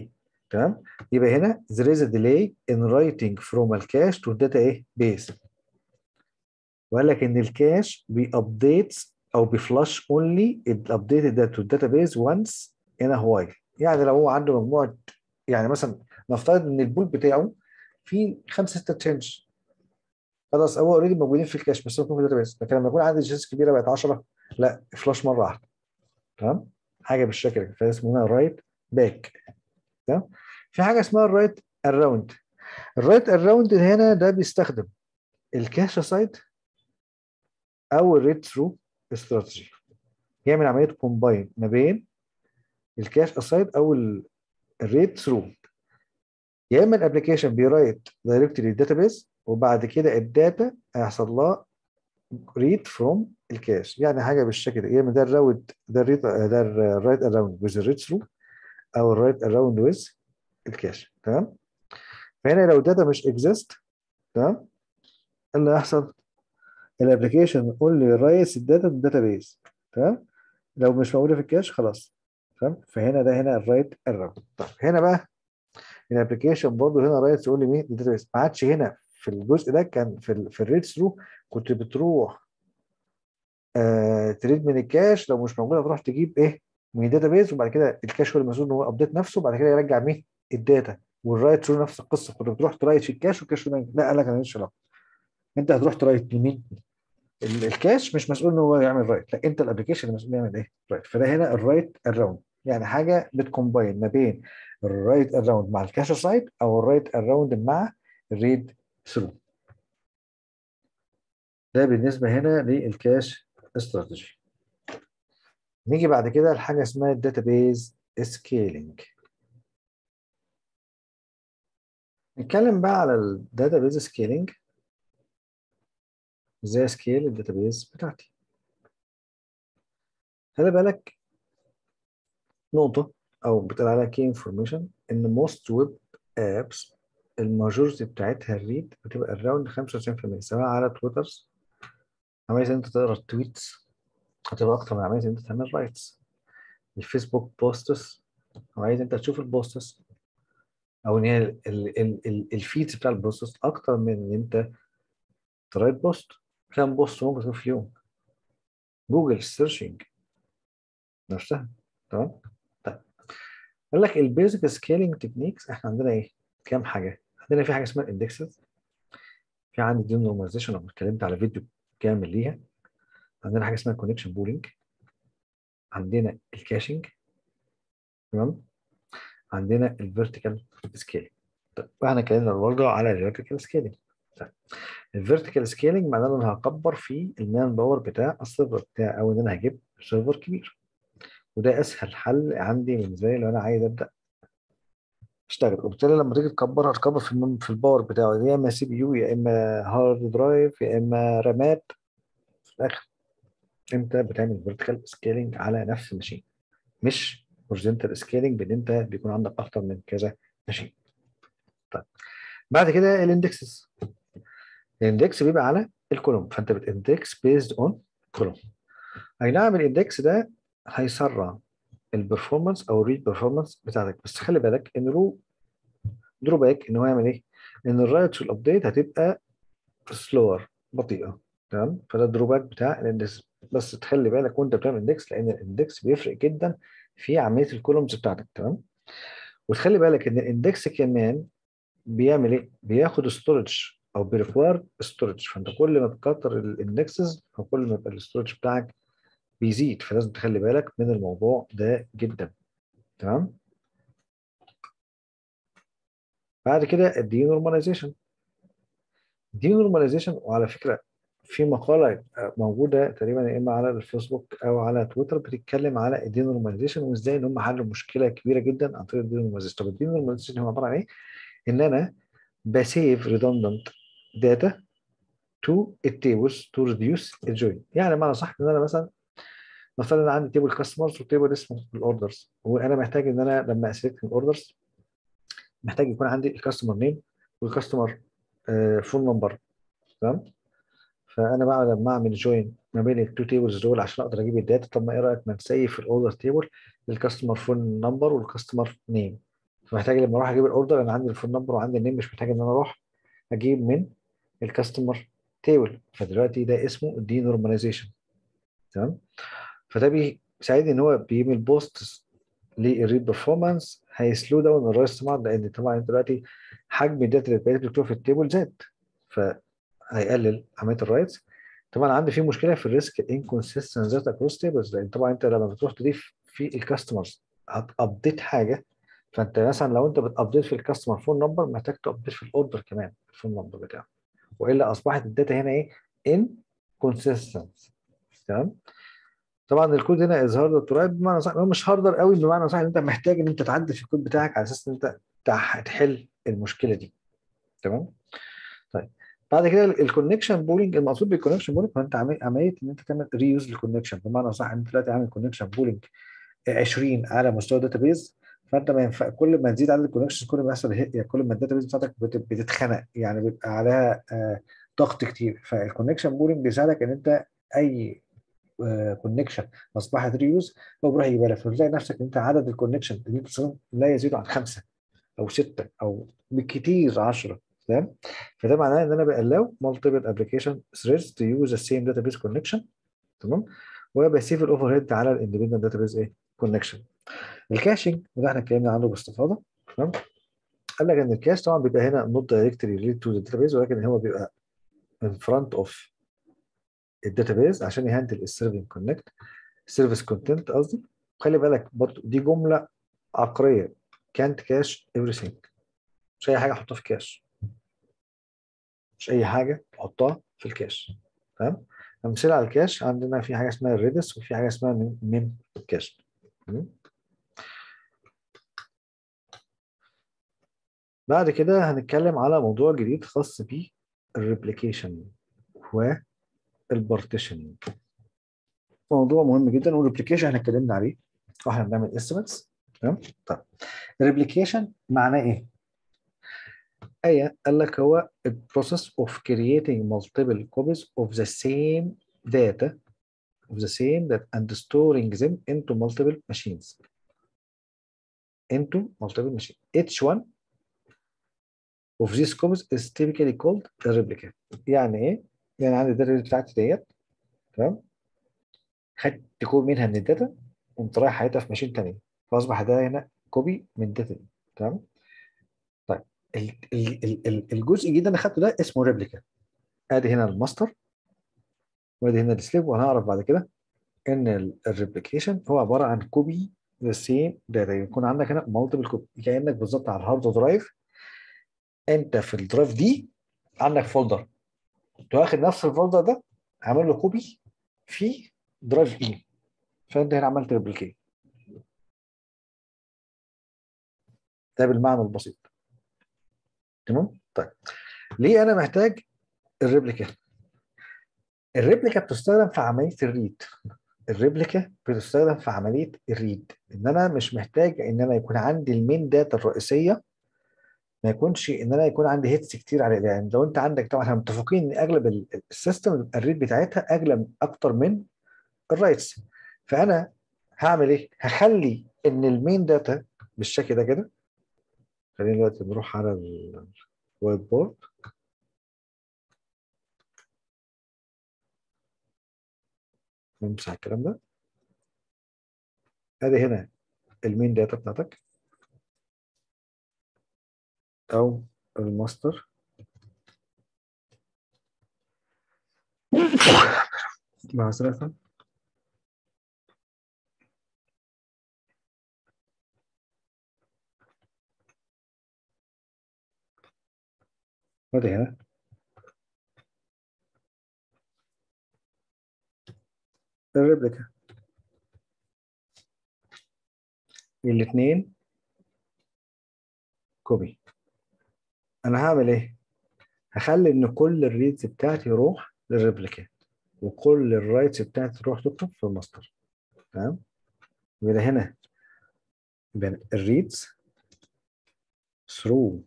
تمام يبقى هنا there is a delay in writing from الكاش to data ايه base وقال لك ان الكاش بيابديتس او بيفلاش اونلي الابديت ده تو database once in a while يعني لو هو عنده مجموعه يعني مثلا نفترض ان البول بتاعه فيه خمسه ستة تشينج خلاص هو اوريدي موجودين في الكاش بس يكون في الداتابيس لكن لما يكون عندي تشينج كبيره بقت 10 لا فلاش مره واحده تمام حاجه بالشكل كده فاسمه هنا رايت باك تمام في حاجه اسمها الرايت اراوند الرايت اراوند هنا ده بيستخدم الكاش سايد او الريد ثرو استراتيجي يعمل عمليه كومباين ما بين الكاش اسايد او الريد ثرو يا اما الابلكيشن بيرايت دايركتلي للداتابيز وبعد كده الداتا هيحصل لها ريد فروم الكاش يعني حاجه بالشكل ده يا اما ده الراوت ده الريد ده الرايت اراوند ويز الريد ثرو او الرايت اراوند ويز الكاش تمام فهنا لو الداتا مش اكزيست تمام اللي هيحصل الابلكيشن اونلي رايس الداتا من الداتابيز تمام لو مش موجوده في الكاش خلاص تمام فهنا ده هنا الرايت اراوند طب هنا بقى الابلكيشن برضه هنا رايت يقول لي مين الداتابيز ما عادش هنا في الجزء ده كان في ال في الريد ثرو كنت بتروح آه تريد من الكاش لو مش موجوده تروح تجيب ايه من الداتابيز وبعد كده الكاش هو المسؤول ان هو ابديت نفسه وبعد كده يرجع مين الداتا والرايت ثرو نفس القصه كنت بتروح ترايت في الكاش والكاش لا قال لك انا ماليش علاقه انت هتروح ترايت لمين الكاش مش مسؤول ان هو يعمل رايت لا انت الابلكيشن اللي مسؤول يعمل ايه رايت فده هنا الرايت اراوند يعني حاجه بتكومباين ما بين الرايت اراوند مع الكاش سايد او الرايت اراوند مع الريد ثرو ده بالنسبه هنا للكاش استراتيجي نيجي بعد كده لحاجه اسمها الداتابيز سكيلينج نتكلم بقى على الداتابيز سكيلينج ازاي سكيل الداتابيز بتاعتي خلي بالك نقطة أو بتقول عليها كي انفورميشن إن موست ويب ابس الماجورتي بتاعتها الريد بتبقى الراوند 95% سواء على تويتر عملية انت تقرا التويتس هتبقى اكتر من عملية انت تعمل رايتس الفيسبوك بوستس عايز انت تشوف البوستس او ان هي الفيدز بتاع البوستس اكتر من ان انت ترايت بوست كام بوست ممكن تكون في اليوم جوجل سيرشنج نفسها تمام طيب قال لك البيزك سكيلينج تكنيكس احنا عندنا ايه كام حاجه عندنا في حاجه اسمها الاندكسز في عندي دي نورماليزيشن لو اتكلمت على فيديو كامل ليها عندنا حاجه اسمها كونكشن بولينج عندنا الكاشنج تمام عندنا الفيرتيكال سكيلينج طيب احنا اتكلمنا برضه على الفيرتيكال سكيلينج طيب الفيرتيكال سكيلينج معناه ان انا هكبر في المان باور بتاع السيرفر بتاعي او ان انا هجيب سيرفر كبير وده اسهل حل عندي بالنسبه لي لو انا عايز ابدا اشتغل وبالتالي لما تيجي تكبر هتكبر في في الباور بتاعه يا اما سي بي يو يا اما هارد درايف يا اما رامات في الاخر انت بتعمل فيرتيكال سكيلينج على نفس الماشين مش هوريزونتال سكيلينج بان انت بيكون عندك اكتر من كذا ماشين طيب بعد كده الاندكسز الاندكس بيبقى على الكولوم فانت بتندكس بيزد اون كولوم اي نعم الاندكس ده هيسرع البرفورمانس او الريد برفورمانس بتاعتك بس خلي بالك ان له دروباك ان هو يعمل ايه؟ ان الرايت والابديت هتبقى سلور بطيئه تمام فده الدروباك بتاع الاندكس بس تخلي بالك وانت بتعمل اندكس لان الاندكس بيفرق جدا في عمليه الكولومز بتاعتك تمام وتخلي بالك ان الاندكس كمان بيعمل ايه؟ بياخد ستورج او بيريكوير ستورج فانت كل ما تكتر الاندكسز فكل ما يبقى الستورج بتاعك بيزيد فلازم تخلي بالك من الموضوع ده جدا تمام بعد كده الدي نورماليزيشن دي نورماليزيشن وعلى فكره في مقاله موجوده تقريبا يا اما على الفيسبوك او على تويتر بتتكلم على الدي نورماليزيشن وازاي ان هم حلوا مشكله كبيره جدا عن طريق الدي نورماليزيشن طب الدي نورماليزيشن هو عباره عن ايه؟ ان انا بسيف ريدندنت داتا تو التيبلز تو ريديوس الجوين يعني معنى صح ان انا مثلا نفترض ان عندي تيبل كاستمرز وتيبل اسمه الاوردرز وانا محتاج ان انا لما اسلكت الاوردرز محتاج يكون عندي الكاستمر نيم والكاستمر فون نمبر تمام فانا بقى لما اعمل جوين ما بين التو تيبلز دول عشان اقدر اجيب الداتا طب ما ايه رايك ما نسيف الاوردر تيبل للكاستمر فون نمبر والكاستمر نيم فمحتاج لما اروح اجيب الاوردر انا عندي الفون نمبر وعندي النيم مش محتاج ان انا اروح اجيب من الكاستمر تيبل فدلوقتي ده اسمه دي نورماليزيشن تمام فده بيساعدني ان هو بيعمل بوست للريد بيرفورمانس هيسلو داون الرايس سمارت لان طبعا انت دلوقتي حجم الداتا اللي بقيت بتكتبها في التيبل زاد فهيقلل عمليه الرايتس طبعا عندي في مشكله في الريسك انكونسيستنت ذات اكروس تيبلز لان طبعا انت لما بتروح تضيف في الكاستمرز هتابديت حاجه فانت مثلا لو انت بتابديت في الكاستمر فون نمبر محتاج تابديت في الاوردر كمان الفون نمبر بتاعه والا اصبحت الداتا هنا ايه ان كونسيستنت تمام طبعا الكود هنا از هاردر تو رايت بمعنى صح هو مش هاردر قوي بمعنى صح ان انت محتاج ان انت تعدل في الكود بتاعك على اساس ان انت تحل المشكله دي تمام طيب بعد كده الكونكشن بولينج المقصود بالكونكشن بولينج هو انت عمليه ان انت تعمل ريوز للكونكشن بمعنى صح انت دلوقتي عامل كونكشن بولينج 20 على مستوى الداتابيز فانت ما ينفع كل ما تزيد عدد الكونكشنز كل ما يحصل يعني كل ما الداتابيز بتاعتك بتتخنق يعني بيبقى عليها ضغط كتير فالكونكشن بولينج بيساعدك ان انت اي كونكشن اصبحت ريوز هو بيروح يجيبها لك فتلاقي نفسك ان انت عدد الكونكشن اللي انت لا يزيد عن خمسه او سته او بالكتير 10 تمام فده معناه ان انا بقلاو multiple application threads to use the same database connection تمام وبسيف الاوفر هيد على الاندبندنت داتابيز ايه كونكشن الكاشنج وده احنا اتكلمنا عنه باستفاضه تمام قال لك ان الكاش طبعا بيبقى هنا not directly related to the database ولكن هو بيبقى in front of الداتابيز عشان يهندل السيرفنج كونكت سيرفيس كونتنت قصدي خلي بالك برضو دي جمله عقريه كانت كاش everything مش اي حاجه احطها في كاش مش اي حاجه تحطها في الكاش تمام امثله على الكاش عندنا في حاجه اسمها الريدس وفي حاجه اسمها ميم كاش بعد كده هنتكلم على موضوع جديد خاص بالريبليكيشن والبارتيشننج موضوع مهم جدا والريبليكيشن احنا اتكلمنا عليه واحنا بنعمل استيميتس تمام طيب الريبليكيشن معناه ايه؟ آية قال لك هو a process of creating multiple copies of the same data of the same that and storing them into multiple machines into multiple machines each one of these copies is typically called a replicate يعني ايه؟ يعني عندي الداتا بتاعتي ديت تمام خدت كوبي منها من الداتا قمت رايح حياتها في ماشين تانية فاصبح ده هنا كوبي من الداتا دي تمام طيب ال ال ال ال الجزء الجديد اللي انا خدته ده اسمه ريبليكا ادي هنا الماستر وادي هنا السليب وهنعرف بعد كده ان الريبليكيشن هو عباره عن كوبي ذا سيم داتا يكون عندك هنا مالتيبل كوبي كانك بالظبط على الهارد درايف انت في الدرايف دي عندك فولدر واخد نفس الفولدر ده عامل له كوبي في درايف اي فانت هنا عملت ريبليكيت ده بالمعنى البسيط تمام طيب ليه انا محتاج الريبليكا الريبليكا بتستخدم في عمليه الريد الريبليكا بتستخدم في عمليه الريد ان انا مش محتاج ان انا يكون عندي المين داتا الرئيسيه ما يكونش ان انا يكون عندي هيتس كتير على يعني لو انت عندك طبعا احنا متفقين ان اغلب السيستم الريد بتاعتها اغلى اكتر من الرايتس فانا هعمل ايه؟ هخلي ان المين داتا بالشكل ده كده خلينا دلوقتي نروح على الوايت بورد نمسح الكلام ده ادي هنا المين داتا بتاعتك او الماستر معذرة وادي هنا الريبليكا الاثنين كوبي انا هعمل ايه هخلي ان كل الريدز بتاعتي يروح للريبليكا وكل الرايتس بتاعتي تروح تكتب في الماستر تمام يبقى هنا يبقى الريدز through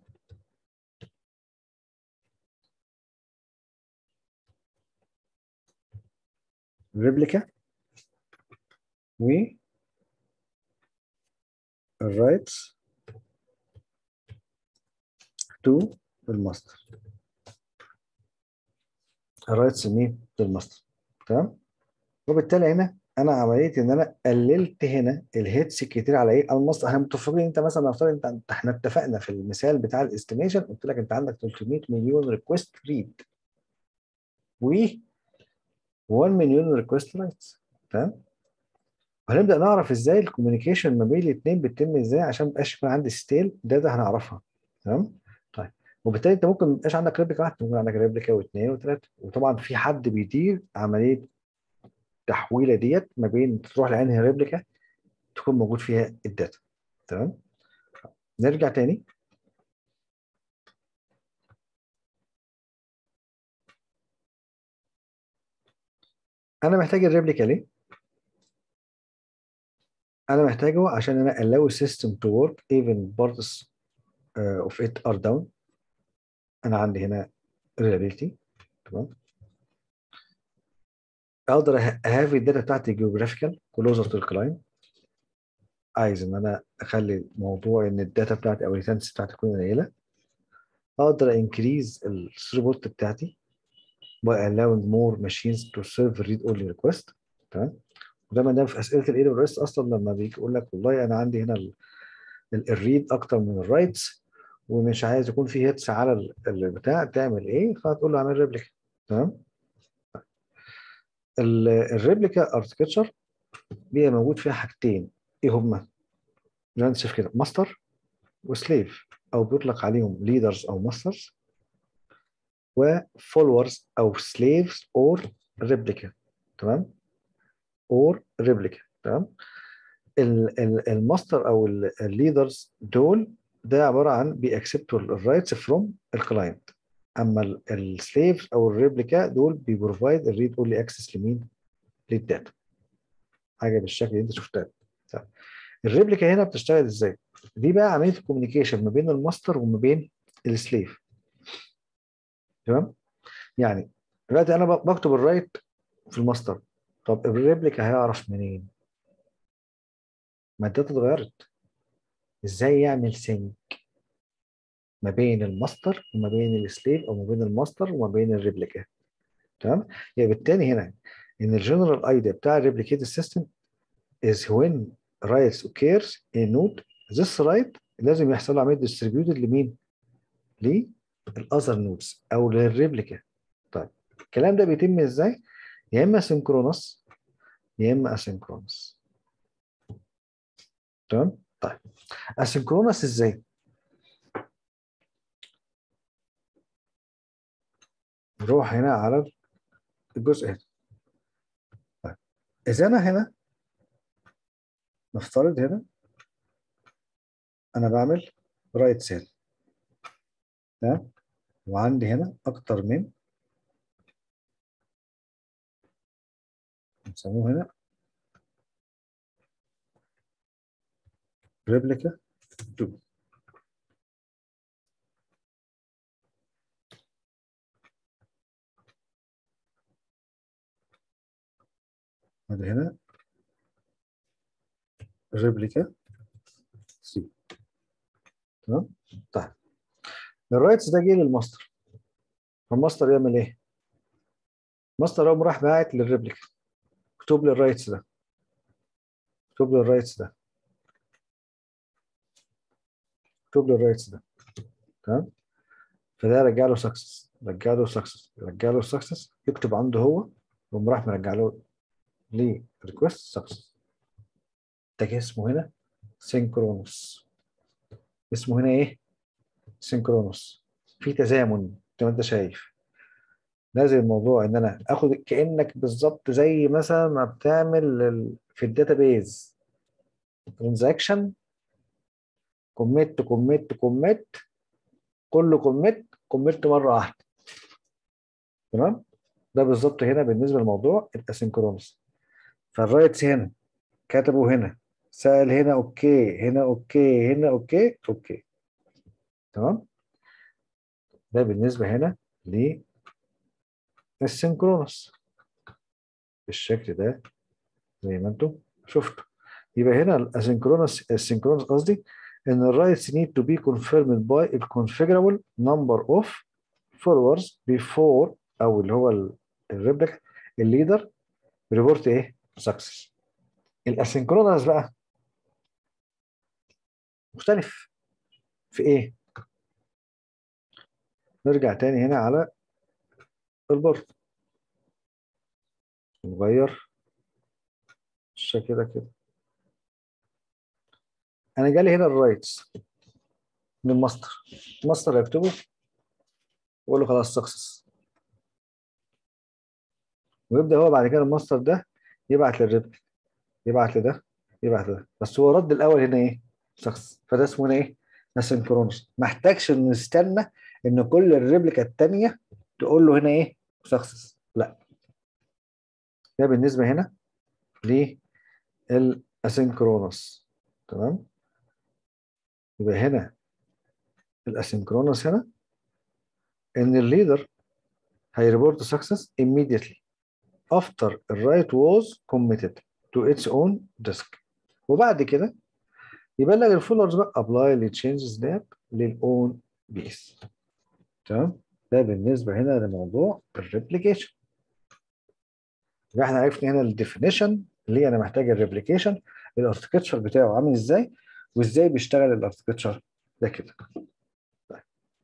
ريبليكا و الرايتس تو الماستر الرايتس مين للماستر تمام وبالتالي هنا انا عمليه ان انا قللت هنا الهيتس كتير على ايه؟ على الماستر احنا متفقين انت مثلا نفترض انت انت- احنا اتفقنا في المثال بتاع الاستيميشن قلت لك انت عندك 300 مليون ريكوست ريد و 1 مليون ريكوست رايتس تمام وهنبدا نعرف ازاي الكوميونيكيشن ما بين الاثنين بتتم ازاي عشان ما يبقاش يكون عندي ستيل داتا هنعرفها تمام طيب وبالتالي انت ممكن ما يبقاش عندك ريبليكا واحده ممكن عندك ريبليكا واثنين وثلاثه وطبعا في حد بيدير عمليه التحويله ديت ما بين تروح لانهي ريبليكا تكون موجود فيها الداتا تمام نرجع تاني انا محتاج الريبليكا ليه انا محتاجه عشان انا allow system to work even parts uh, of it are down انا عندي هنا reliability تمام اقدر اهاف الداتا بتاعتي geographical closer to the client عايز ان انا اخلي موضوع ان الداتا بتاعتي او الريتنس بتاعتي تكون قليله اقدر انكريز الثروبوت بتاعتي by allowing more machines to serve read only request تمام ودايما ده في اسئله الاي دبليو اس اصلا لما بيجي يقول لك والله انا عندي هنا الريد اكتر من الرايتس ومش عايز يكون في هيتس على ال- البتاع تعمل ايه فتقول له اعمل ريبليكا تمام ال- الريبليكا اركتشر بيبقى موجود فيها حاجتين ايه هما؟ زي ما انت شايف كده ماستر وسليف او بيطلق عليهم ليدرز او ماسترز وفولورز او سليفز اور ريبليكا تمام اور ريبليكا تمام ال- ال- الماستر او الليدرز دول ده عباره عن بيأكسبتوا الرايتس فروم الكلاينت اما السليفز او الريبليكا دول بيبروفايد الريد اونلي اكسس لمين؟ للداتا حاجه بالشكل اللي انت شفتها طيب. الريبليكا هنا بتشتغل ازاي؟ دي بقى عمليه الكوميونيكيشن ما بين الماستر وما بين السليف تمام؟ يعني دلوقتي انا ب- بكتب الرايت في الماستر طب الريبليكا هيعرف منين؟ ما الداتا اتغيرت ازاي يعمل سينك ما بين الماستر وما بين السليف او ما بين الماستر وما بين الريبليكا تمام؟ يعني بالتالي هنا ان الجنرال ايديا بتاع الريبليكيت سيستم is when rights occurs in node this right لازم يحصل له عمليه distributed لمين؟ للاذر نودز او للريبليكا طيب الكلام ده بيتم ازاي؟ يا اما سينكرونس يا اما اسينكرونس تمام؟ طيب اسينكرونس ازاي؟ نروح هنا على الجزء هنا طيب اذا انا هنا نفترض هنا انا بعمل رايت سيل تمام وعندي هنا اكتر من نسموه هنا ريبليكا 2 ادي هنا ريبليكا 3 تمام طيب الرايتس ده جه للماستر فالماستر يعمل ايه؟ الماستر قام راح باعت للريبليكا اكتب لي الرايتس ده اكتب لي الرايتس ده اكتب لي الرايتس ده تمام فده رجع له سكسس رجع له سكسس رجع له سكسس يكتب عنده هو وقام راح مرجع له ليه ريكوست سكسس ده اسمه هنا سينكرونس اسمه هنا ايه؟ سينكرونس في تزامن زي ما انت شايف لازم الموضوع ان انا اخد كانك بالظبط زي مثلا ما بتعمل ال- في الداتابيز ترانزاكشن كوميت كوميت كوميت كل كوميت كوميت مره واحده تمام ده بالظبط هنا بالنسبه للموضوع الاسynchronous فالرايتس هنا كتبوا هنا سأل هنا اوكي هنا اوكي هنا اوكي اوكي تمام ده بالنسبه هنا للسينكرونس بالشكل ده زي ما انتم شفتوا يبقى هنا الاسynchronous السينكرونس قصدي ان الرايتس need to be confirmed by a configurable number of followers before او اللي هو الريبليك الليدر ريبورت ايه سكسس الاسynchronous بقى مختلف في ايه نرجع تاني هنا على البورد نغير الشكل ده كده انا جالي هنا الرايتس من الماستر الماستر هيكتبه واقول له خلاص سكسس ويبدا هو بعد كده الماستر ده يبعت للريبل يبعت لده يبعت لده بس هو رد الاول هنا ايه سكسس فده اسمه هنا ايه اسynchronous ما احتاجش نستنى ان كل الريبليكا الثانيه تقول له هنا ايه سكسس لا ده بالنسبه هنا للاسynchronous تمام يبقى هنا الاسynchronous هنا ان الليدر هيريبورت سكسس immediately after the write was committed to its own disk وبعد كده يبلغ الفولرز بقى ابلاي للتشينجز ديت للاون بيس تمام ده بالنسبه هنا لموضوع الريبليكيشن يبقى احنا عرفنا هنا الديفينيشن اللي انا محتاج الريبليكيشن الاركتشر بتاعه عامل ازاي وازاي بيشتغل الاركتشر ده كده طيب.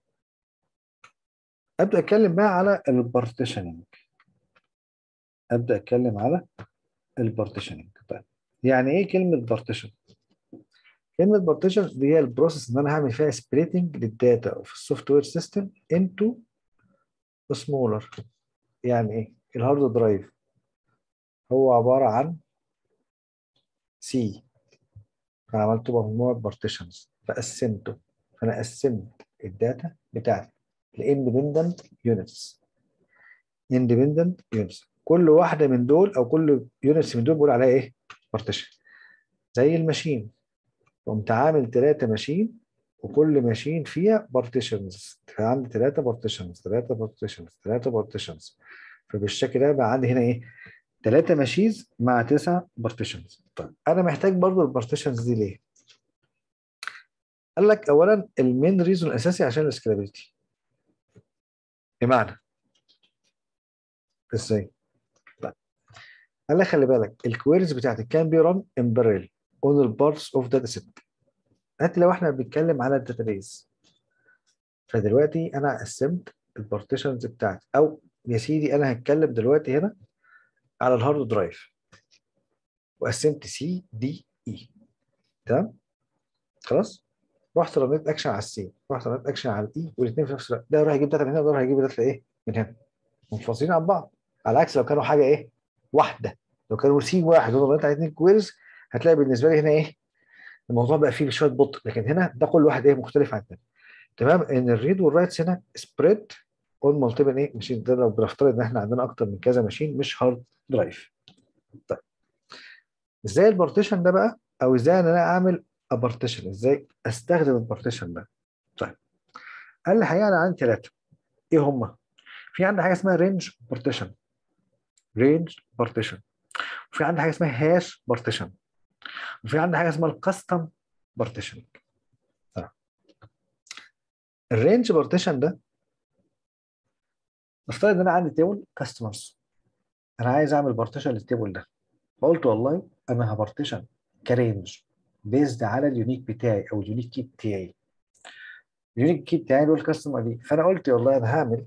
ابدا اتكلم بقى على البارتيشننج ابدا اتكلم على البارتيشننج طيب يعني ايه كلمه بارتيشن كلمه بارتيشن دي هي البروسيس ان انا هعمل فيها سبليتنج للداتا في السوفت وير سيستم انتو سمولر يعني ايه الهارد درايف هو عباره عن سي فعملته مجموعه بارتيشنز فقسمته فانا قسمت الداتا بتاعتي لاندبندنت يونتس اندبندنت يونتس كل واحده من دول او كل يونتس من دول بقول عليها ايه بارتيشن زي الماشين قمت عامل ثلاثه ماشين وكل ماشين فيها بارتيشنز فعندي ثلاثه بارتيشنز ثلاثه بارتيشنز ثلاثه بارتيشنز فبالشكل ده بقى عندي هنا ايه ثلاثه ماشيز مع تسع بارتيشنز طيب انا محتاج برضو البارتيشنز دي ليه قال لك اولا المين ريزون الاساسي عشان السكيلابيلتي بمعنى ازاي طيب قال لك خلي بالك الكويريز بتاعتك كان بي ران ان بارل اون البارتس اوف داتا سيت حتى لو احنا بنتكلم على الداتابيز فدلوقتي انا قسمت البارتيشنز بتاعتي او يا سيدي انا هتكلم دلوقتي هنا على الهارد درايف وقسمت سي دي اي تمام خلاص رحت رميت اكشن على السي رحت رميت اكشن على الاي والاثنين في نفس الوقت ده راح يجيب داتا من هنا وده راح يجيب داتا ايه من هنا منفصلين عن بعض على عكس لو كانوا حاجه ايه واحده لو كانوا سي واحد وانا رميت على اثنين كويرز هتلاقي بالنسبه لي هنا ايه الموضوع بقى فيه شويه بطء لكن هنا ده كل واحد ايه مختلف عن الثاني تمام ان الريد والرايتس هنا سبريد اون مالتيبل ايه ماشين ده لو بنفترض ان احنا عندنا اكتر من كذا ماشين مش هارد درايف طيب ازاي البارتيشن ده بقى او ازاي ان انا اعمل ابارتيشن ازاي استخدم البارتيشن ده طيب قال لي الحقيقه انا عندي ثلاثه ايه هم في عندي حاجه اسمها رينج بارتيشن رينج بارتيشن وفي عندي حاجه اسمها هاش بارتيشن وفي عندي حاجه اسمها الكاستم بارتيشن الرينج بارتيشن ده نفترض ان انا عندي تيبل كاستمرز انا عايز اعمل بارتيشن للتيبل ده فقلت والله انا هبارتيشن كرينج بيزد على اليونيك بتاعي او اليونيك كي بتاعي اليونيك كي بتاعي اللي هو الكاستم اي دي فانا قلت والله انا هعمل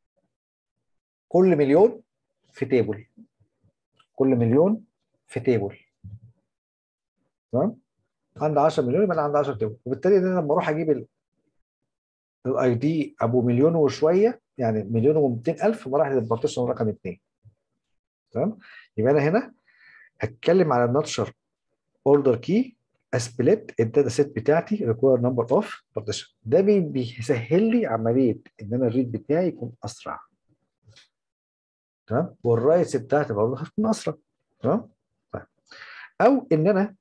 كل مليون في تيبل كل مليون في تيبل تمام عندي 10 مليون يبقى انا عندي 10 تيبل وبالتالي انا لما اروح اجيب الاي دي ابو مليون وشويه يعني مليون و200 الف بروح للبارتيشن رقم 2 تمام يبقى انا هنا هتكلم على الناتشر اوردر كي اسبليت الداتا سيت بتاعتي ريكوير نمبر اوف بارتيشن ده بيسهل لي عمليه ان انا الريد بتاعي يكون اسرع تمام والرايتس بتاعتي برضه هتكون اسرع تمام طيب او ان انا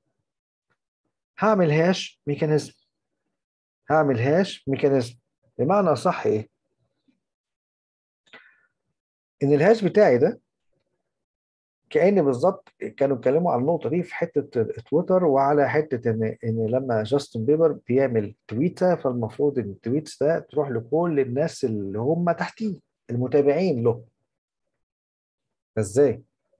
هعمل هاش ميكانيزم هعمل هاش ميكانيزم بمعنى صح ايه ان الهاش بتاعي ده كأن بالظبط كانوا اتكلموا عن النقطة دي في حتة تويتر وعلى حتة إن إن لما جاستن بيبر بيعمل تويتة فالمفروض إن التويتس ده تروح لكل الناس اللي هم تحتيه المتابعين له فإزاي؟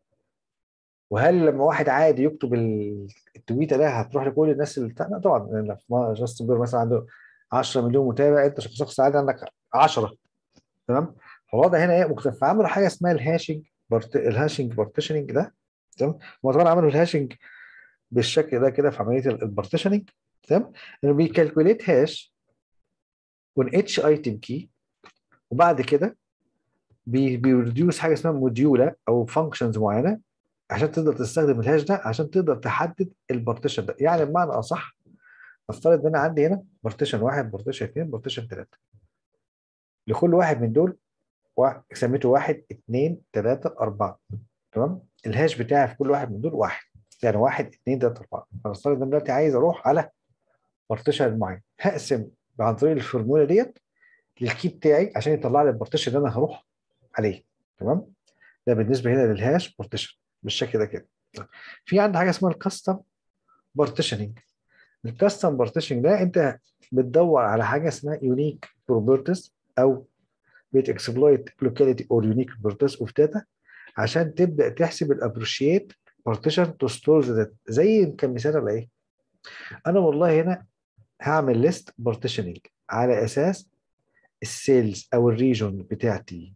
وهل لما واحد عادي يكتب ال- التويته ده هتروح لكل الناس اللي بتاع لا طبعا لان في ما- جاستن بيبر مثلا عنده 10 مليون متابع انت شخص عادي عندك 10 تمام فالوضع هنا ايه مختلف فعملوا حاجه اسمها الهاشنج بارت... الهاشنج بارتيشننج ده تمام هم طبعا عملوا الهاشنج بالشكل ده كده في عمليه البارتيشننج تمام انه بيكالكوليت هاش اون اتش ايتم كي وبعد كده بي بيريديوس حاجه اسمها موديولا او فانكشنز معينه عشان تقدر تستخدم الهاش ده عشان تقدر تحدد البارتيشن ده يعني بمعنى اصح نفترض ان انا عندي هنا بارتيشن واحد بارتيشن اثنين بارتيشن ثلاثه لكل واحد من دول وا- سميته واحد اثنين ثلاثه اربعه تمام الهاش بتاعي في كل واحد من دول واحد يعني واحد اثنين ثلاثه اربعه فنفترض ان انا دلوقتي عايز اروح على بارتيشن معين هقسم عن طريق الفورمولا ديت للكي بتاعي عشان يطلع لي البارتيشن اللي انا هروح عليه تمام ده بالنسبه هنا للهاش بارتيشن بالشكل ده كده في عندي حاجه اسمها الكاستم بارتيشننج الكاستم بارتيشننج ده انت بتدور على حاجه اسمها يونيك بروبرتيز او بتكسبلويت لوكاليتي اور يونيك بروبرتيز اوف داتا عشان تبدا تحسب الابروشيت بارتيشن تو ستور ذا داتا زي كان مثال على ايه؟ انا والله هنا هعمل ليست بارتيشننج على اساس السيلز او الريجون بتاعتي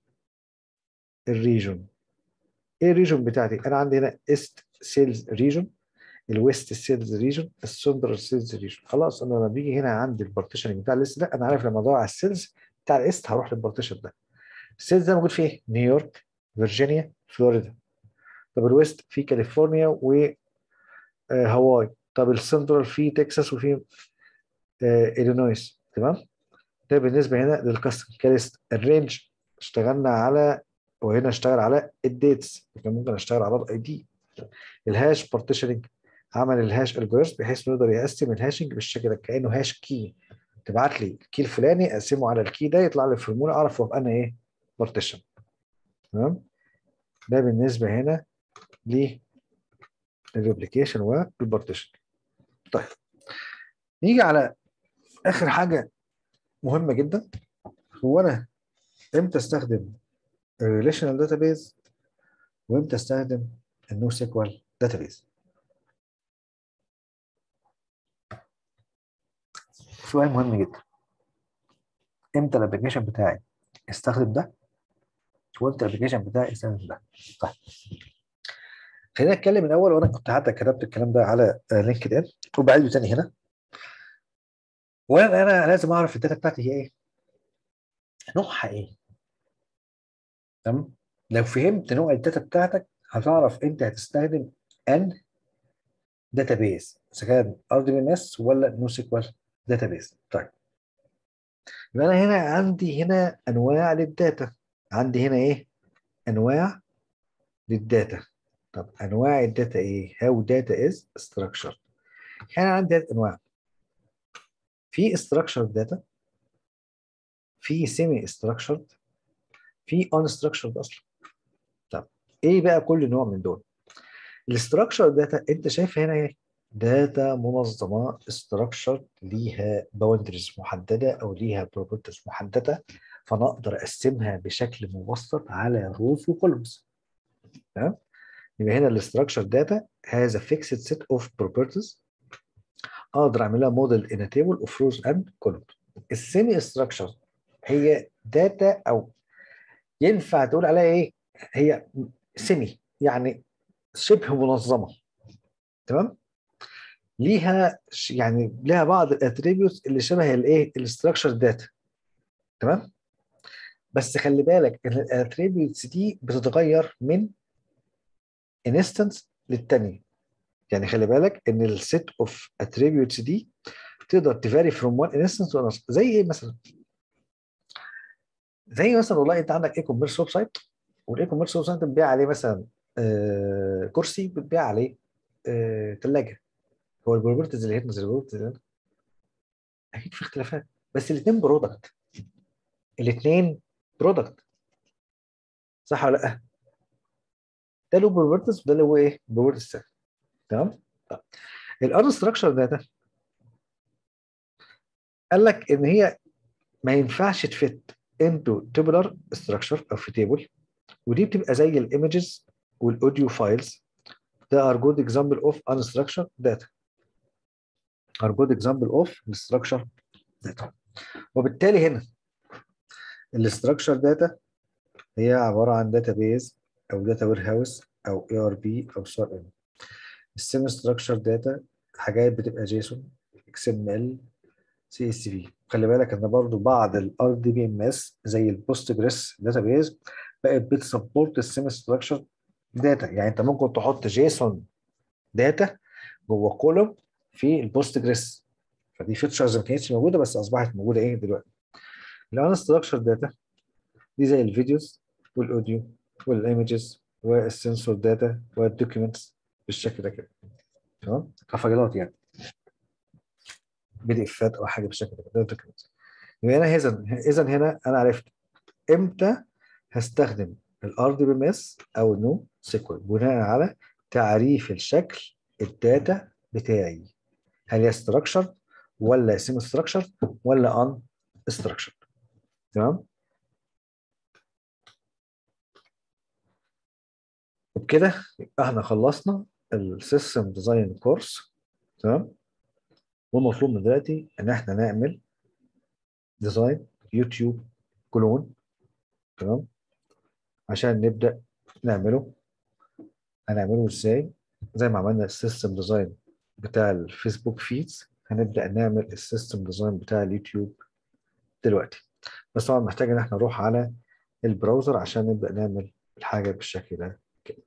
الريجون ايه الريجون بتاعتي؟ انا عندي هنا است سيلز ريجون الويست سيلز ريجون السنترال سيلز ريجون خلاص انا لما بيجي هنا عندي البارتيشن بتاع الليست ده انا عارف لما ادور على السيلز بتاع الايست هروح للبارتيشن ده السيلز ده موجود في ايه؟ نيويورك فيرجينيا فلوريدا طب الويست في كاليفورنيا وهاواي طب السنترال في تكساس وفي الينويس تمام ده بالنسبه هنا للكاستم كاليست الرينج اشتغلنا على وهنا اشتغل على الديتس كان ممكن اشتغل على الاي دي الهاش بارتيشننج عمل الهاش الجوريزم بحيث انه يقدر يقسم الهاشنج بالشكل ده كانه هاش كي تبعت لي الكي الفلاني اقسمه على الكي ده يطلع لي الفورمولا اعرف هو انا ايه بارتيشن تمام ده بالنسبه هنا للريبليكيشن والبارتيشن طيب نيجي على اخر حاجه مهمه جدا هو انا امتى استخدم الريليشنال داتابيز وامتى استخدم النو سيكوال داتابيز سؤال مهم جدا امتى الابلكيشن بتاعي استخدم ده وامتى الابلكيشن بتاعي استخدم ده طيب خلينا نتكلم الاول وانا كنت حتى كتبت الكلام ده على لينكد ان وبعيده تاني هنا وانا انا لازم اعرف الداتا بتاعتي هي ايه نوعها ايه تمام لو فهمت نوع الداتا بتاعتك هتعرف انت هتستخدم ان داتابيز اذا كان ار دي بي ام اس ولا نو سيكوال داتابيز طيب يبقى انا هنا عندي هنا انواع للداتا عندي هنا ايه انواع للداتا طب انواع الداتا ايه how data is structured يعني عندي ثلاث انواع في structured data في semi structured في unstructured اصلا طب ايه بقى كل نوع من دول الستراكشر داتا انت شايف هنا ايه داتا منظمه structured ليها باوندريز محدده او ليها بروبرتيز محدده فانا اقدر اقسمها بشكل مبسط على روز وكولومز تمام يبقى هنا الاستراكشر داتا has a fixed set of properties اقدر اعملها موديل in a table of rows and columns السيمي structure هي داتا او ينفع تقول عليها ايه هي سيمي يعني شبه منظمه تمام ليها يعني ليها بعض الاتريبيوتس اللي شبه الايه الاستراكشر داتا تمام بس خلي بالك ان الاتريبيوتس دي بتتغير من انستنس للتانية يعني خلي بالك ان السيت اوف اتريبيوتس دي تقدر تفاري فروم وان انستنس زي ايه مثلا زي مثلا والله انت عندك اي كوميرس ويب سايت والاي كوميرس ويب سايت بتبيع عليه مثلا آه كرسي بتبيع عليه آه ثلاجه هو البروبرتيز اللي هنا زي البروبرتيز اللي هنا اكيد في اختلافات بس الاثنين برودكت الاثنين برودكت صح ولا لا؟ ده له بروبرتيز وده له ايه بروبرتيز ثاني تمام الانستراكشر داتا قال لك ان هي ما ينفعش تفت انتو تيبولار ستراكشر او في تيبل ودي بتبقى زي الايمجز والاوديو فايلز ده are good example of unstructured data are good example of structured data وبالتالي هنا الاستراكشر داتا هي عباره عن داتابيز او داتا وير هاوس او اي ار بي او سو ان السيمي ستراكشر داتا حاجات بتبقى جيسون اكس ام ال سي اس في خلي بالك ان برضو بعض الار دي بي ام اس زي البوست جريس داتابيز بقت بتسبورت السيمي ستراكشر داتا يعني انت ممكن تحط جيسون داتا جوه كولوم في البوست جريس فدي فيتشرز ما كانتش موجوده بس اصبحت موجوده ايه دلوقتي الان ستراكشر داتا دي زي الفيديوز والاوديو والايمجز والسنسور داتا والدوكيومنتس بالشكل ده كده تمام كفايلات يعني بي دي افات او حاجه بالشكل ده ده دوكيومنتس يبقى هنا اذا اذا هنا انا عرفت امتى هستخدم الار دي بي ام اس او النو سيكوال بناء على تعريف الشكل الداتا بتاعي هل هي ستراكشر ولا سيمي ستراكشر ولا ان ستراكشر تمام وبكده يبقى احنا خلصنا السيستم ديزاين كورس تمام والمطلوب من دلوقتي ان احنا نعمل ديزاين يوتيوب كلون تمام عشان نبدا نعمله هنعمله ازاي زي ما عملنا السيستم ديزاين بتاع الفيسبوك فيدز هنبدا نعمل السيستم ديزاين بتاع اليوتيوب دلوقتي بس طبعا محتاج ان احنا نروح على البراوزر عشان نبدا نعمل الحاجه بالشكل ده كده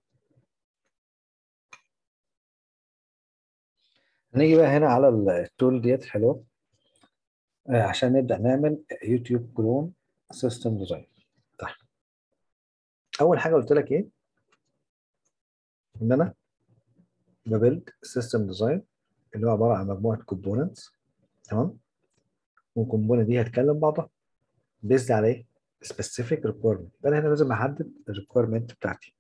نيجي بقى هنا على التول ديت حلوه آه، عشان نبدا نعمل يوتيوب كلون سيستم ديزاين طيب اول حاجه قلت لك ايه ان انا ببيلد سيستم ديزاين اللي هو عباره عن مجموعه كومبوننتس تمام والكومبوننت دي هتكلم بعضها بيزد على ايه specific requirement انا هنا لازم احدد الريكويرمنت بتاعتي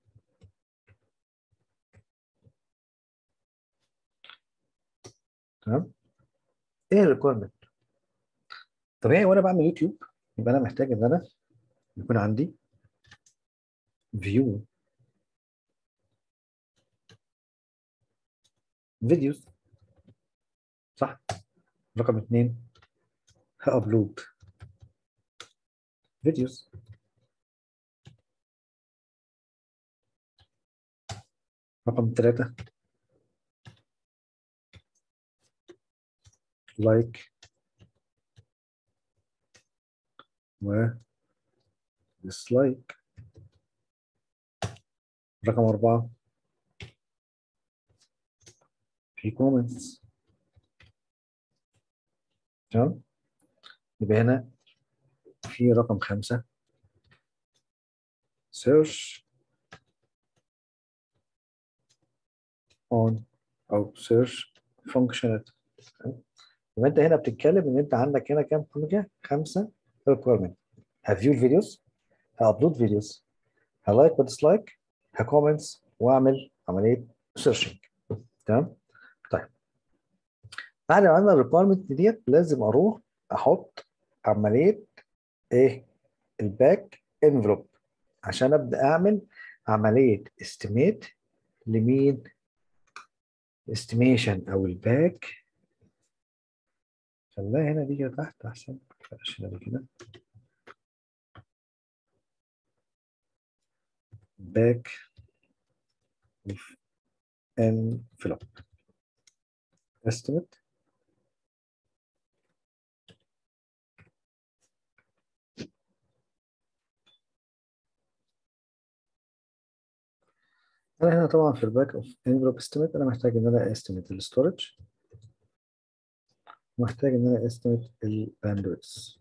تمام ايه الريكويرمنت طبيعي وانا بعمل يوتيوب يبقى انا محتاج ان انا يكون عندي فيو فيديوز صح رقم اثنين هابلود فيديوز رقم ثلاثة لايك و ديسلايك رقم أربعة في كومنتس تمام يبقى هنا في رقم خمسة search on أو search functionality يبقى أنت هنا بتتكلم إن أنت عندك هنا كام حاجة؟ خمسة requirement هفيو الفيديوز هابلود فيديوز هلايك وديسلايك هكومنتس واعمل عملية سيرشنج تمام؟ طيب بعد ما عملنا الريكويرمنت ديت لازم اروح احط عمليه ايه الباك انفلوب عشان ابدا اعمل عمليه استيميت لمين استيميشن او الباك خليها هنا دي كده تحت احسن بلاش هنا دي كده باك انفلوب estimate انا هنا طبعا في الباك اوف envelope estimate انا محتاج ان انا estimate الستورج محتاج ان انا estimate الباندويث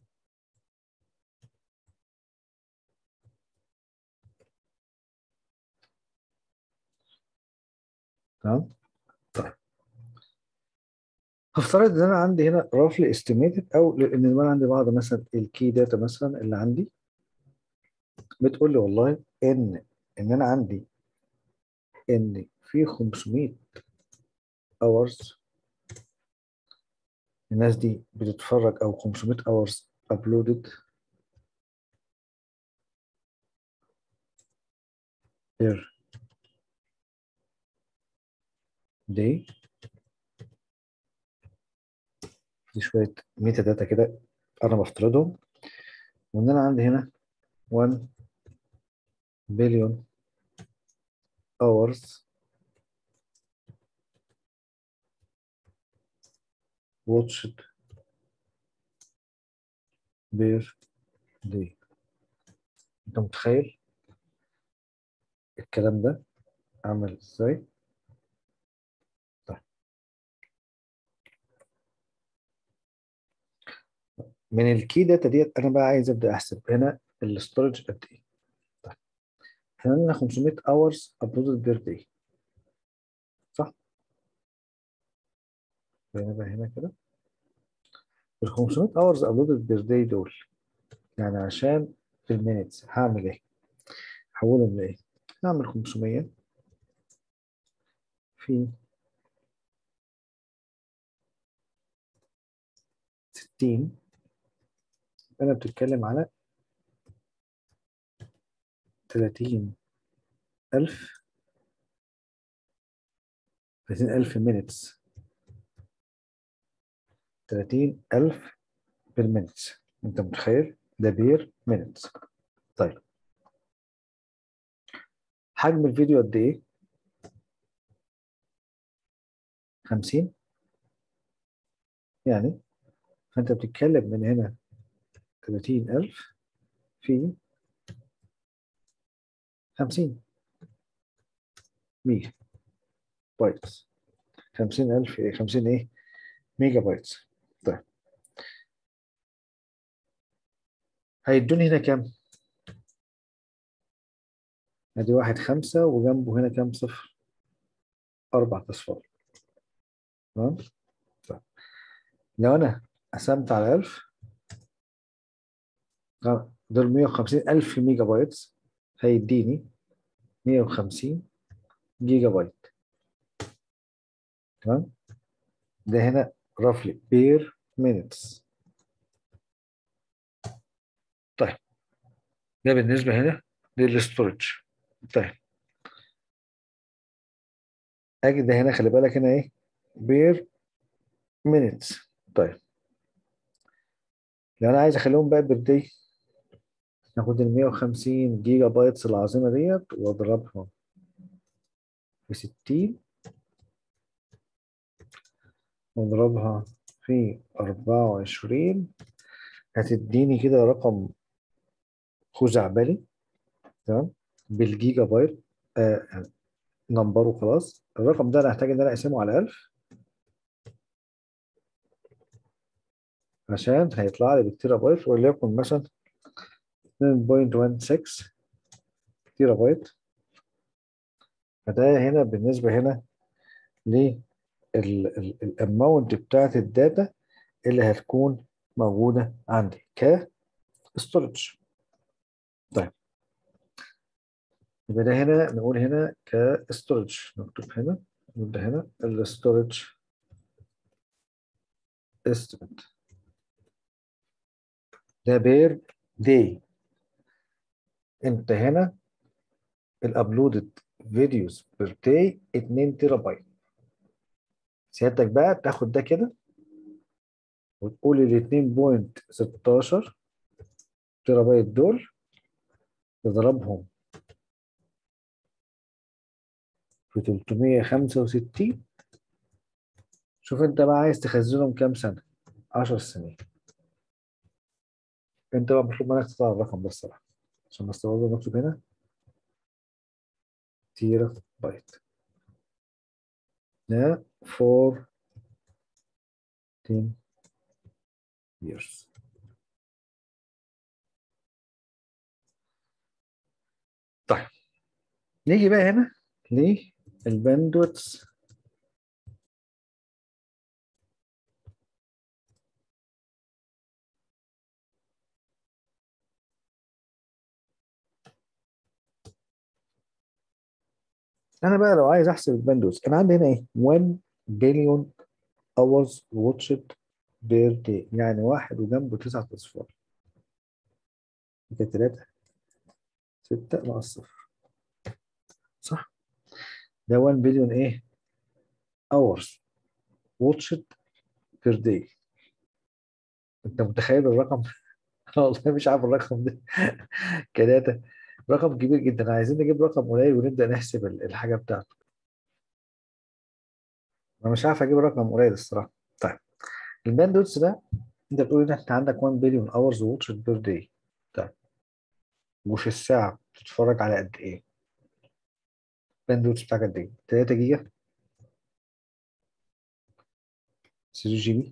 تمام طيب هفترض ان انا عندي هنا roughly estimated او لان انا عندي بعض مثلا الكي داتا مثلا اللي عندي بتقول لي والله ان ان انا عندي ان في 500 hours الناس دي بتتفرج او 500 hours uploaded per day في شوية ميتا داتا كده أنا بفترضهم وإن أنا عندي هنا 1 billion hours watched per day أنت متخيل الكلام ده عامل إزاي؟ طيب من الكي داتا ديت أنا بقى عايز أبدأ أحسب هنا الاستورج قد إيه؟ طيب احنا عندنا 500 hours uploaded per day صح؟ هنا بقى هنا كده ال 500 hours uploaded per day دول يعني عشان في المينتس هعمل ايه؟ هحولهم لايه؟ هعمل 500 في 60 انا بتتكلم على 30 ألف 30 ألف minutes 30 ألف بير minutes أنت متخيل؟ ده بير minutes طيب حجم الفيديو قد إيه؟ 50 يعني فأنت بتتكلم من هنا 30 ألف في 50 100 بايتس 50000 ايه 50 ايه ميجا بايتس طيب هيدوني هنا كام؟ ادي واحد خمسة وجنبه هنا كام صفر؟ أربع أصفار تمام؟ طيب لو أنا قسمت على 1000 دول 150 ألف ميجا بايتس هيديني 150 جيجا بايت تمام ده هنا roughly per minutes طيب ده بالنسبة هنا للستورج طيب اجي ده هنا خلي بالك هنا ايه per minutes طيب لو انا عايز اخليهم بقى بير داي ناخد ال 150 جيجا بايتس العظيمة ديت واضربها في 60 واضربها في 24 هتديني كده رقم خزعبلي تمام بالجيجا بايت آه يعني نمبره خلاص الرقم ده انا هحتاج ان انا اقسمه على 1000 عشان هيطلع لي بالتيرا بايت وليكن مثلا 2.16 تيرا بايت فده هنا بالنسبة هنا للاماونت بتاعت الداتا اللي هتكون موجودة عندي كستورج طيب يبقى ده هنا نقول هنا كستورج نكتب هنا نقول ده هنا الستورج estimate ده بير داي انت هنا الابلودد فيديوز بير داي 2 تيرا بايت سيادتك بقى تاخد ده كده وتقول ال 2.16 تيرا بايت دول تضربهم في 365 شوف انت بقى عايز تخزنهم كام سنة 10 سنين انت بقى مطلوب منك تطلع الرقم ده الصراحة عشان نستوعبه نكتب هنا تيرا بايت ده for 10 years طيب نيجي بقى هنا للباندويتس انا بقى لو عايز احسب الباندوث انا عندي هنا ايه 1 بليون hours watched per day يعني واحد وجنبه تسعة اصفار كده تلاتة ستة ناقص صفر صح ده 1 بليون ايه hours watched per day انت متخيل الرقم والله مش عارف الرقم ده كداتا رقم كبير جدا عايزين نجيب رقم قليل ونبدأ نحسب ال- الحاجة بتاعته انا مش عارف اجيب رقم قليل الصراحة طيب الباندوتس ده انت بتقول ان انت عندك 1 بليون اورز واتش بير داي طيب وفي الساعة بتتفرج على قد ايه؟ الباندوتس بتاعك قد ايه؟ 3 جيجا 3 جي بي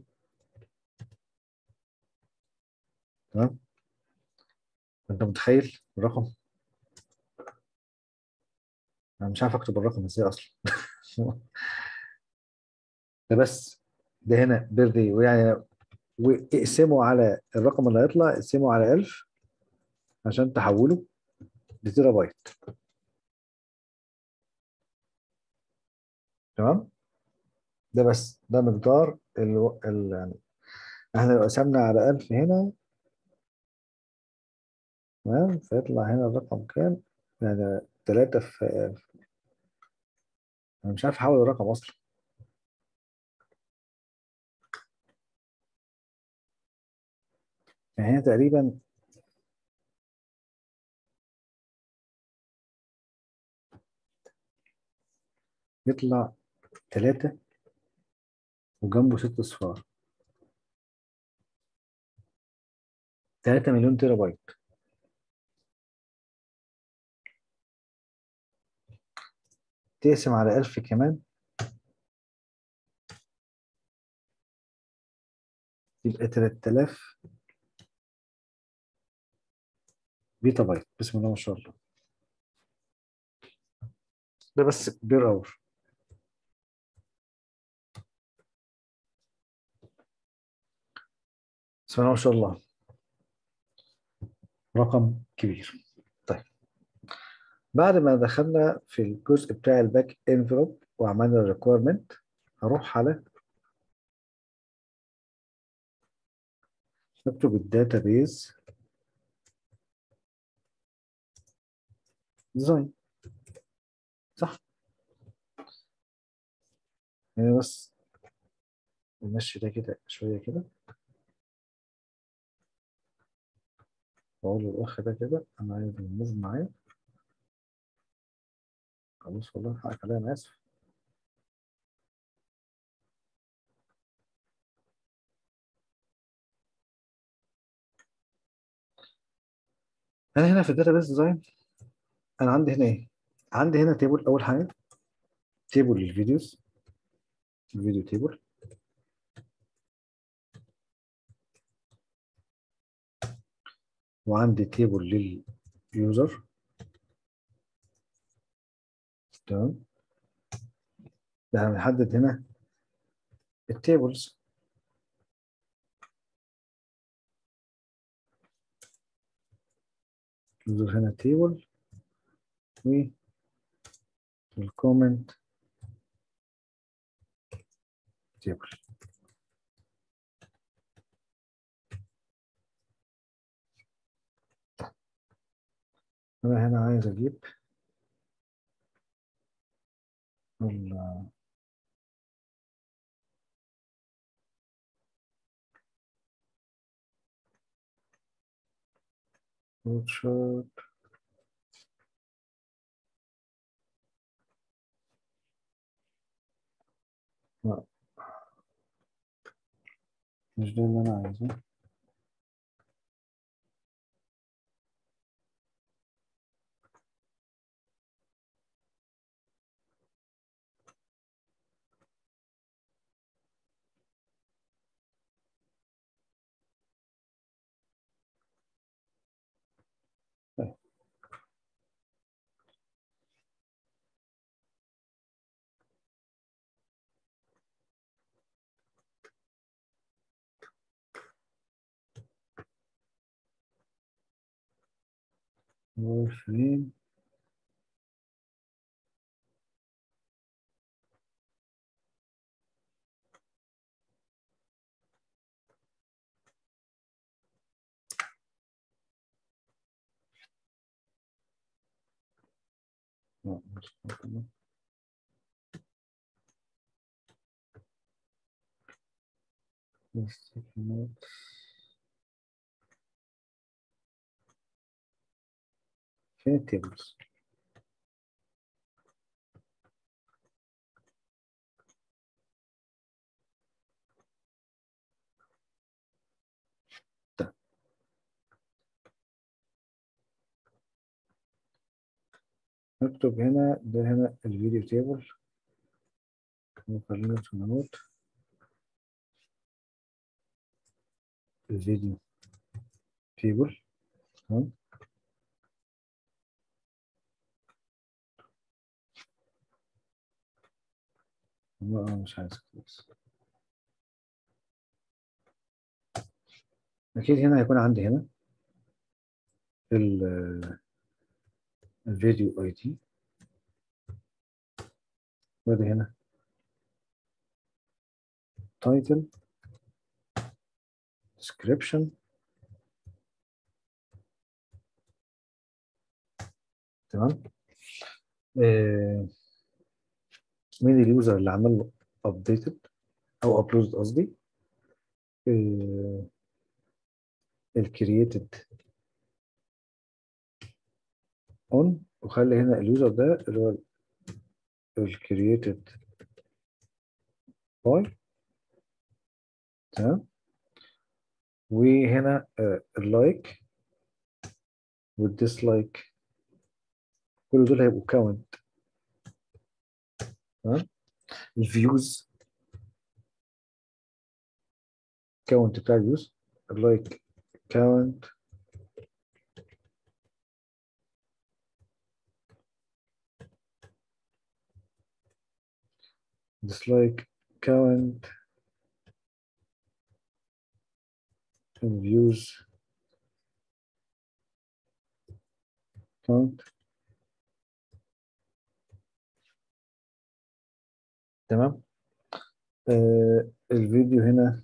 تمام انت متخيل الرقم؟ انا مش عارف اكتب الرقم ازاي اصلا ده بس ده هنا بير داي ويعني واقسمه على الرقم اللي هيطلع اقسمه على 1000 عشان تحوله لتيرا بايت تمام ده بس ده مقدار ال... ال... يعني احنا لو قسمنا على 1000 هنا تمام فيطلع هنا الرقم كام؟ يعني 3 في انا مش عارف احول الرقم اصلا يعني هنا تقريبا يطلع 3 وجنبه 6 اصفار 3 مليون تيرا بايت تقسم على 1000 كمان يبقى 3000 بيتا بايت بسم الله ما شاء الله ده بس بير اور بسم الله ما شاء الله رقم كبير طيب بعد ما دخلنا في الجزء بتاع الباك انفلوب وعملنا الريكويرمنت هروح على نكتب الداتابيز ديزاين صح يعني بس نمشي ده كده شوية كده واقول للاخ ده كده انا عايز الموف معايا خلاص والله حقك عليا انا اسف انا هنا في الداتابيز ديزاين انا عندي هنا ايه عندي هنا تيبل اول حاجه تيبل للفيديوز الفيديو تيبل وعندي تيبل لليوزر تمام ده هنحدد هنا التيبلز يوزر هنا تيبل والكومنت تيبل انا هنا عايز اجيب ال فوتوشوب لا مش ده اللي انا عايزه طيب. وفين فين التيبلز؟ نكتب هنا ده هنا الفيديو تيبل وخلينا في نوت الفيديو تيبل تمام لا مش عايز خلاص اكيد هنا هيكون عندي هنا ال الفيديو اي دي وادي هنا title description تمام آه مين اليوزر اللي عمل له updated او uploaded قصدي آه الكرييتد on وخلي هنا اليوزر ده اللي هو الكرييتد باي تمام وهنا اللايك والديسلايك كل دول هيبقوا كاونت تمام الفيوز كاونت بتاع الفيوز اللايك كاونت dislike count and views count تمام آه الفيديو هنا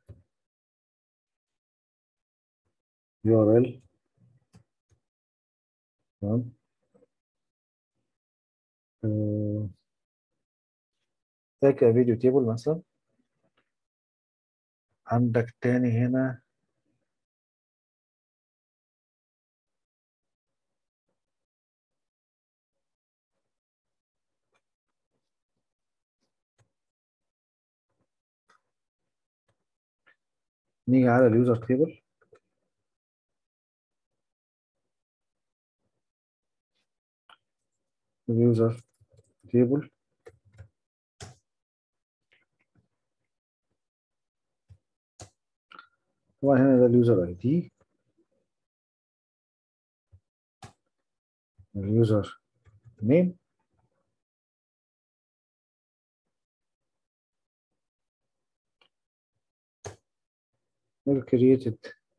URL تمام آه فاكر فيديو تيبل مثلا عندك تاني هنا نيجي على اليوزر تيبل اليوزر تيبل طبعا هنا ده اليوزر اي دي اليوزر نيم created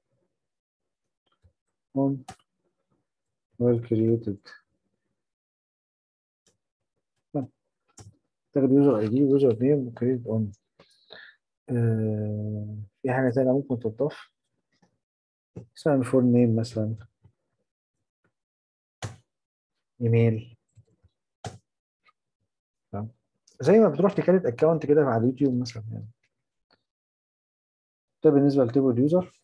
on well created تاخد يوزر اي دي ويوزر نيم وكريت اون في حاجة تانية ممكن تضاف مثلا فور نيم مثلا ايميل تمام زي ما بتروح تكريت اكونت كده على اليوتيوب مثلا يعني ده بالنسبة لتيبل يوزر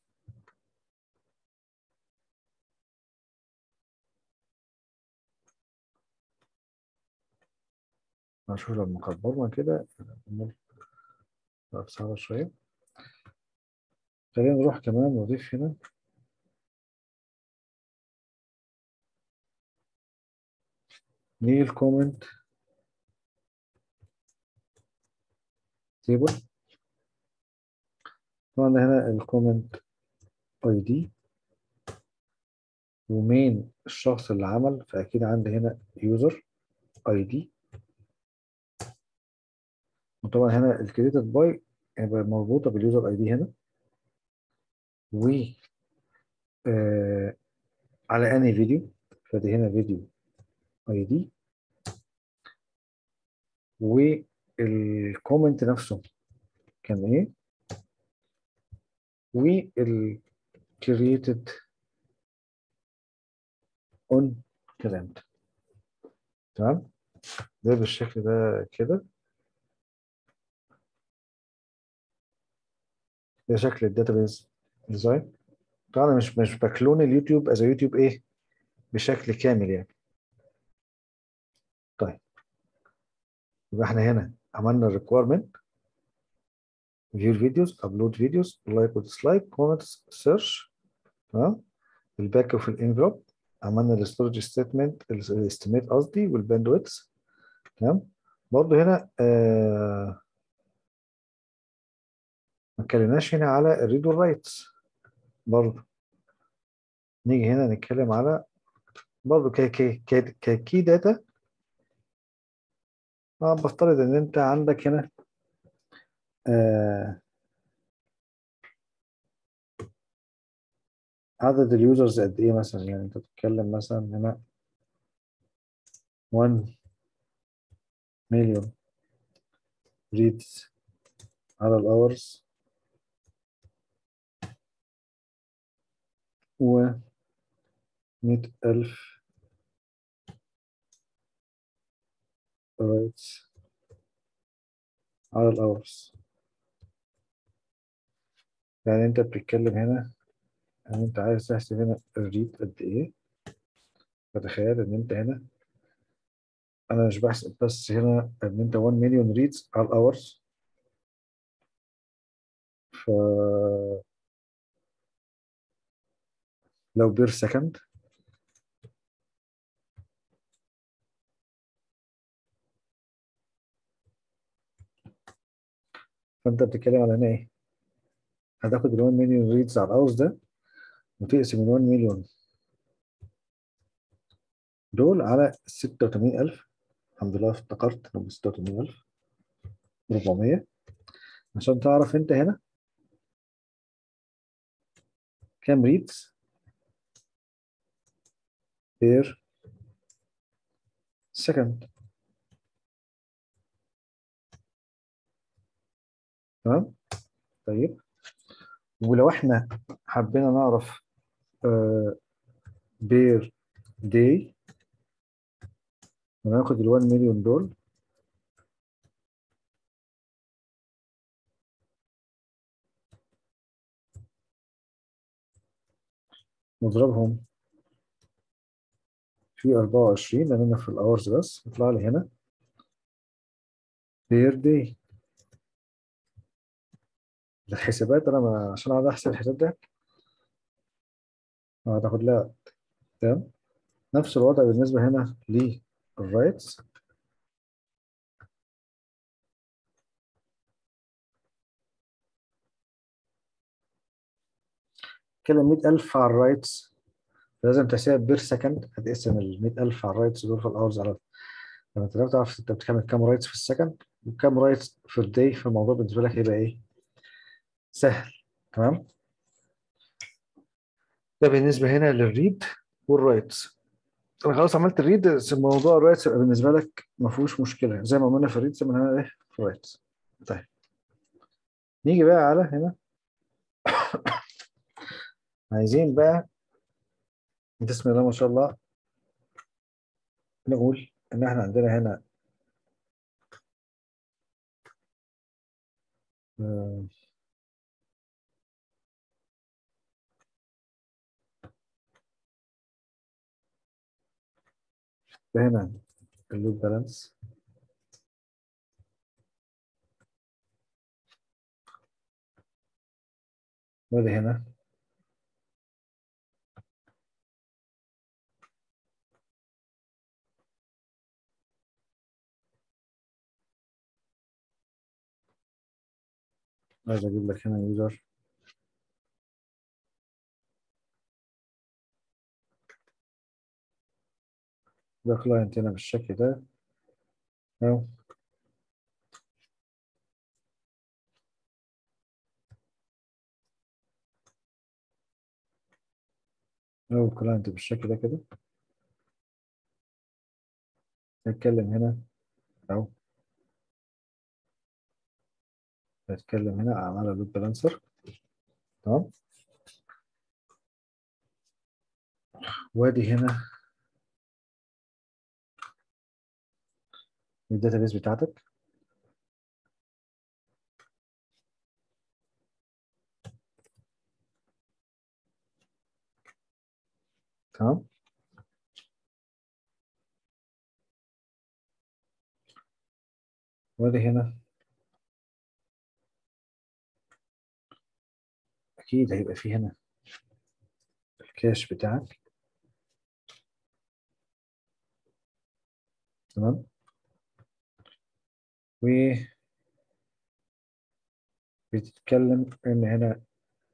هشوف لما كبرنا كده بقى صعبة شوية خلينا نروح كمان نضيف هنا نيجي الكومنت تيبل طبعا هنا الكومنت اي دي ومين الشخص اللي عمل فاكيد عندي هنا يوزر اي دي وطبعا هنا الكريتد باي هيبقى مربوطه باليوزر اي دي هنا و آه على انهي فيديو فدي هنا فيديو اي دي والكومنت نفسه كان ايه والكرييتد اون كلامت تمام ده بالشكل ده كده ده شكل الداتابيز ديزاين طبعا مش مش بكلون اليوتيوب از يوتيوب ايه بشكل كامل يعني طيب يبقى احنا هنا عملنا الريكويرمنت فيو فيديوز ابلود فيديوز لايك وديسلايك كومنتس سيرش تمام الباك وفي الانفلوب عملنا الستورج ستيتمنت الاستيميت قصدي والباندويتس تمام برضه هنا آه ما اتكلمناش هنا على الريد والرايتس برضه نيجي هنا نتكلم على برضه ك ك ك ككي داتا اه بفترض ان انت عندك هنا آه عدد اليوزرز قد ايه مثلا يعني انت بتتكلم مثلا هنا 1 مليون ريدز على الاورز و 100 ألف رايتس على الاورز يعني انت بتتكلم هنا يعني انت عايز تحسب هنا الريد قد ايه فتخيل ان انت هنا انا مش بحسب بس هنا ان انت 1 مليون ريدز على الاورز ف لو بير سكند فانت بتتكلم على هنا ايه هتاخد ال 1 مليون ريدز على الاورز ده وتقسم ال 1 مليون دول على 86000 الحمد لله افتكرت انهم 86000 400 عشان تعرف انت هنا كام ريدز بير سكند تمام طيب ولو احنا حبينا نعرف بير داي هناخد ال 1 مليون دول نضربهم في 24 لان انا في الاورز بس يطلع لي هنا بير داي الحسابات انا ما عشان اقعد احسب الحساب ده هتاخد لها وقت تمام نفس الوضع بالنسبه هنا للرايتس كده 100000 على الرايتس لازم تحسب بير سكند هتقسم ال 100000 على الرايتس دول في الاورز على لما انت تعرف انت بتعمل كام رايتس في السكند وكام رايتس في الداي فالموضوع بالنسبه لك هيبقى ايه سهل تمام ده بالنسبه هنا للريد والرايتس انا خلاص عملت الريد موضوع الرايتس يبقى بالنسبه لك ما فيهوش مشكله زي ما عملنا في الريد زي ما عملنا ايه في الرايتس طيب نيجي بقى على هنا عايزين بقى بسم الله ما شاء الله نقول ان احنا عندنا هنا آه هنا اللود بالانس وادي هنا عايز اجيب لك هنا يوزر ده كلاينت هنا بالشكل ده اهو اهو كلاينت بالشكل ده كده نتكلم هنا اهو نتكلم هنا اعمال اللود بالانسر تمام وادي هنا الداتابيز بتاعتك تمام وادي هنا اكيد هيبقى فيه هنا الكاش بتاعك تمام و بتتكلم ان هنا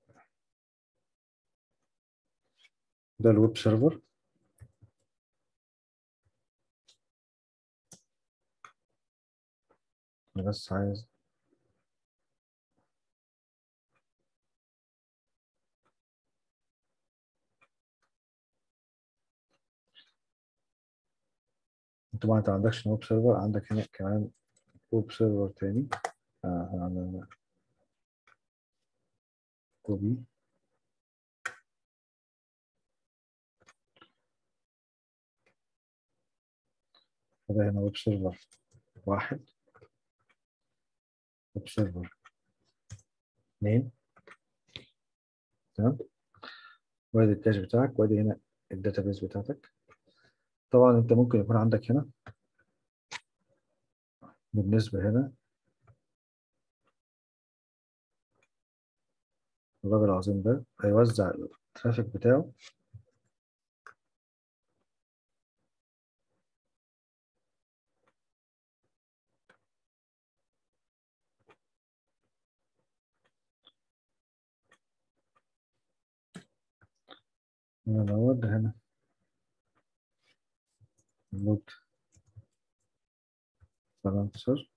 ده الويب سيرفر انا بس عايز طبعا انت ما عندكش ويب سيرفر عندك هنا كمان ويب سيرفر تاني آه هنعمل كوبي ده هنا ويب سيرفر واحد ويب سيرفر اثنين تمام وادي الكاش بتاعك وادي هنا الداتابيز بتاعتك طبعا انت ممكن يكون عندك هنا بالنسبة هنا الراجل العظيم ده هيوزع الترافيك بتاعه من الأول هنا لود فرنسر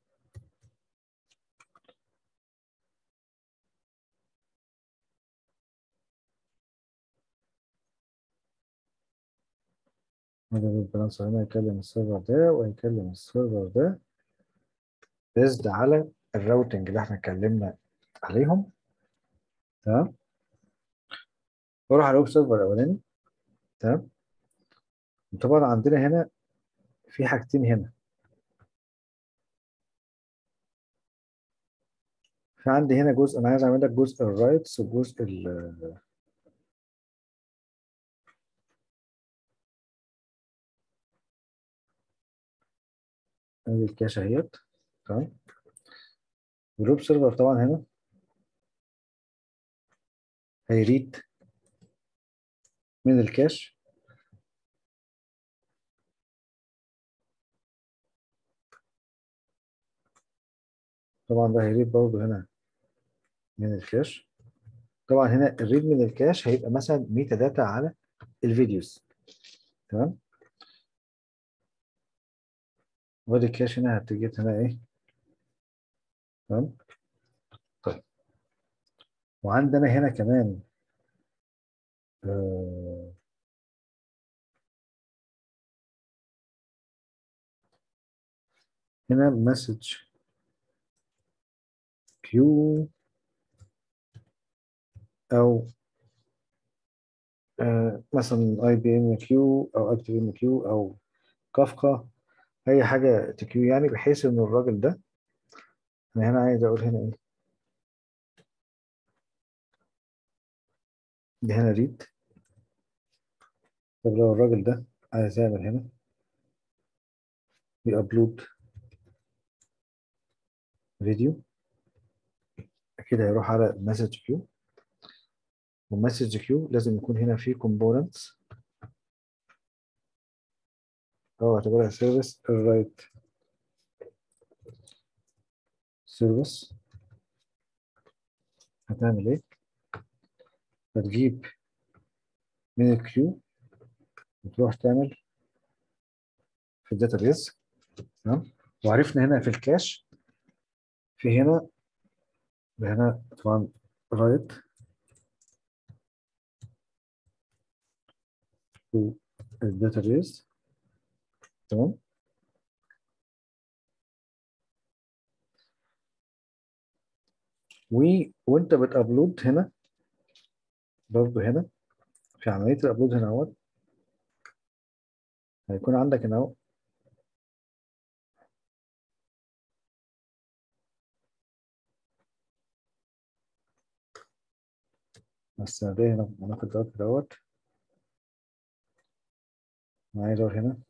هذا البالانسر هنا يكلم السيرفر ده ويكلم السيرفر ده بيزد على الراوتنج اللي احنا اتكلمنا عليهم تمام بروح على الويب سيرفر الاولاني تمام طبعا عندنا هنا في حاجتين هنا في عندي هنا جزء انا عايز اعمل لك جزء الرايتس وجزء ال ادي الكاشه اهيت تمام الويب سيرفر طبعا هنا هيريد من الكاش طبعا ده هيريد برضه هنا من الكاش طبعا هنا الريد من الكاش هيبقى مثلا ميتا داتا على الفيديوز تمام وادي الكاش هنا هتيجي هنا ايه تمام طيب وعندنا هنا كمان آه هنا مسج كيو او آه مثلا اي بي ام كيو او اكتيف ام كيو او كافكا اي حاجه تكيو يعني بحيث ان الراجل ده انا هنا عايز اقول هنا ايه دي هنا ريد طب لو الراجل ده عايز يعمل هنا يابلود فيديو اكيد هيروح على مسج كيو والمسج كيو لازم يكون هنا فيه كومبوننتس او اعتبرها سيرفيس الرايت سيرفيس هتعمل ايه هتجيب من الكيو وتروح تعمل في الداتابيز تمام وعرفنا هنا في الكاش في هنا هنا طبعا رايت to الداتابيز تمام و وانت بتابلود هنا برضه هنا في عمليه الابلود هنا اهوت هيكون عندك هنا اهو بس ده هنا هناخد دوت دوت أنا عايز أروح هنا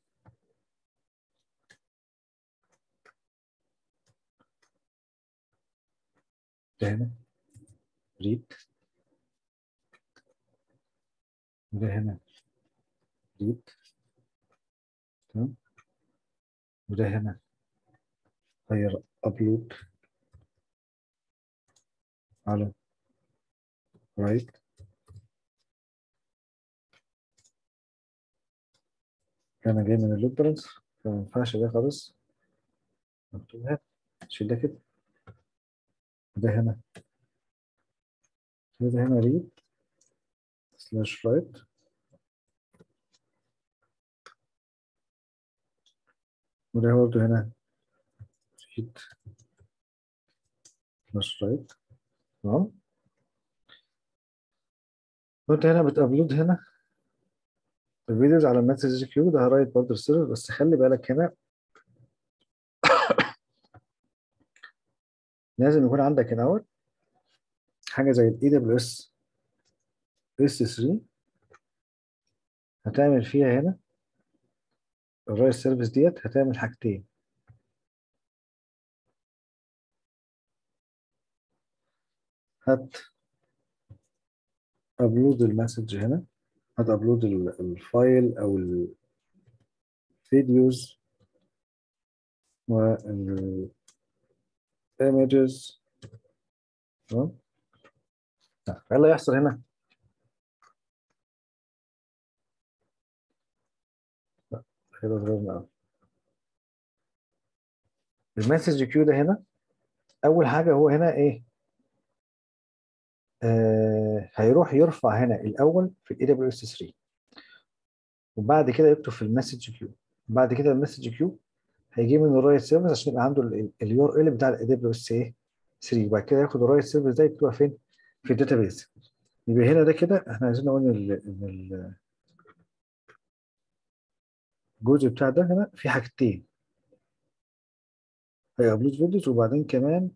ده هنا ريد ده هنا ريد تمام وده هنا غير ابلود على رايت انا جاي من اللود بالانس فما ينفعش ده خالص مكتوبها شيل ده كده ده هنا ده هنا ريد سلاش رايت وده برضه هنا ريد سلاش رايت تمام وانت هنا بتابلود هنا الفيديوز على المسج كيو ده رايت برضه السيرفر بس خلي بالك هنا لازم يكون عندك هنا اهوت حاجه زي الاي دبليو اس اس 3 هتعمل فيها هنا الرايت سيرفيس ديت هتعمل حاجتين هات ابلود المسج هنا هات ابلود الفايل او الفيديوز وال images تمام ايه اللي هيحصل هنا لا كده صغيرنا قوي المسج كيو ده هنا اول حاجه هو هنا ايه آه هيروح يرفع هنا الاول في الاي دبليو اس 3 وبعد كده يكتب في المسج كيو بعد كده المسج كيو هيجي من الرايت سيرفيس عشان يبقى عنده اليو ار ال بتاع الاي دبليو اس ايه 3 وبعد كده ياخد الرايت سيرفيس ده يكتبها فين في الداتابيز يبقى هنا ده كده احنا عايزين نقول ان ان الجزء بتاع ده هنا في حاجتين هيابلود فيديوز وبعدين كمان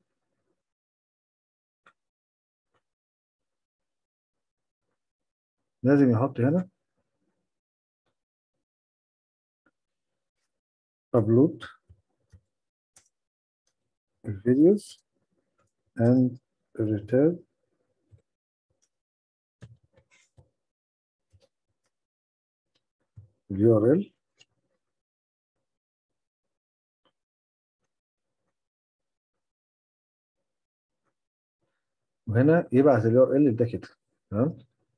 لازم يحط هنا upload الفيديوز and return اليو ار ال وهنا يبعت اليو ار ال ده كده تمام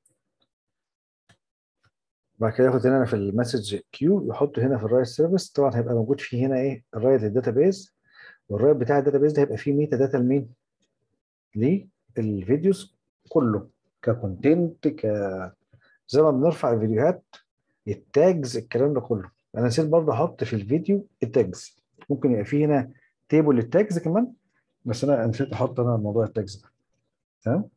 بعد كده ياخد هنا في المسج كيو يحطه هنا في الرايت سيرفيس طبعا هيبقى موجود فيه هنا ايه الرايت للداتابيز والرايت بتاع الداتابيز ده هيبقى فيه ميتا داتا لمين؟ للفيديوز كله ككونتنت ك زي ما بنرفع الفيديوهات التاجز الكلام ده كله انا نسيت برضه احط في الفيديو التاجز ممكن يبقى فيه هنا تيبل للتاجز كمان بس انا نسيت احط انا موضوع التاجز ده تمام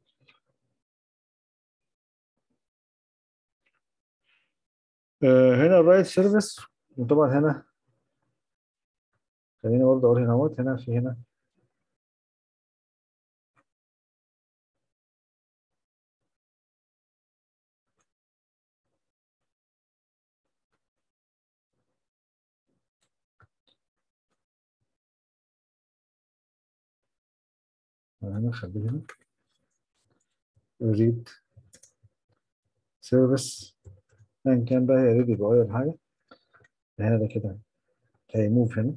آه هنا الرايت سيرفيس وطبعا هنا خليني برضه اقول هنا اهوت هنا في هنا هنا خليه هنا ريد سيرفيس ايا كان بقى هي ريد يبقى اي حاجه هنا ده كده هيموف هنا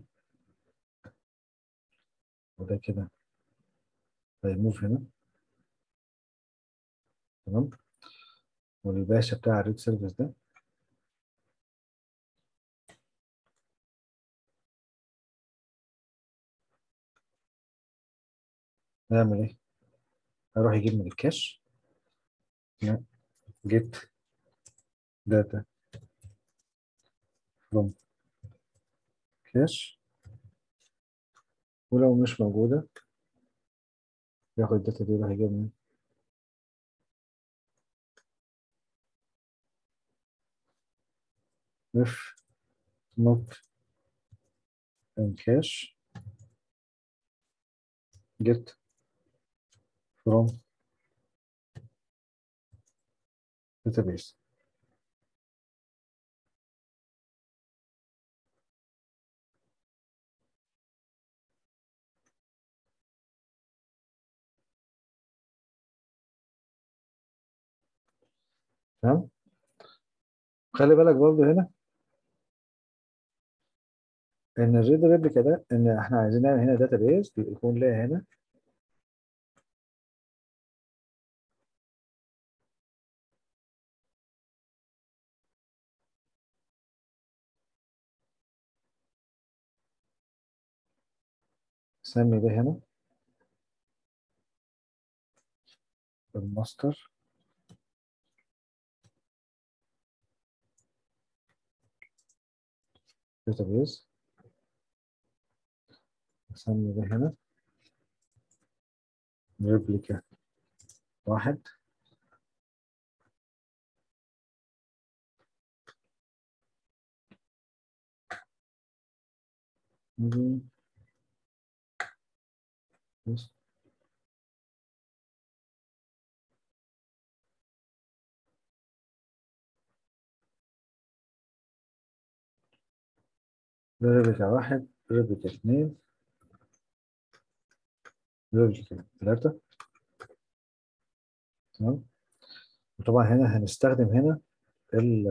وده كده هيموف هنا تمام والباشا بتاع الريد سيرفيس ده هيعمل ايه؟ هيروح يجيب من الكاش جيت داتا from كاش ولو مش موجودة ياخد الداتا دي يروح يجيب من if not in cache get from database تمام خلي بالك برضه هنا ان الريد ريبليكا ده ان احنا عايزين نعمل هنا داتابيز بيكون لها هنا سمي ده هنا الماستر database نسمي ده هنا ريبليكا واحد نيجي بص ده ريبليكا واحد ريبليكا اثنين ريبليكا ثلاثة تمام وطبعا هنا هنستخدم هنا ال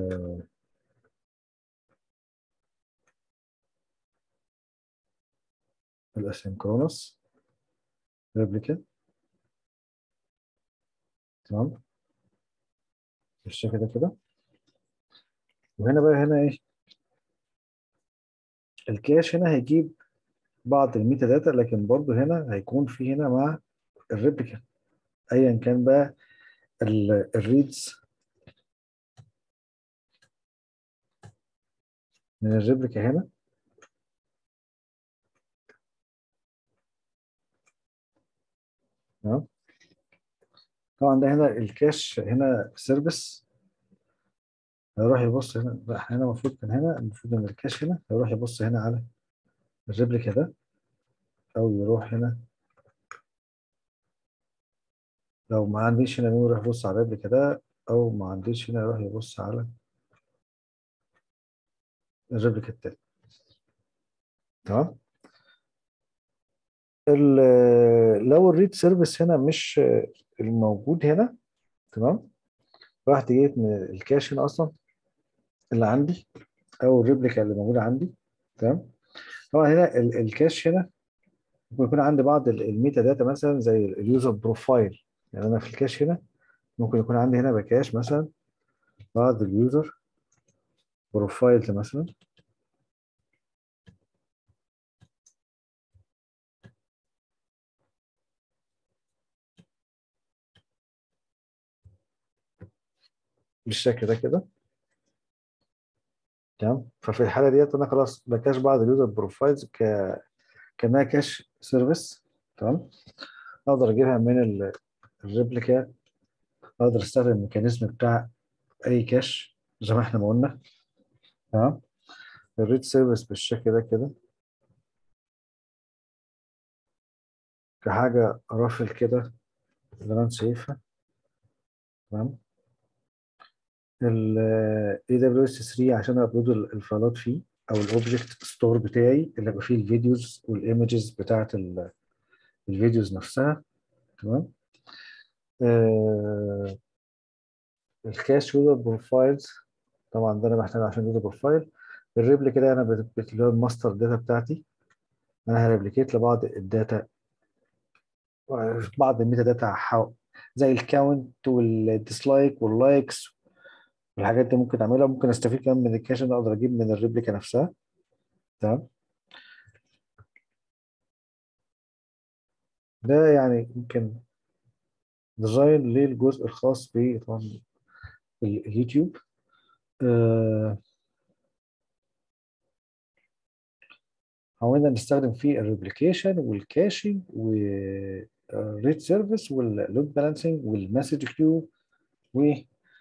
الاسynchronous ريبليكا تمام بالشكل ده كده وهنا بقى هنا ايه الكاش هنا هيجيب بعض الميتا داتا لكن برضو هنا هيكون في هنا مع الريبليكا ايا كان بقى الريدز من الريبليكا هنا تمام طبعا ده هنا الكاش هنا سيرفيس هيروح يبص هنا لا احنا هنا المفروض كان هنا المفروض ان الكاش هنا هيروح يبص هنا على الريبليكا ده او يروح هنا لو ما عنديش هنا يروح يبص على الريبليكا ده او ما عنديش هنا يروح يبص على الريبليكا التاني تمام لو الريد سيرفيس هنا مش الموجود هنا تمام رحت جيت من الكاش هنا اصلا اللي عندي او الريبليكا اللي موجوده عندي تمام طبعا هنا الكاش هنا ممكن يكون عندي بعض الميتا داتا مثلا زي اليوزر بروفايل يعني انا في الكاش هنا ممكن يكون عندي هنا بكاش مثلا بعض اليوزر بروفايل مثلا بالشكل ده كده تمام ففي الحاله ديت انا خلاص بكاش بعض اليوزر بروفايلز ك كانها كاش سيرفيس تمام اقدر اجيبها من الريبليكا اقدر استخدم الميكانيزم بتاع اي كاش زي ما احنا ما قلنا تمام الريد سيرفيس بالشكل ده كده كحاجه رافل كده اللي انا شايفها تمام ال AWS 3 عشان ابلود الفايلات فيه او الاوبجكت ستور بتاعي اللي هيبقى فيه الفيديوز والايمجز بتاعت الفيديوز نفسها تمام آه الكاش يوزر بروفايلز طبعا ده انا محتاجه عشان يوزر بروفايل الريبلي كده انا اللي هو الماستر داتا بتاعتي انا هريبليكيت لبعض الداتا بعض الميتا داتا زي الكاونت والديسلايك واللايكس والحاجات دي ممكن اعملها ممكن استفيد كمان من الكاش ان اقدر اجيب من الريبليكا نفسها تمام ده يعني يمكن ديزاين للجزء الخاص ب طبعا اليوتيوب آه حاولنا نستخدم فيه الريبليكيشن والكاشنج والريد سيرفيس واللود بالانسنج والمسج كيو و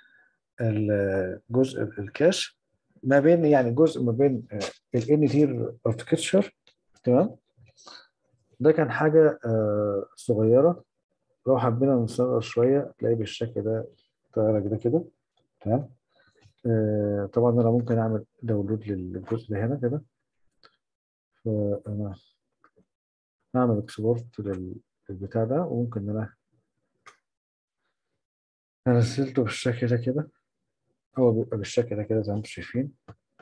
الجزء الكاش ما بين يعني جزء ما بين الان تير اركتشر تمام ده كان حاجه صغيره لو حبينا نصغر شويه تلاقي بالشكل ده طايره كده كده تمام آه طبعا انا ممكن اعمل داونلود للجزء ده هنا كده فانا اعمل اكسبورت للبتاع ده وممكن ان انا نزلته بالشكل ده كده هو بيبقى بالشكل ده كده زي ما انتم شايفين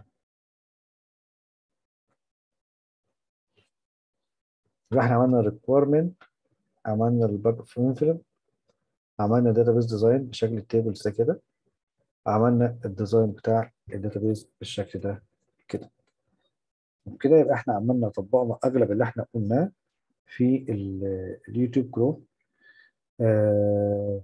يبقى احنا عملنا ريكويرمنت عملنا الباك فيلم عملنا داتابيز ديزاين بشكل التيبلز ده كده عملنا الديزاين بتاع الداتابيز بالشكل ده كده وبكده يبقى احنا عملنا طبقنا اغلب اللي احنا قلناه في اليوتيوب كروم آه،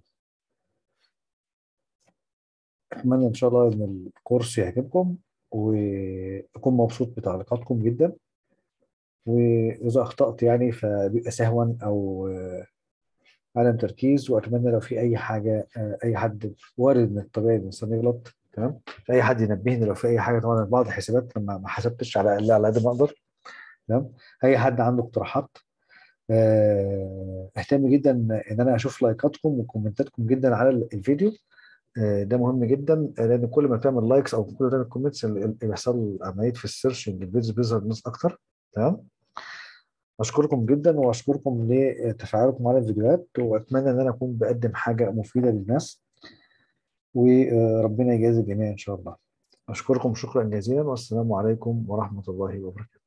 اتمنى ان شاء الله ان الكورس يعجبكم واكون مبسوط بتعليقاتكم جدا واذا اخطات يعني فبيبقى سهوا او آه، عدم تركيز واتمنى لو في اي حاجه آه، اي حد وارد من الطبيعي الانسان يغلط تمام فاي حد ينبهني لو في اي حاجه طبعا بعض الحسابات لما ما حسبتش على الاقل على قد ما اقدر تمام اي حد عنده اقتراحات آه، اهتم جدا ان انا اشوف لايكاتكم وكومنتاتكم جدا على الفيديو آه، ده مهم جدا لان كل ما تعمل لايكس او كل ما تعمل كومنتس بيحصل عمليه في السيرشنج الفيديو بيظهر الناس اكتر تمام اشكركم جدا واشكركم لتفاعلكم على الفيديوهات واتمنى ان انا اكون بقدم حاجه مفيده للناس وربنا يجازي الجميع ان شاء الله اشكركم شكرا جزيلا والسلام عليكم ورحمه الله وبركاته